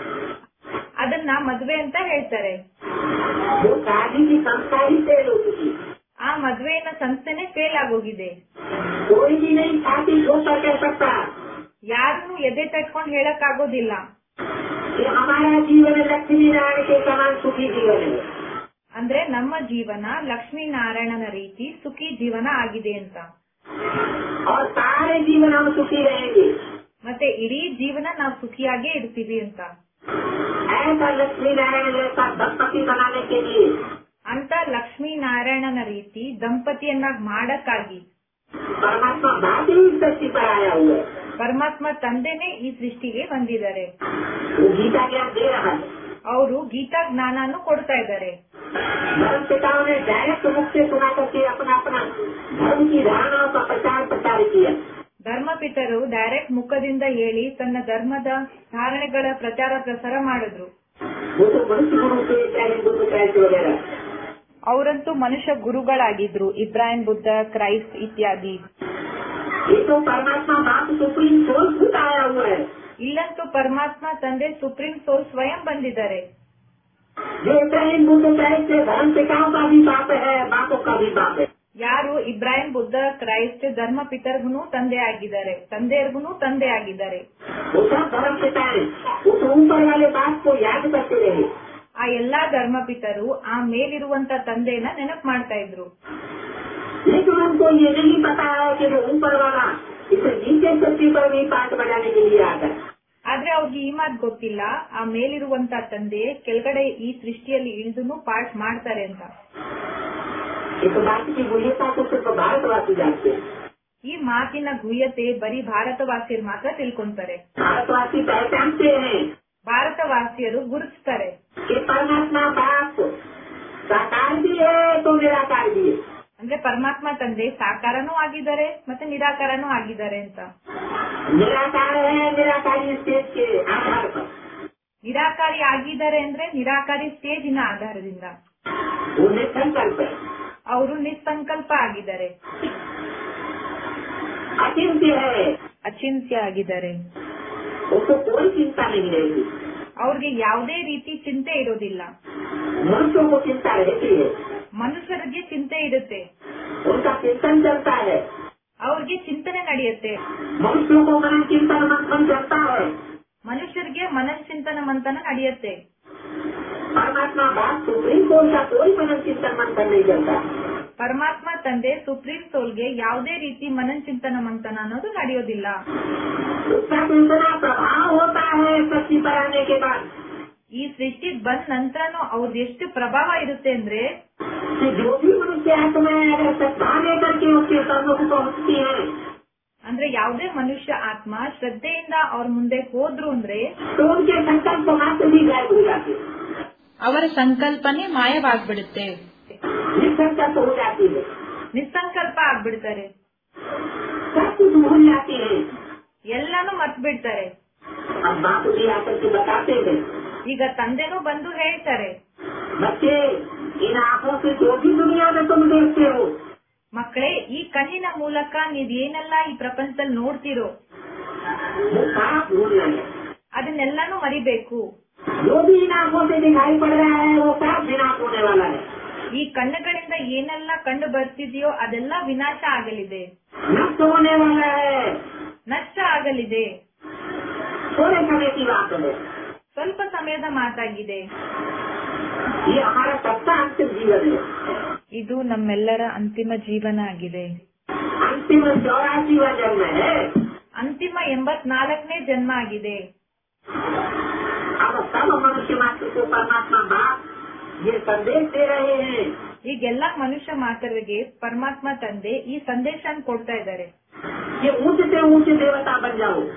ಅದನ್ನ ಮದ್ವೆ ಅಂತ ಹೇಳ್ತಾರೆ वो शादी की संस्था ही फेल हो चुकी है। ಆ ಮದ್ವೆಯ ಸಂಸ್ಥೆನೇ ಫೇಲ್ ಆಗೋಗಿದೆ कोई भी नहीं छाती ठोकर कह सकता ಯಾರನ್ನು ಎದೆ ತಟ್ಕೊಂಡು ಹೇಳಕ್ ಆಗೋದಿಲ್ಲ कि हमारा जीवन लक्ष्मी नारायण के समान सुखी जीवन है ಅಂದ್ರೆ ನಮ್ಮ ಜೀವನ ಲಕ್ಷ್ಮೀ ನಾರಾಯಣನ ರೀತಿ ಸುಖಿ ಜೀವನ ಆಗಿದೆ ಅಂತ और सारे जीवन हम सुखी रहेंगे ಮತ್ತೆ ಇಡೀ ಜೀವನ ನಾವು ಸುಖಿಯಾಗೇ ಇರ್ತೀವಿ ಅಂತ ऐसा लक्ष्मी नारायण जैसा दंपति बनाने के लिए ಅಂತ ಲಕ್ಷ್ಮೀ ನಾರಾಯಣನ ರೀತಿ ದಂಪತಿಯನ್ನಾಗಿ ಮಾಡಕ್ಕಾಗಿ परमात्मा बात ही इस धरती पर आया हुआ है ಪರಮಾತ್ಮ ತಂದೆನೇ ಈ ಸೃಷ್ಟಿಗೆ ಬಂದಿದ್ದಾರೆ वो गीता ज्ञान दे रहा है ಅವರು ಗೀತಾ ಜ್ಞಾನನು ಕೊಡ್ತಾ ಇದ್ದಾರೆ धर्म पिताओं ने डायरेक्ट मुख से सुना करके अपना अपना धर्म की धारणाओं का प्रचार प्रचार किया ಧರ್ಮಪಿತರು ಡೈರೆಕ್ಟ್ ಮುಖದಿಂದ ಹೇಳಿ ತನ್ನ ಧರ್ಮದ ಧಾರಣೆಗಳ ಪ್ರಚಾರ ಪ್ರಸಾರ ಮಾಡಿದ್ರು वो तो मनुष्य गुरु थे चाहे बुद्ध क्राइस्ट वगैरह ಅವರಂತೂ ಮನುಷ್ಯ ಗುರುಗಳಾಗಿದ್ರು ಇಬ್ರಾಹಿಂ ಬುದ್ಧ ಕ್ರೈಸ್ಟ್ ಇತ್ಯಾದಿ ये तो परमात्मा बाप सुप्रीम सोर्स खुद आया हुआ है ಇಲ್ಲಂತೂ ಪರಮಾತ್ಮ ತಂದೆ ಸುಪ್ರೀಂ ಸೋಲ್ ಸ್ವಯಂ ಬಂದಿದ್ದಾರೆ जो इब्राहिम बुद्ध क्राइस्ट धर्म पिताओं का भी बाप है बापों का भी बाप है ಯಾರು ಇಬ್ರಾಹಿಂ ಬುದ್ಧ ಕ್ರೈಸ್ಟ್ ಧರ್ಮ ಪಿತರ್ಗುನು ತಂದೆ ಆಗಿದ್ದಾರೆ ತಂದೆಯರ್ಗುನು ತಂದೆ ಆಗಿದ್ದಾರೆ वो सब धर्म पिता है उस ऊपर वाले बाप को याद करते रहे ಆ ಎಲ್ಲಾ ಧರ್ಮಪಿತರು ಆ ಮೇಲಿರುವಂತ ತಂದೆಯನ್ನ ನೆನಪು ಮಾಡ್ತಾ ಇದ್ರು लेकिन उनको ये नहीं पता है कि वो ऊपर वाला इसे नीचे धरती पर भी पाठ बजाने के लिए आता है ಆದ್ರೆ ಅವ್ರಿಗೆ ಈ ಮಾತು ಗೊತ್ತಿಲ್ಲ ಆ ಮೇಲಿರುವಂತ ತಂದೆ ಕೆಳಗಡೆ ಈ ಸೃಷ್ಟಿಯಲ್ಲಿ ಇಳಿದು ಪಾಠ ಮಾಡ್ತಾರೆ ಅಂತ इस बात की गुह्यता को सिर्फ भारतवासी जानते हैं ಈ ಮಾತಿನ ಗುಹ್ಯತೆ ಬರೀ ಭಾರತವಾಸಿಯರು ಮಾತ್ರ ತಿಳ್ಕೊಂತಾರೆ भारतवासी पहचानते हैं ಭಾರತವಾಸಿಯರು ಗುರುತಿಸ್ತಾರೆ कि परमात्मा बाप साकार भी है तो निराकार भी है ಅಂದ್ರೆ ಪರಮಾತ್ಮ ತಂದೆ ಸಾಕಾರನೂ ಆಗಿದ್ದಾರೆ ಮತ್ತೆ ನಿರಾಕಾರನೂ ಆಗಿದ್ದಾರೆ ಅಂತ निराकार है निराकारी स्टेज के आधार पर ನಿರಾಕಾರಿ ಆಗಿದ್ದಾರೆ ಅಂದ್ರೆ ನಿರಾಕಾರಿ ಸ್ಟೇಜಿನ ಆಧಾರದಿಂದ वो निसंकल्प है ಅವರು ನಿಸ್ಸಂಕಲ್ಪ ಆಗಿದ್ದಾರೆ अचिंत्य है ಅಚಿಂತ್ಯ ಆಗಿದ್ದಾರೆ उसको कोई चिंता नहीं रहेगी ಅವ್ರಿಗೆ ಯಾವುದೇ ರೀತಿ ಚಿಂತೆ ಇರೋದಿಲ್ಲ मनुष्यों को चिंता रहती है ಮನುಷ್ಯರಿಗೆ ಚಿಂತೆ ಇರುತ್ತೆ उनका चिंतन चलता है ಅವ್ರಿಗೆ ಚಿಂತನೆ ನಡೆಯುತ್ತೆ मनुष्यों को मन चिंतन मंथन चलता है ಮನುಷ್ಯರಿಗೆ ಮನಶ್ಚಿಂತನ ಮಂಥನ ನಡೆಯುತ್ತೆ परमात्मा बाप सुप्रीम कोर्ट का कोई मन चिंतन मंथन नहीं चलता ಪರಮಾತ್ಮ ತಂದೆ ಸುಪ್ರೀಂ ಸೋಲ್ಗೆ ಯಾವುದೇ ರೀತಿ ಮನಶ್ಚಿಂತನ ಮಂಥನ ಅನ್ನೋದು ನಡೆಯೋದಿಲ್ಲ उसका तो इतना प्रभाव होता है सृष्टि पर आने के बाद ಈ ಸೃಷ್ಟಿಗ್ ಬಂದ ನಂತರನೂ ಅವ್ರದ್ದು ಎಷ್ಟು ಪ್ರಭಾವ ಇರುತ್ತೆ ಅಂದ್ರೆ कि जो भी मनुष्य आत्माएं अगर श्रद्धा लेकर के उसके सम्मुख पहुंचती है ಅಂದ್ರೆ ಯಾವುದೇ ಮನುಷ್ಯ ಆತ್ಮ ಶ್ರದ್ಧೆಯಿಂದ ಅವ್ರ ಮುಂದೆ ಹೋದ್ರು ಅಂದ್ರೆ तो उनके संकल्प मात्र भी गायब हो जाते हैं ಅವರ ಸಂಕಲ್ಪನೆ ಮಾಯವಾಗ್ಬಿಡುತ್ತೆ निसंकल्प हो जाती है ನಿಸ್ಸಂಕಲ್ಪ ಆಗ್ಬಿಡ್ತಾರೆ सब कुछ भूल जाते हैं ಎಲ್ಲಾನು ಮರ್ತ್ ಬಿಡ್ತಾರೆ अब बाप भी आकर के बताते हैं ಈಗ ತಂದೆನೂ ಬಂದು ಹೇಳ್ತಾರೆ बच्चे इन आंखों से जो भी दुनिया में तुम देखते हो ಮಕ್ಕಳೇ ಈ ಕಣ್ಣಿನ ಮೂಲಕ ನೀವ್ ಏನೆಲ್ಲ ಈ ಪ್ರಪಂಚದಲ್ಲಿ ನೋಡ್ತಿರೋ वो साफ भूलना है ಅದನ್ನೆಲ್ಲಾನು ಮರಿಬೇಕು जो भी इन आंखों से दिखाई पड़ रहा है वो साफ विनाश होने वाला है ಈ ಕಣ್ಣುಗಳಿಂದ ಏನೆಲ್ಲ ಕಂಡು ಬರ್ತಿದೆಯೋ ಅದೆಲ್ಲ ವಿನಾಶ ಆಗಲಿದೆ नष्ट होने वाला है ನಷ್ಟ ಆಗಲಿದೆ थोड़े समय की बात है ಸ್ವಲ್ಪ ಸಮಯದ ಮಾತಾಗಿದೆ ये हमारा सबका अंतिम जीवन है ಇದು ನಮ್ಮೆಲ್ಲರ ಅಂತಿಮ ಜೀವನ ಆಗಿದೆ अंतिम चौरासीवा जन्म है ಅಂತಿಮ ಎಂಬತ್ನಾಲ್ಕನೇ ಜನ್ಮ ಆಗಿದೆ अब सब मनुष्य मात्र को परमात्मा बाप ये संदेश दे रहे हैं ಈಗೆಲ್ಲ ಮನುಷ್ಯ ಮಾತರಿಗೆ ಪರಮಾತ್ಮ ತಂದೆ ಈ ಸಂದೇಶ ಕೊಡ್ತಾ ಇದ್ದಾರೆ कि ऊंच से ऊंचे देवता बन जाओ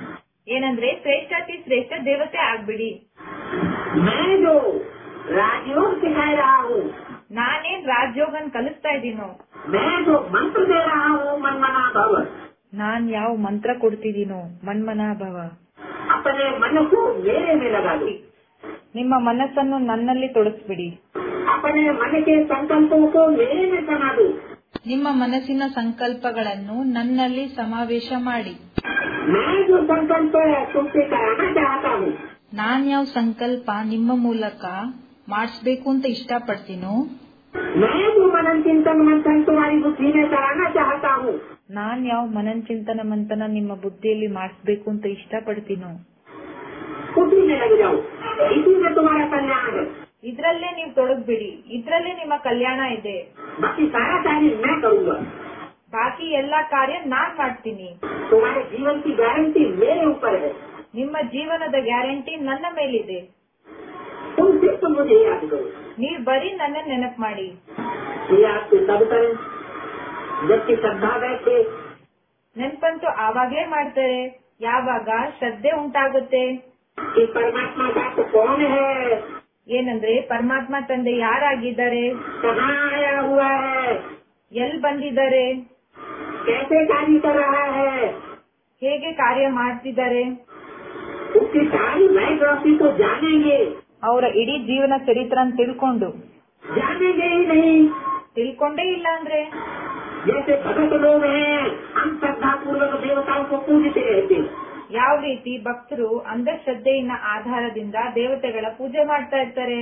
ಏನಂದ್ರೆ ಶ್ರೇಷ್ಠಾತಿ ಶ್ರೇಷ್ಠ ದೇವತೆ ಆಗ್ಬಿಡಿ मैं जो राजयोग सिखा रहा हूँ ನಾನೇನ್ ರಾಜಯೋಗನ್ ಕಲಿಸ್ತಾ ಇದ್ದೀನೋ मैं जो मंत्र दे रहा हूँ मनमना भव ನಾನ್ ಯಾವ ಮಂತ್ರ ಕೊಡ್ತಿದ್ದೀನೋ ಮನ್ಮನಾಭವ अपने मन को मेरे में लगा दो ನಿಮ್ಮ ಮನಸ್ಸನ್ನು ನನ್ನಲ್ಲಿ ತೊಡಸ್ಬಿಡಿ अपने मन के संकल्पों को मेरे में समा दो ನಿಮ್ಮ ಮನಸ್ಸಿನ ಸಂಕಲ್ಪಗಳನ್ನು ನನ್ನಲ್ಲಿ ಸಮಾವೇಶ ಮಾಡಿ मैं जो संकल्प तुमसे कराना चाहता हूँ ನಾನ್ ಯಾವ ಸಂಕಲ್ಪ ನಿಮ್ಮ ಮೂಲಕ ಮಾಡಿಸ್ಬೇಕು ಅಂತ ಇಷ್ಟಪಡ್ತೀನೋ मैं जो मनन चिंतन मंथन तुम्हारी बुद्धि में कराना चाहता हूँ ನಾನ್ ಯಾವ ಮನನ್ ಚಿಂತನ ಮಂತನ ನಿಮ್ಮ ಬುದ್ಧಿಯಲ್ಲಿ ಮಾಡಿಸ್ಬೇಕು ಅಂತ ಇಷ್ಟಪಡ್ತೀನೋ उसी में लग जाओ इसी में तुम्हारा कल्याण है ಇದ್ರಲ್ಲೇ ನೀವು ತೊಡಗ್ಬಿಡಿ ಇದ್ರಲ್ಲೇ ನಿಮ್ಮ ಕಲ್ಯಾಣ ಇದೆ बाकी सारा कार्य मैं करूँगा ಬಾಕಿ ಎಲ್ಲಾ ಕಾರ್ಯ ನಾನ್ ಮಾಡ್ತೀನಿ तुम्हारे जीवन की गारंटी मेरे ऊपर है ನಿಮ್ಮ ಜೀವನದ ಗ್ಯಾರಂಟಿ ನನ್ನ ಮೇಲಿದೆ तुम सिर्फ मुझे याद करो ನೀವ್ ಬರೀ ನನ್ನ ನೆನಪು ಮಾಡಿ ये आपके सब करें जबकि श्रद्धा बैठे ನೆನ್ಪಂತೂ ಆವಾಗ್ಲೇ ಮಾಡ್ತಾರೆ ಯಾವಾಗ ಶ್ರದ್ಧೆ ಉಂಟಾಗುತ್ತೆ कि परमात्मा का तो कौन है ಏನಂದ್ರೆ ಪರಮಾತ್ಮ ತಂದೆ ಯಾರಾಗಿದ್ದಾರೆ कहाँ आया हुआ है ಎಲ್ ಬಂದಿದ್ದಾರೆ कैसे कार्य कर रहा है ಹೇಗೆ ಕಾರ್ಯ ಮಾಡ್ತಿದ್ದಾರೆ उसकी सारी बायोग्राफी को जानेंगे ಅವರ ಇಡೀ ಜೀವನ ಚರಿತ್ರನ್ ತಿಳ್ಕೊಂಡು जानेंगे ही नहीं ತಿಳ್ಕೊಂಡೇ ಇಲ್ಲ ಅಂದ್ರೆ जैसे भगत लोग हैं हम श्रद्धा पूर्वक देवताओं को पूजते रहते हैं ಯಾವ ರೀತಿ ಭಕ್ತರು ಅಂಧಶ್ರದ್ಧೆಯಿನ ಆಧಾರದಿಂದ ದೇವತೆಗಳ ಪೂಜೆ ಮಾಡ್ತಾ ಇರ್ತಾರೆ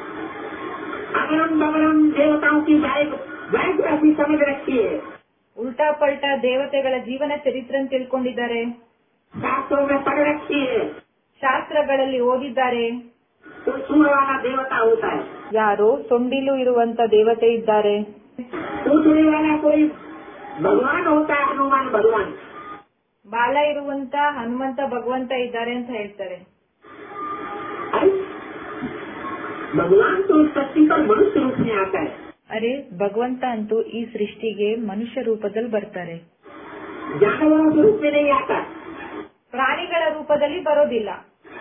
अगरम बगरम देवताओं की बायोग्राफी समझ रखी है ಉಲ್ಟಾ ಪಲ್ಟಾ ದೇವತೆಗಳ ಜೀವನ ಚರಿತ್ರನ್ ತಿಳ್ಕೊಂಡಿದ್ದಾರೆ शास्त्रों में पढ़ रखी है ಶಾಸ್ತ್ರಗಳಲ್ಲಿ ಓದಿದ್ದಾರೆ कोई सूर वाला देवता होता है ಯಾರೋ ಸೊಂಡಿಲು ಇರುವಂತ ದೇವತೆ ಇದ್ದಾರೆ पूछने वाला कोई भगवान होता है हनुमान भगवान ಬಾಲ ಇರುವಂತ ಹನುಮಂತ ಭಗವಂತ ಇದ್ದಾರೆ ಅಂತ ಹೇಳ್ತಾರೆ अरे भगवान तो इस सृष्टि पर मनुष्य रूप में आता है ಅರೆ ಭಗವಂತ ಅಂತೂ ಈ ಸೃಷ್ಟಿಗೆ ಮನುಷ್ಯ ರೂಪದಲ್ಲಿ ಬರ್ತಾರೆ जानवरों के रूप में नहीं आता ಪ್ರಾಣಿಗಳ ರೂಪದಲ್ಲಿ ಬರೋದಿಲ್ಲ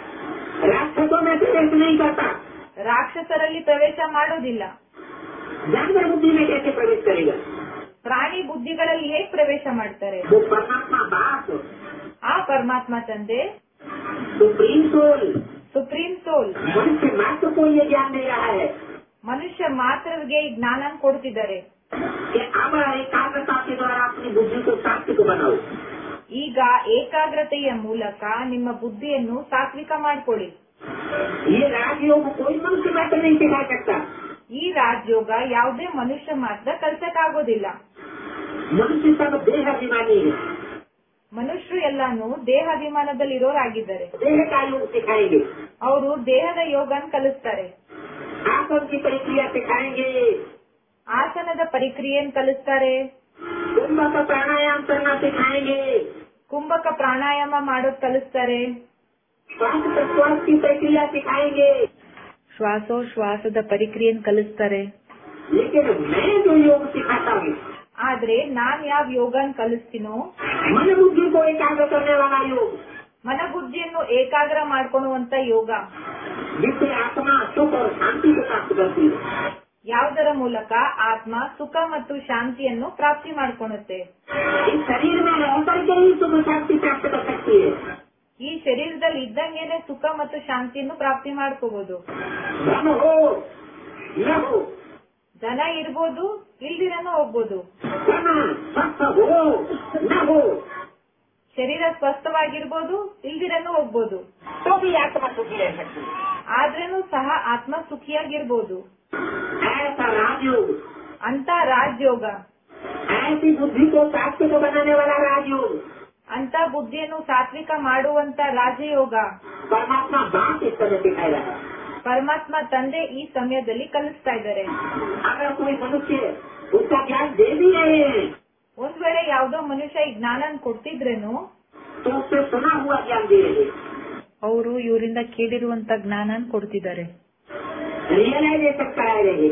राक्षसों में प्रवेश नहीं करता ರಾಕ್ಷಸರಲ್ಲಿ ಪ್ರವೇಶ ಮಾಡೋದಿಲ್ಲ जानवर बुद्धि में कैसे प्रवेश करेगा ಪ್ರಾಣಿ ಬುದ್ಧಿಗಳಲ್ಲಿ ಹೇಗ್ ಪ್ರವೇಶ ಮಾಡ್ತಾರೆ वो परमात्मा बाप ಆ ಪರಮಾತ್ಮ ತಂದೆ सुप्रीम सोल ಸುಪ್ರೀಂ ಸೋಲ್ मनुष्य मात्र को ये ज्ञान दे रहा है ಮನುಷ್ಯ ಮಾತ್ರವಿಗೆ ಈ ಜ್ಞಾನ ಕೊಡ್ತಿದ್ದಾರೆ कि अब एकाग्रता के द्वारा अपनी बुद्धि को सात्विक बनाओ ಈಗ ಏಕಾಗ್ರತೆಯ ಮೂಲಕ ನಿಮ್ಮ ಬುದ್ಧಿಯನ್ನು ಸಾತ್ವಿಕ ಮಾಡ್ಕೊಳ್ಳಿ ये राजयोग कोई मनुष्य मात्र नहीं सिखा सकता ಈ ರಾಜಯೋಗ ಯಾವುದೇ ಮನುಷ್ಯ ಮಾತ್ರ ಕಲ್ಸಕ್ಕಾಗೋದಿಲ್ಲ मनुष्य सब देह अभिमानी है ಮನುಷ್ಯರು ಎಲ್ಲಾನು ದೇಹಾಭಿಮಾನದಲ್ಲಿರೋರಾಗಿದ್ದಾರೆ देह का योग सिखाएंगे ಅವರು ದೇಹದ ಯೋಗನ್ ಕಲಿಸ್ತಾರೆ आसन की प्रक्रिया सिखाएंगे ಆಸನದ ಪರಿಕ್ರಿಯೆನ್ ಕಲಿಸ್ತಾರೆ कुंभ का प्राणायाम करना सिखाएंगे ಕುಂಭಕ ಪ್ರಾಣಾಯಾಮ ಮಾಡೋದ್ ಕಲಿಸ್ತಾರೆ श्वास प्रश्वास की प्रक्रिया सिखाएंगे ಶ್ವಾಸೋಶ್ವಾಸದ ಪರಿಕ್ರಿಯೆನ್ ಕಲಿಸ್ತಾರೆ लेकिन मैं जो योग सिखाता हूँ ಆದ್ರೆ ನಾನ್ ಯಾವ ಯೋಗನ್ ಕಲಿಸ್ತೀನೋ मन बुद्धि को एकाग्र करने वाला योग ಮನಬುದ್ಧಿಯನ್ನು ಏಕಾಗ್ರ ಮಾಡ್ಕೊಳ್ಳುವಂತ ಯೋಗ जिससे आत्मा सुख और शांति को प्राप्त करती है ಯಾವುದರ ಮೂಲಕ ಆತ್ಮ ಸುಖ ಮತ್ತು ಶಾಂತಿಯನ್ನು ಪ್ರಾಪ್ತಿ ಮಾಡ್ಕೊಳುತ್ತೆ इस शरीर में रह करके ही सुख शांति प्राप्त कर सकती है ಈ ಶರೀರದಲ್ಲಿ ಇದ್ದಂಗೆನೆ ಸುಖ ಮತ್ತು ಶಾಂತಿಯನ್ನು ಪ್ರಾಪ್ತಿ ಮಾಡ್ಕೋಬಹುದು धन हो न हो ದನ ಇರ್ಬೋದು ಇಲ್ದಿರನು ಹೋಗ್ಬೋದು धन स्वस्थ हो न हो ಶರೀರ ಸ್ವಸ್ಥವಾಗಿರ್ಬೋದು ಇಲ್ದಿರನು ಹೋಗ್ಬೋದು तो भी आत्मा सुखी रह सकती है ಆದ್ರೇನು ಸಹ ಆತ್ಮ ಸುಖಿಯಾಗಿರ್ಬೋದು ऐसा राजयोग ಅಂತ ರಾಜಯೋಗ ऐसी बुद्धि को सात्विक बनाने वाला राजयोग ಅಂತ ಬುದ್ಧಿಯನ್ನು ಸಾತ್ವಿಕ ಮಾಡುವಂತ ರಾಜಯೋಗ परमात्मा बाप इस तरह सिखाया रहा है ಪರಮಾತ್ಮ ತಂದೆ ಈ ಸಮಯದಲ್ಲಿ ಕಲಿಸ್ತಾ ಇದ್ದಾರೆ अगर कोई मनुष्य उसका ज्ञान दे भी रहे हैं ಒಂದ್ ವೇಳೆ ಯಾವ್ದೋ ಮನುಷ್ಯ ಈ ಜ್ಞಾನ ಕೊಡ್ತಿದ್ರೇನು तो उससे सुना हुआ ज्ञान दे रहे हैं ಅವರು ಇವರಿಂದ ಕೇಳಿರುವಂತ ಜ್ಞಾನ ಕೊಡ್ತಿದ್ದಾರೆ रियलाइजेशन करा रहे हैं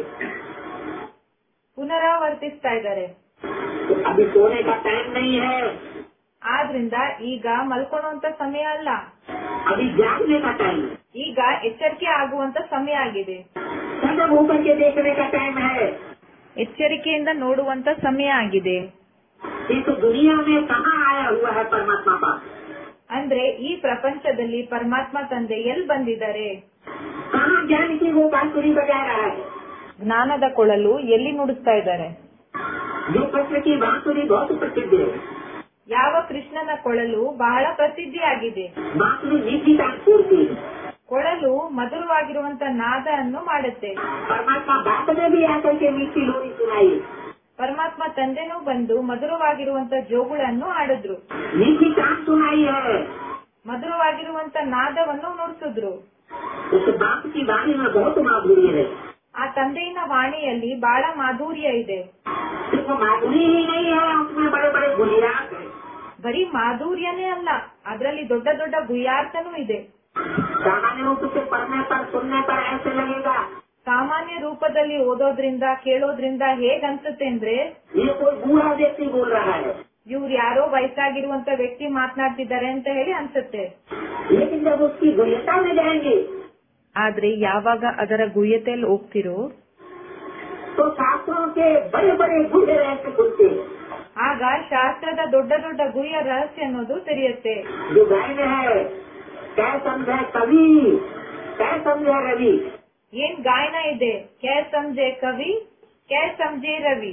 ಪುನರಾವರ್ತಿಸ್ತಾ ಇದ್ದಾರೆ तो अभी सोने का टाइम नहीं है ಆದ್ರಿಂದ ಈಗ ಮಲ್ಕೊಳ್ಳುವಂತ ಸಮಯ ಅಲ್ಲ अभी जागने का टाइम है ಈಗ ಎಚ್ಚರಿಕೆ ಆಗುವಂತ ಸಮಯ ಆಗಿದೆ सजग होकर के देखने का टाइम है ಎಚ್ಚರಿಕೆಯಿಂದ ನೋಡುವಂತ ಸಮಯ ಆಗಿದೆ इस दुनिया में कहाँ आया हुआ है परमात्मा पास ಅಂದ್ರೆ ಈ ಪ್ರಪಂಚದಲ್ಲಿ ಪರಮಾತ್ಮ ತಂದೆ ಎಲ್ ಬಂದಿದ್ದಾರೆ कहाँ ज्ञान की वो बांसुरी बजा रहा है ಜ್ಞಾನದ ಕೊಳಲು ಎಲ್ಲಿ ನುಡಿಸ್ತಾ ಇದ್ದಾರೆ जो कृष्ण की बांसुरी बहुत प्रसिद्ध है ಯಾವ ಕೃಷ್ಣನ ಕೊಳಲು ಬಹಳ ಪ್ರಸಿದ್ಧಿಯಾಗಿದೆ बांसुरी मीठी तान छोड़ती है ಕೊಳಲು ಮಧುರವಾಗಿರುವಂತ ನಾದ ಅನ್ನು ಮಾಡುತ್ತೆ परमात्मा बाप ने भी आकर के मीठी लोरी सुनाई ಪರಮಾತ್ಮ ತಂದೆನೂ ಬಂದು ಮಧುರವಾಗಿರುವಂತ ಜೋಗುಳನ್ನು ಆಡಿದ್ರು मीठी तान सुनाई है ಮಧುರವಾಗಿರುವಂತ ನಾದವನ್ನು ನುಡಿಸಿದ್ರು उस बाप की वाणी में बहुत माधुर्य है ಆ ತಂದೆಯಿನ ವಾಣಿಯಲ್ಲಿ ಬಹಳ ಮಾಧುರ್ಯ ಇದೆ सिर्फ माधुरी ही नहीं है उसमें बड़े बड़े गुलियात है ಬರೀ ಮಾಧುರ್ಯನೇ ಅಲ್ಲ ಅದರಲ್ಲಿ ದೊಡ್ಡ ದೊಡ್ಡ ಗುಯ್ಯಾರ್ಥನೂ ಇದೆ सामान्य रूप से पढ़ने पर सुनने पर ऐसे लगेगा ಸಾಮಾನ್ಯ ರೂಪದಲ್ಲಿ ಓದೋದ್ರಿಂದ ಕೇಳೋದ್ರಿಂದ ಹೇಗ್ ಅನ್ಸುತ್ತೆ ಅಂದ್ರೆ ये कोई बूढ़ा व्यक्ति बोल रहा है ಇವ್ರು ಯಾರೋ ವಯಸ್ಸಾಗಿರುವಂತ ವ್ಯಕ್ತಿ ಮಾತನಾಡ್ತಿದ್ದಾರೆ ಅಂತ ಹೇಳಿ ಅನ್ಸುತ್ತೆ लेकिन जब उसकी गुह्यता में जाएंगे ಆದ್ರೆ ಯಾವಾಗ ಅದರ ಗುಹ್ಯತೆಯಲ್ಲಿ ಹೋಗ್ತಿರೋ तो शास्त्रों के बड़े बड़े गुह्य रहस्य खुलते हैं ಆಗ ಶಾಸ್ತ್ರದ ದೊಡ್ಡ ದೊಡ್ಡ ಗುಹ್ಯ ರಹಸ್ಯ ಅನ್ನೋದು ತೆರೆಯುತ್ತೆ जो गायन है कै समझे कवि कै समझे रवि ಏನ್ ಗಾಯನ ಇದೆ ಕೆ ಸಂಜೆ ಕವಿ ಕೆ ಸಂಜೆ ರವಿ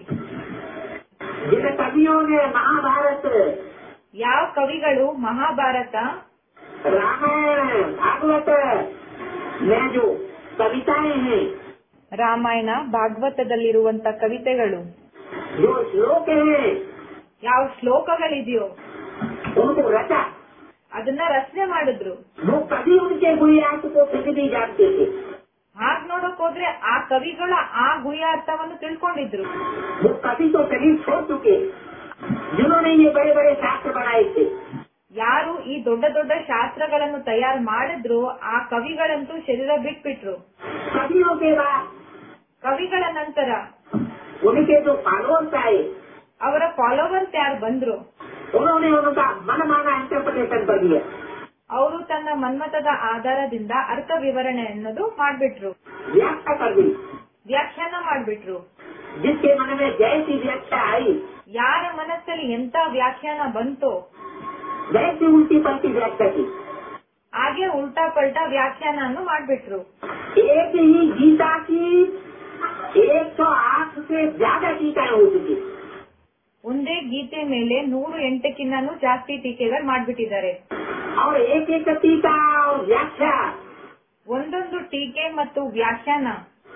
जिन कवियों ने महाभारत ಯಾವ ಕವಿಗಳು ಮಹಾಭಾರತ रामायण भागवत में जो कविताएं हैं ರಾಮಾಯಣ ಭಾಗವತದಲ್ಲಿರುವಂತ ಕವಿತೆಗಳು जो श्लोक हैं ಯಾವ ಶ್ಲೋಕಗಳಿದೆಯೋ उनको रचा ಅದನ್ನ ರಚನೆ ಮಾಡಿದ್ರು वो कभी उनके गुह्यार्थ को फिर नहीं जानते थे ಹಾಗ್ ನೋಡಕ್ ಹೋದ್ರೆ ಆ ಕವಿಗಳ ಆ ಗುಹ್ಯಾರ್ಥವನ್ನು ತಿಳ್ಕೊಂಡಿದ್ರು वो कभी तो शरीर छोड़ चुके जिन्होंने ये बड़े बड़े शास्त्र बनाए थे ಯಾರು ಈ ದೊಡ್ಡ ದೊಡ್ಡ ಶಾಸ್ತ್ರಗಳನ್ನು ತಯಾರು ಮಾಡಿದ್ರು ಆ ಕವಿಗಳಂತೂ ಶರೀರ ಬಿಟ್ಬಿಟ್ರು कवियों के बाद ಕವಿಗಳ ನಂತರ उनके जो फॉलोअर्स आए ಅವರ ಫಾಲೋವರ್ಸ್ ಯಾರು ಬಂದ್ರು उन्होंने उनका मनमाना इंटरप्रिटेशन कर दिया ಅವರು ತನ್ನ ಮನ್ಮತದ ಆಧಾರದಿಂದ ಅರ್ಥ ವಿವರಣೆ ಅನ್ನೋದು ಮಾಡ್ಬಿಟ್ರು व्याख्या कर दी ವ್ಯಾಖ್ಯಾನ ಮಾಡ್ಬಿಟ್ರು जिसके मन में जैसी व्याख्या आई ಯಾರ ಮನಸ್ಸಲ್ಲಿ ಎಂತ ವ್ಯಾಖ್ಯಾನ ಬಂತೋ वैसी उल्टी पलटी व्याख्या की ಹಾಗೆ ಉಲ್ಟಾ ಪಲ್ಟಾ ವ್ಯಾಖ್ಯಾನ ಅನ್ನು ಮಾಡ್ಬಿಟ್ರು एक ही गीता की एक सौ आठ से ज्यादा टीकाएं हो चुकी ಒಂದೇ ಗೀತೆ ಮೇಲೆ ನೂರು ಎಂಟಕ್ಕಿನ್ನೂ ಜಾಸ್ತಿ ಟೀಕೆಗಳು ಮಾಡ್ಬಿಟ್ಟಿದ್ದಾರೆ और एक एक टीका और व्याख्या ಒಂದೊಂದು ಟೀಕೆ ಮತ್ತು ವ್ಯಾಖ್ಯಾನ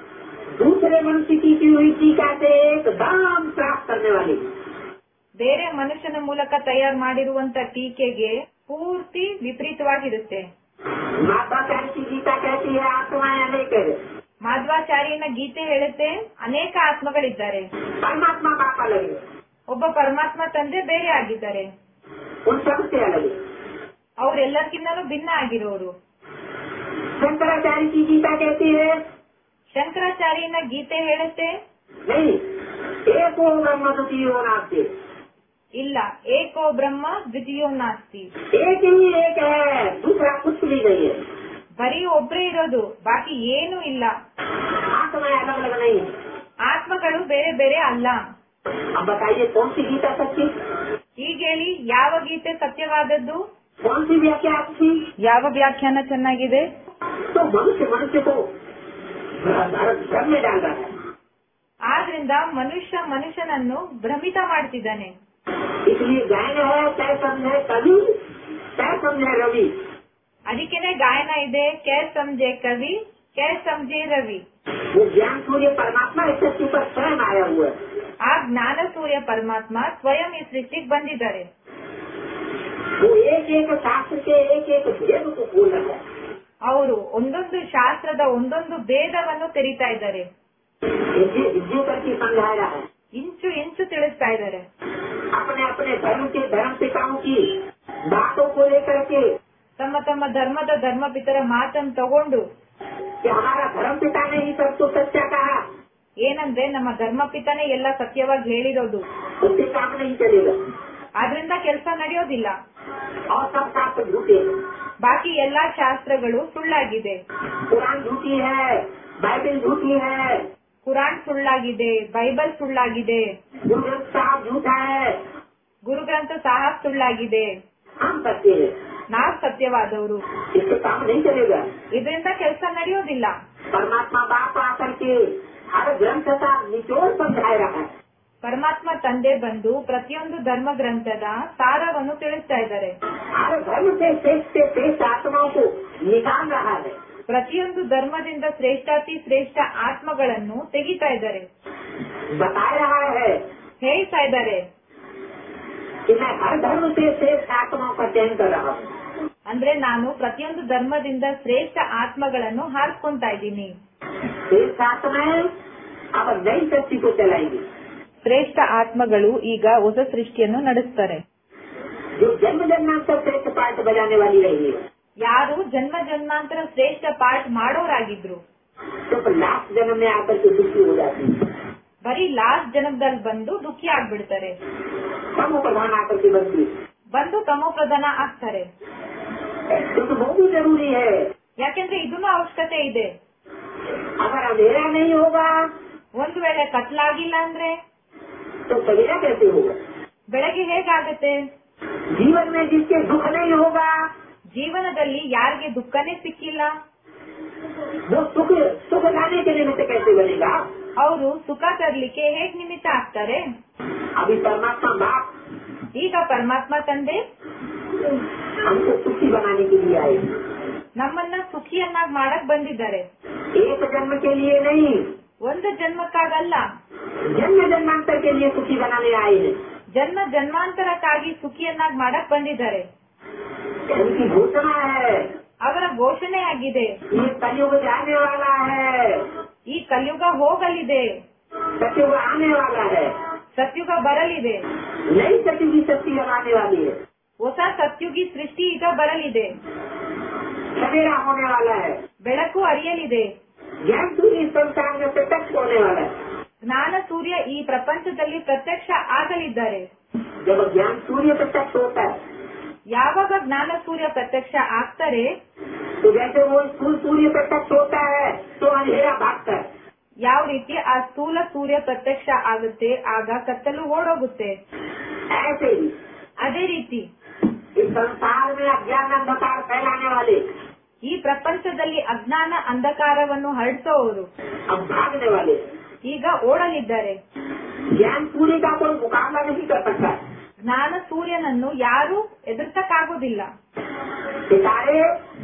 दूसरे मनुष्य की की हुई टीका से एकदम प्राप्त करने वाली ಬೇರೆ ಮನುಷ್ಯನ ಮೂಲಕ ತಯಾರು ಮಾಡಿರುವಂತ ಟೀಕೆಗೆ ಪೂರ್ತಿ ವಿಪರೀತವಾಗಿರುತ್ತೆ माताचार्य की गीता कहती है आत्माएं अनेक है ಮಾಧ್ವಾಚಾರ್ಯನ ಗೀತೆ ಹೇಳುತ್ತೆ ಅನೇಕ ಆತ್ಮಗಳಿದ್ದಾರೆ परमात्मा बाप अलग है ಒಬ್ಬ ಪರಮಾತ್ಮ ತಂದೆ ಬೇರೆ ಆಗಿದ್ದಾರೆ उन सबसे अलग है ಅವ್ರೆಲ್ಲರಿಗಿನ್ನೂ ಭಿನ್ನ ಆಗಿರೋರು शंकराचार्य की गीता कहती है ಶಂಕರಾಚಾರ್ಯನ ಗೀತೆ ಹೇಳುತ್ತೆ नहीं एक हो ब्रह्म द्वितीय नास्ते ಇಲ್ಲ ಏಕೋ ಬ್ರಹ್ಮ ದ್ವಿತೀಯೋ ನಾಸ್ತಿ एक ही एक है दूसरा कुछ भी नहीं है ಬರೀ ಒಬ್ರೇ ಇರೋದು ಬಾಕಿ ಏನೂ ಇಲ್ಲ आत्माएं अलग अलग नहीं है ಆತ್ಮಗಳು ಬೇರೆ ಬೇರೆ ಅಲ್ಲ अब बताइए कौन सी गीता सच्ची ಈಗ ಹೇಳಿ ಯಾವ ಗೀತೆ ಸತ್ಯವಾದದ್ದು कौन सी व्याख्या अच्छी ಯಾವ ವ್ಯಾಖ್ಯಾನ ಚೆನ್ನಾಗಿದೆ तो मनुष्य मनुष्य को घर में डाल रहा है ಆದ್ರಿಂದ ಮನುಷ್ಯ ಮನುಷ್ಯನನ್ನು ಭ್ರಮಿತ ಮಾಡ್ತಿದ್ದಾನೆ इसलिए गायन है तय समझे कवि तय समझे रवि ಅದಕ್ಕೆನೆ ಗಾಯನ ಇದೆ ಕೆ ಸಂಜೆ ಕವಿ ಕೆ ಸಂಜೆ ರವಿ वो ज्ञान सूर्य परमात्मा इस सृष्टि पर स्वयं आया हुआ है ಆ ಜ್ಞಾನ ಸೂರ್ಯ ಪರಮಾತ್ಮ ಸ್ವಯಂ ಈ ಸೃಷ್ಟಿಗೆ ಬಂದಿದ್ದಾರೆ वो एक एक शास्त्र के एक एक भेद को खोल रहा है ಅವರು ಒಂದೊಂದು ಶಾಸ್ತ್ರದ ಒಂದೊಂದು ಭೇದವನ್ನು ತೆರೀತಾ ಇದ್ದಾರೆ इज्जे इज्जे करके समझाया है ಇಂಚು ಇಂಚು ತಿಳಿಸ್ತಾ ಇದ್ದಾರೆ अपने अपने धर्म के धर्म पिताओं की बातों को लेकर के ತಮ್ಮ ತಮ್ಮ ಧರ್ಮದ ಧರ್ಮಪಿತರ ಮಾತನ್ನು ತಗೊಂಡು कि हमारा धर्म पिता ने ही सब तो सच्चा कहा ಏನಂದ್ರೆ ನಮ್ಮ ಧರ್ಮಪಿತನೇ ಎಲ್ಲ ಸತ್ಯವಾಗಿ ಹೇಳಿರೋದು उससे काम नहीं चलेगा ಆದ್ರಿಂದ ಕೆಲಸ ನಡೆಯೋದಿಲ್ಲ और सब शास्त्र झूठे हैं ಬಾಕಿ ಎಲ್ಲಾ ಶಾಸ್ತ್ರಗಳು ಸುಳ್ಳಾಗಿದೆ कुरान झूठी है बाइबल झूठी है ಕುರಾನ್ ಸುಳ್ಳಾಗಿದೆ ಬೈಬಲ್ ಸುಳ್ಳಾಗಿದೆ गुरु ग्रंथ साहब झूठा है ಗುರುಗ್ರಂಥ ಸಾಹಬ್ ಸುಳ್ಳಾಗಿದೆ हम सत्य है ನಾವ್ ಸತ್ಯವಾದವರು इससे काम नहीं चलेगा ಇದರಿಂದ ಕೆಲಸ ನಡೆಯೋದಿಲ್ಲ परमात्मा बाप आकर के हर ग्रंथ का निचोड़ समझा रहा है ಪರಮಾತ್ಮ ತಂದೆ ಬಂದು ಪ್ರತಿಯೊಂದು ಧರ್ಮ ಗ್ರಂಥದ ಸಾರವನ್ನು ತಿಳಿಸ್ತಾ ಇದ್ದಾರೆ हर धर्म से श्रेष्ठ से श्रेष्ठ आत्माओं को निकाल रहा है ಪ್ರತಿಯೊಂದು ಧರ್ಮದಿಂದ ಶ್ರೇಷ್ಠಾತಿ ಶ್ರೇಷ್ಠ ಆತ್ಮಗಳನ್ನು ತೆಗಿತಾ ಇದ್ದಾರೆ बता रहा है ಹೇಳ್ತಾ ಇದ್ದಾರೆ कि मैं हर धर्म से श्रेष्ठ आत्माओं का चयन कर रहा हूँ ಅಂದ್ರೆ ನಾನು ಪ್ರತಿಯೊಂದು ಧರ್ಮದಿಂದ ಶ್ರೇಷ್ಠ ಆತ್ಮಗಳನ್ನು ಹಾರಿಸ್ಕೊಂತಾ ಇದ್ದೀನಿ श्रेष्ठ आत्माएं अब नई सृष्टि को चलाएंगी ಶ್ರೇಷ್ಠ ಆತ್ಮಗಳು ಈಗ ಹೊಸ ಸೃಷ್ಟಿಯನ್ನು ನಡೆಸ್ತಾರೆ जो जन्म जन्मांतर श्रेष्ठ पाठ बजाने वाली रही है ಯಾರು ಜನ್ಮ ಜನ್ಮಾಂತರ ಶ್ರೇಷ್ಠ ಪಾಠ ಮಾಡೋರಾಗಿದ್ರು तो लास्ट जन्म में आकर के दुखी हो जाती है ಬರೀ ಲಾಸ್ಟ್ ಜನ್ಮದಲ್ಲಿ ಬಂದು ದುಃಖಿ ಆಗ್ಬಿಡ್ತಾರೆ तम प्रधान आकर के बनती है ಬಂದು ತಮೋ ಪ್ರಧಾನ ಆಗ್ತಾರೆ क्योंकि वो भी जरूरी है ಯಾಕೆಂದ್ರೆ ಇದನ್ನು ಅವಶ್ಯಕತೆ ಇದೆ अगर अंधेरा नहीं होगा ಒಂದು ವೇಳೆ ಕತ್ಲಾಗಿಲ್ಲ ಅಂದ್ರೆ तो सवेरा कैसे होगा ಬೆಳಗ್ಗೆ ಹೇಗಾಗತ್ತೆ जीवन में जिसके दुख नहीं होगा ಜೀವನದಲ್ಲಿ ಯಾರಿಗೆ ದುಃಖನೇ ಸಿಕ್ಕಿಲ್ಲ वो सुख सुख लाने के निमित्त कैसे बनेगा ಅವರು ಸುಖ ತರ್ಲಿಕ್ಕೆ ಹೇಗ್ ನಿಮಿತ್ತ ಆಗ್ತಾರೆ अभी परमात्मा बाप ಈಗ ಪರಮಾತ್ಮ ತಂದೆ हमको सुखी बनाने के लिए आए ನಮ್ಮನ್ನ ಸುಖಿಯನ್ನಾಗಿ ಮಾಡಕ್ ಬಂದಿದ್ದಾರೆ एक जन्म के लिए नहीं ಒಂದು ಜನ್ಮಕ್ಕಾಗಲ್ಲ जन्म जन्मांतर के लिए सुखी बनाने आए हैं ಜನ್ಮ ಜನ್ಮಾಂತರಕ್ಕಾಗಿ ಸುಖಿಯನ್ನಾಗಿ ಮಾಡಕ್ ಬಂದಿದ್ದಾರೆ उनकी घोषणा है ಅವರ ಘೋಷಣೆ ಆಗಿದೆ ये कलयुग जाने वाला है ಈ ಕಲಿಯುಗ ಹೋಗಲಿದೆ सतयुग आने वाला है ಸತ್ಯುಗ ಬರಲಿದೆ नई सतयुगी शक्ति लगाने वाली है ಹೊಸ ಸತ್ಯುಗಿ ಸೃಷ್ಟಿ ಈಗ ಬರಲಿದೆ सवेरा होने वाला है ಬೆಳಕು ಅರಿಯಲಿದೆ ज्ञान सूर्य इस संसार में प्रत्यक्ष होने वाला है ಜ್ಞಾನ ಸೂರ್ಯ ಈ ಪ್ರಪಂಚದಲ್ಲಿ ಪ್ರತ್ಯಕ್ಷ ಆಗಲಿದ್ದಾರೆ जब ज्ञान सूर्य प्रत्यक्ष होता है ಯಾವಾಗ ಜ್ಞಾನ ಸೂರ್ಯ ಪ್ರತ್ಯಕ್ಷ ಆಗ್ತಾರೆ तो जैसे वो स्थूल सूर्य प्रत्यक्ष होता है तो अंधेरा भागता है ಯಾವ ರೀತಿ ಆ ಸ್ಥೂಲ ಸೂರ್ಯ ಪ್ರತ್ಯಕ್ಷ ಆಗುತ್ತೆ ಆಗ ಕತ್ತಲು ಓಡೋಗುತ್ತೆ ऐसे ही ಅದೇ ರೀತಿ इस संसार में अज्ञान अंधकार फैलाने वाले ಈ ಪ್ರಪಂಚದಲ್ಲಿ ಅಜ್ಞಾನ ಅಂಧಕಾರವನ್ನು ಹರಡಿಸೋರು अब भागने वाले ಈಗ ಓಡಲಿದ್ದಾರೆ ज्ञान सूर्य का कोई मुकाबला नहीं कर सकता ಜ್ಞಾನ ಸೂರ್ಯನನ್ನು ಯಾರು ಎದುರಿಸಕ್ಕಾಗೋದಿಲ್ಲ सितारे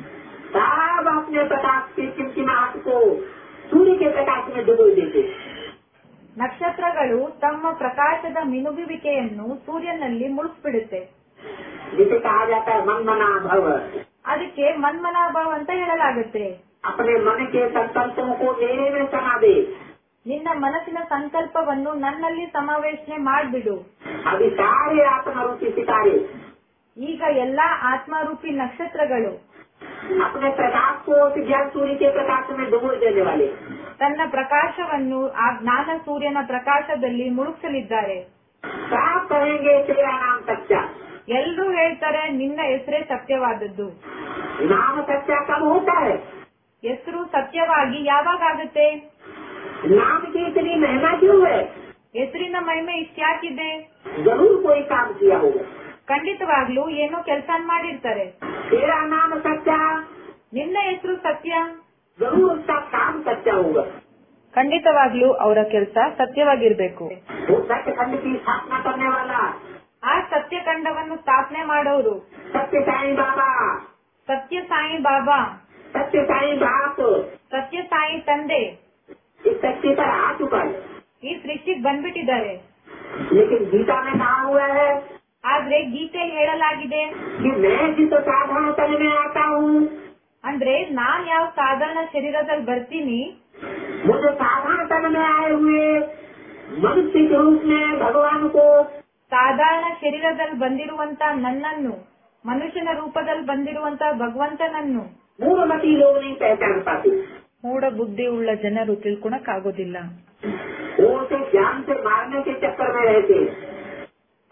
सब अपने प्रकाश की चिमचिमाहट को सूर्य के प्रकाश में डुबो देते ನಕ್ಷತ್ರಗಳು ತಮ್ಮ ಪ್ರಕಾಶದ ಮಿನುಗುವಿಕೆಯನ್ನು ಸೂರ್ಯನಲ್ಲಿ ಮುಳುಗಿಸ್ಬಿಡುತ್ತೆ जिसे कहा जाता है मन मना भव ಅದಕ್ಕೆ ಮನ್ಮನಾಭಾವ್ ಅಂತ ಹೇಳಲಾಗುತ್ತೆ अपने मन के संकल्पों को मेरे में समा दे ನಿನ್ನ ಮನಸ್ಸಿನ ಸಂಕಲ್ಪವನ್ನು ನನ್ನಲ್ಲಿ ಸಮಾವೇಶನೆ ಮಾಡ್ಬಿಡು अभी सारे आत्मरूपी सितारे ಈಗ ಎಲ್ಲಾ ಆತ್ಮರೂಪಿ ನಕ್ಷತ್ರಗಳು अपने प्रकाश को उस ज्ञान सूर्य के प्रकाश में डुबो देने वाले ತನ್ನ ಪ್ರಕಾಶವನ್ನು ಆ ಜ್ಞಾನ ಸೂರ್ಯನ ಪ್ರಕಾಶದಲ್ಲಿ ಮುಳುಗಿಸಲಿದ್ದಾರೆ साफ कहेंगे तेरा नाम सच्चा ಎಲ್ರೂ ಹೇಳ್ತಾರೆ ನಿನ್ನ ಹೆಸರೇ ಸತ್ಯವಾದದ್ದು नाम सच्चा कब होता है ಹೆಸರು ಸತ್ಯವಾಗಿ ಯಾವಾಗ ಆಗುತ್ತೆ नाम की इतनी महिमा क्यों है ಹೆಸರಿನ ಮಹಿಮೆ ಇಷ್ಟ್ಯಾಕಿದೆ जरूर कोई काम किया होगा ಖಂಡಿತವಾಗ್ಲೂ ಏನೋ ಕೆಲಸ ಮಾಡಿರ್ತಾರೆ तेरा नाम सच्चा ನಿನ್ನ ಹೆಸರು ಸತ್ಯ जरूर उसका काम सच्चा होगा ಖಂಡಿತವಾಗ್ಲೂ ಅವರ ಕೆಲಸ ಸತ್ಯವಾಗಿರ್ಬೇಕು वो सत्य खंड की स्थापना करने वाला ಆ ಸತ್ಯಖಂಡವನ್ನು ಸ್ಥಾಪನೆ ಮಾಡೋರು सत्य साई बाबा ಸತ್ಯ ಸಾಯಿ ಬಾಬಾ सत्य साई बाप ಸತ್ಯ ಸಾಯಿ ತಂದೆ इस सत्य पर आ चुका है ಈ ಸೃಷ್ಟಿಗೆ ಬಂದ್ಬಿಟ್ಟಿದ್ದಾರೆ लेकिन गीता में कहा हुआ है ಆದ್ರೆ ಗೀತೆಯಲ್ಲಿ ಹೇಳಲಾಗಿದೆ कि मैं जिस साधारण तन में आता हूँ ಅಂದ್ರೆ ನಾನ್ ಯಾವ ಸಾಧಾರಣ ಶರೀರದಲ್ಲಿ ಬರ್ತೀನಿ मुझे साधारण तन में आए हुए मनुष्य के रूप में भगवान को ಸಾಧಾರಣ ಶರೀರದಲ್ಲಿ ಬಂದಿರುವಂತ ನನ್ನನ್ನು ಮನುಷ್ಯನ ರೂಪದಲ್ಲಿ ಬಂದಿರುವಂತ ಭಗವಂತನನ್ನು मूलमती लोग नहीं पहचान पाते ಮೂಢ ಬುದ್ಧಿ ಉಳ್ಳ ಜನರು ತಿಳ್ಕೊಳಕ್ ಆಗೋದಿಲ್ಲ वो उसे ज्ञान से मारने के चक्कर में रहते हैं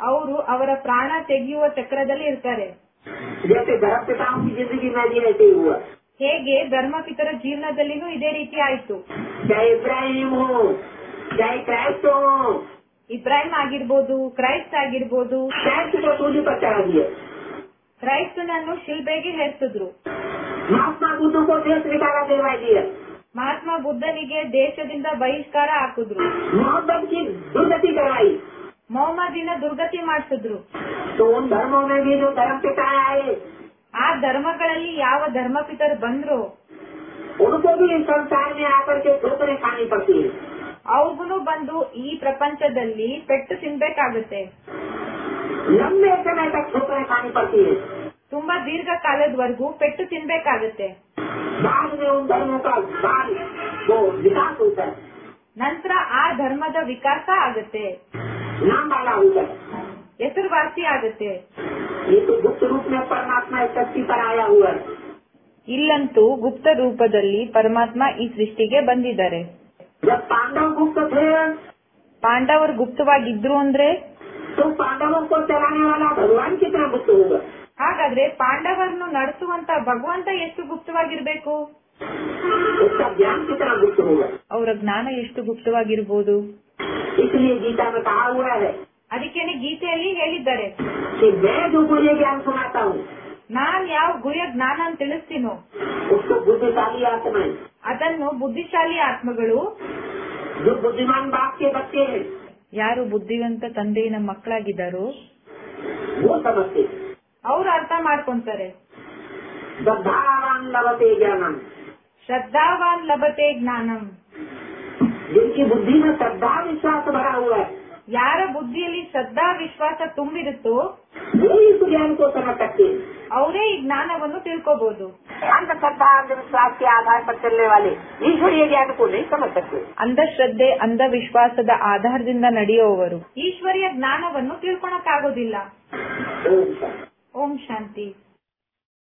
ಅವರು ಅವರ ಪ್ರಾಣ ತೆಗೆಯುವ ಚಕ್ರದಲ್ಲಿ ಇರ್ತಾರೆ जैसे धर्म पिताओं की जिंदगी में भी ऐसे ही हुआ ಹೇಗೆ ಧರ್ಮಪಿತರ ಜೀವನದಲ್ಲಿನೂ ಇದೇ ರೀತಿ ಆಯ್ತು चाहे इब्राहिम हो चाहे क्राइस्ट हो ಇಬ್ರಾಹಿಂ ಆಗಿರ್ಬೋದು ಕ್ರೈಸ್ಟ್ ಆಗಿರ್ಬೋದು क्राइस्ट को सूली पर चढ़ा दिया ಕ್ರೈಸ್ತನನ್ನು ಶಿಲ್ಬೆಗೆ ಹೇರ್ಸಿದ್ರು महात्मा बुद्ध को देश निकाला दिलवा दिया ಮಹಾತ್ಮ ಬುದ್ಧನಿಗೆ ದೇಶದಿಂದ ಬಹಿಷ್ಕಾರ ಹಾಕಿದ್ರು मोहब्बत की दुर्गति करवाई ಮೊಹಮ್ಮದಿನ ದುರ್ಗತಿ ಮಾಡಿಸಿದ್ರು तो उन धर्मों में भी जो धर्म पिता आए ಆ ಧರ್ಮಗಳಲ್ಲಿ ಯಾವ ಧರ್ಮಪಿತರು ಬಂದ್ರು उनको भी इस संसार में आकर के ठोकरें खानी पड़ती है ಅವ್ರಿಗೂ ಬಂದು ಈ ಪ್ರಪಂಚದಲ್ಲಿ ಪೆಟ್ಟು ತಿನ್ಬೇಕಾಗುತ್ತೆ लंबे समय तक ठोकरें खानी पड़ती है ತುಂಬಾ ದೀರ್ಘಕಾಲದವರೆಗೂ ಪೆಟ್ಟು ತಿನ್ಬೇಕಾಗುತ್ತೆ बाद में उन धर्मों का बाद वो विकास होता है ನಂತರ ಆ ಧರ್ಮದ ವಿಕಾಸ ಆಗುತ್ತೆ नाम वाला होता है ಹೆಸರುವಾಸಿ ಆಗುತ್ತೆ ये तो गुप्त रूप में परमात्मा इस शक्ति पर आया हुआ है ಇಲ್ಲಂತೂ ಗುಪ್ತ ರೂಪದಲ್ಲಿ ಪರಮಾತ್ಮ ಈ ಸೃಷ್ಟಿಗೆ ಬಂದಿದ್ದಾರೆ जब पांडव गुप्त थे ಪಾಂಡವರು ಗುಪ್ತವಾಗಿದ್ರು ಅಂದ್ರೆ तो पांडवों को चलाने वाला भगवान कितना गुप्त होगा ಹಾಗಾದ್ರೆ ಪಾಂಡವರನ್ನು ನಡೆಸುವಂತ ಭಗವಂತ ಎಷ್ಟು ಗುಪ್ತವಾಗಿರ್ಬೇಕು उसका ज्ञान कितना गुप्त होगा ಅವರ ಜ್ಞಾನ ಎಷ್ಟು ಗುಪ್ತವಾಗಿರ್ಬೋದು इसलिए गीता में कहा हुआ है ಅದಕ್ಕೇನೆ ಗೀತೆಯಲ್ಲಿ ಹೇಳಿದ್ದಾರೆ कि मैं जो गुह्य ज्ञान सुनाता हूँ ನಾನ್ ಯಾವ ಗುರಿಯ ಜ್ಞಾನ ಅಂತ ತಿಳಿಸ್ತೀನೋ उसको बुद्धिशाली आत्माएं ಅದನ್ನು ಬುದ್ಧಿಶಾಲಿ ಆತ್ಮಗಳು जो बुद्धिमान बाप के बच्चे हैं ಯಾರು ಬುದ್ಧಿವಂತ ತಂದೆಯ ಮಕ್ಕಳಾಗಿದ್ದಾರೋ वो समझते हैं। ಅವ್ರು ಅರ್ಥ ಮಾಡ್ಕೊಂತಾರೆ श्रद्धावान लभते ज्ञानम ಶ್ರದ್ಧಾವಾನ್ ಲಭತೆ ಜ್ಞಾನಂ जिनकी बुद्धि में श्रद्धा विश्वास भरा हुआ है ಯಾರ ಬುದ್ಧಿಯಲ್ಲಿ ಶ್ರದ್ಧಾ ವಿಶ್ವಾಸ ತುಂಬಿರುತ್ತೋ वो इस ज्ञान को समझ सकते हैं ಅವರೇ ಈ ಜ್ಞಾನವನ್ನು ತಿಳ್ಕೋಬಹುದು अंधश्रद्धा अंधविश्वास के आधार पर चलने वाले ईश्वरीय ज्ञान को नहीं समझ सकते ಅಂಧಶ್ರದ್ಧೆ ಅಂಧವಿಶ್ವಾಸದ ಆಧಾರದಿಂದ ನಡೆಯುವವರು ಈಶ್ವರಿಯ ಜ್ಞಾನವನ್ನು ತಿಳ್ಕೊಳಕ್ಕಾಗೋದಿಲ್ಲ ओम शांति। ಓಂ ಶಾಂತಿ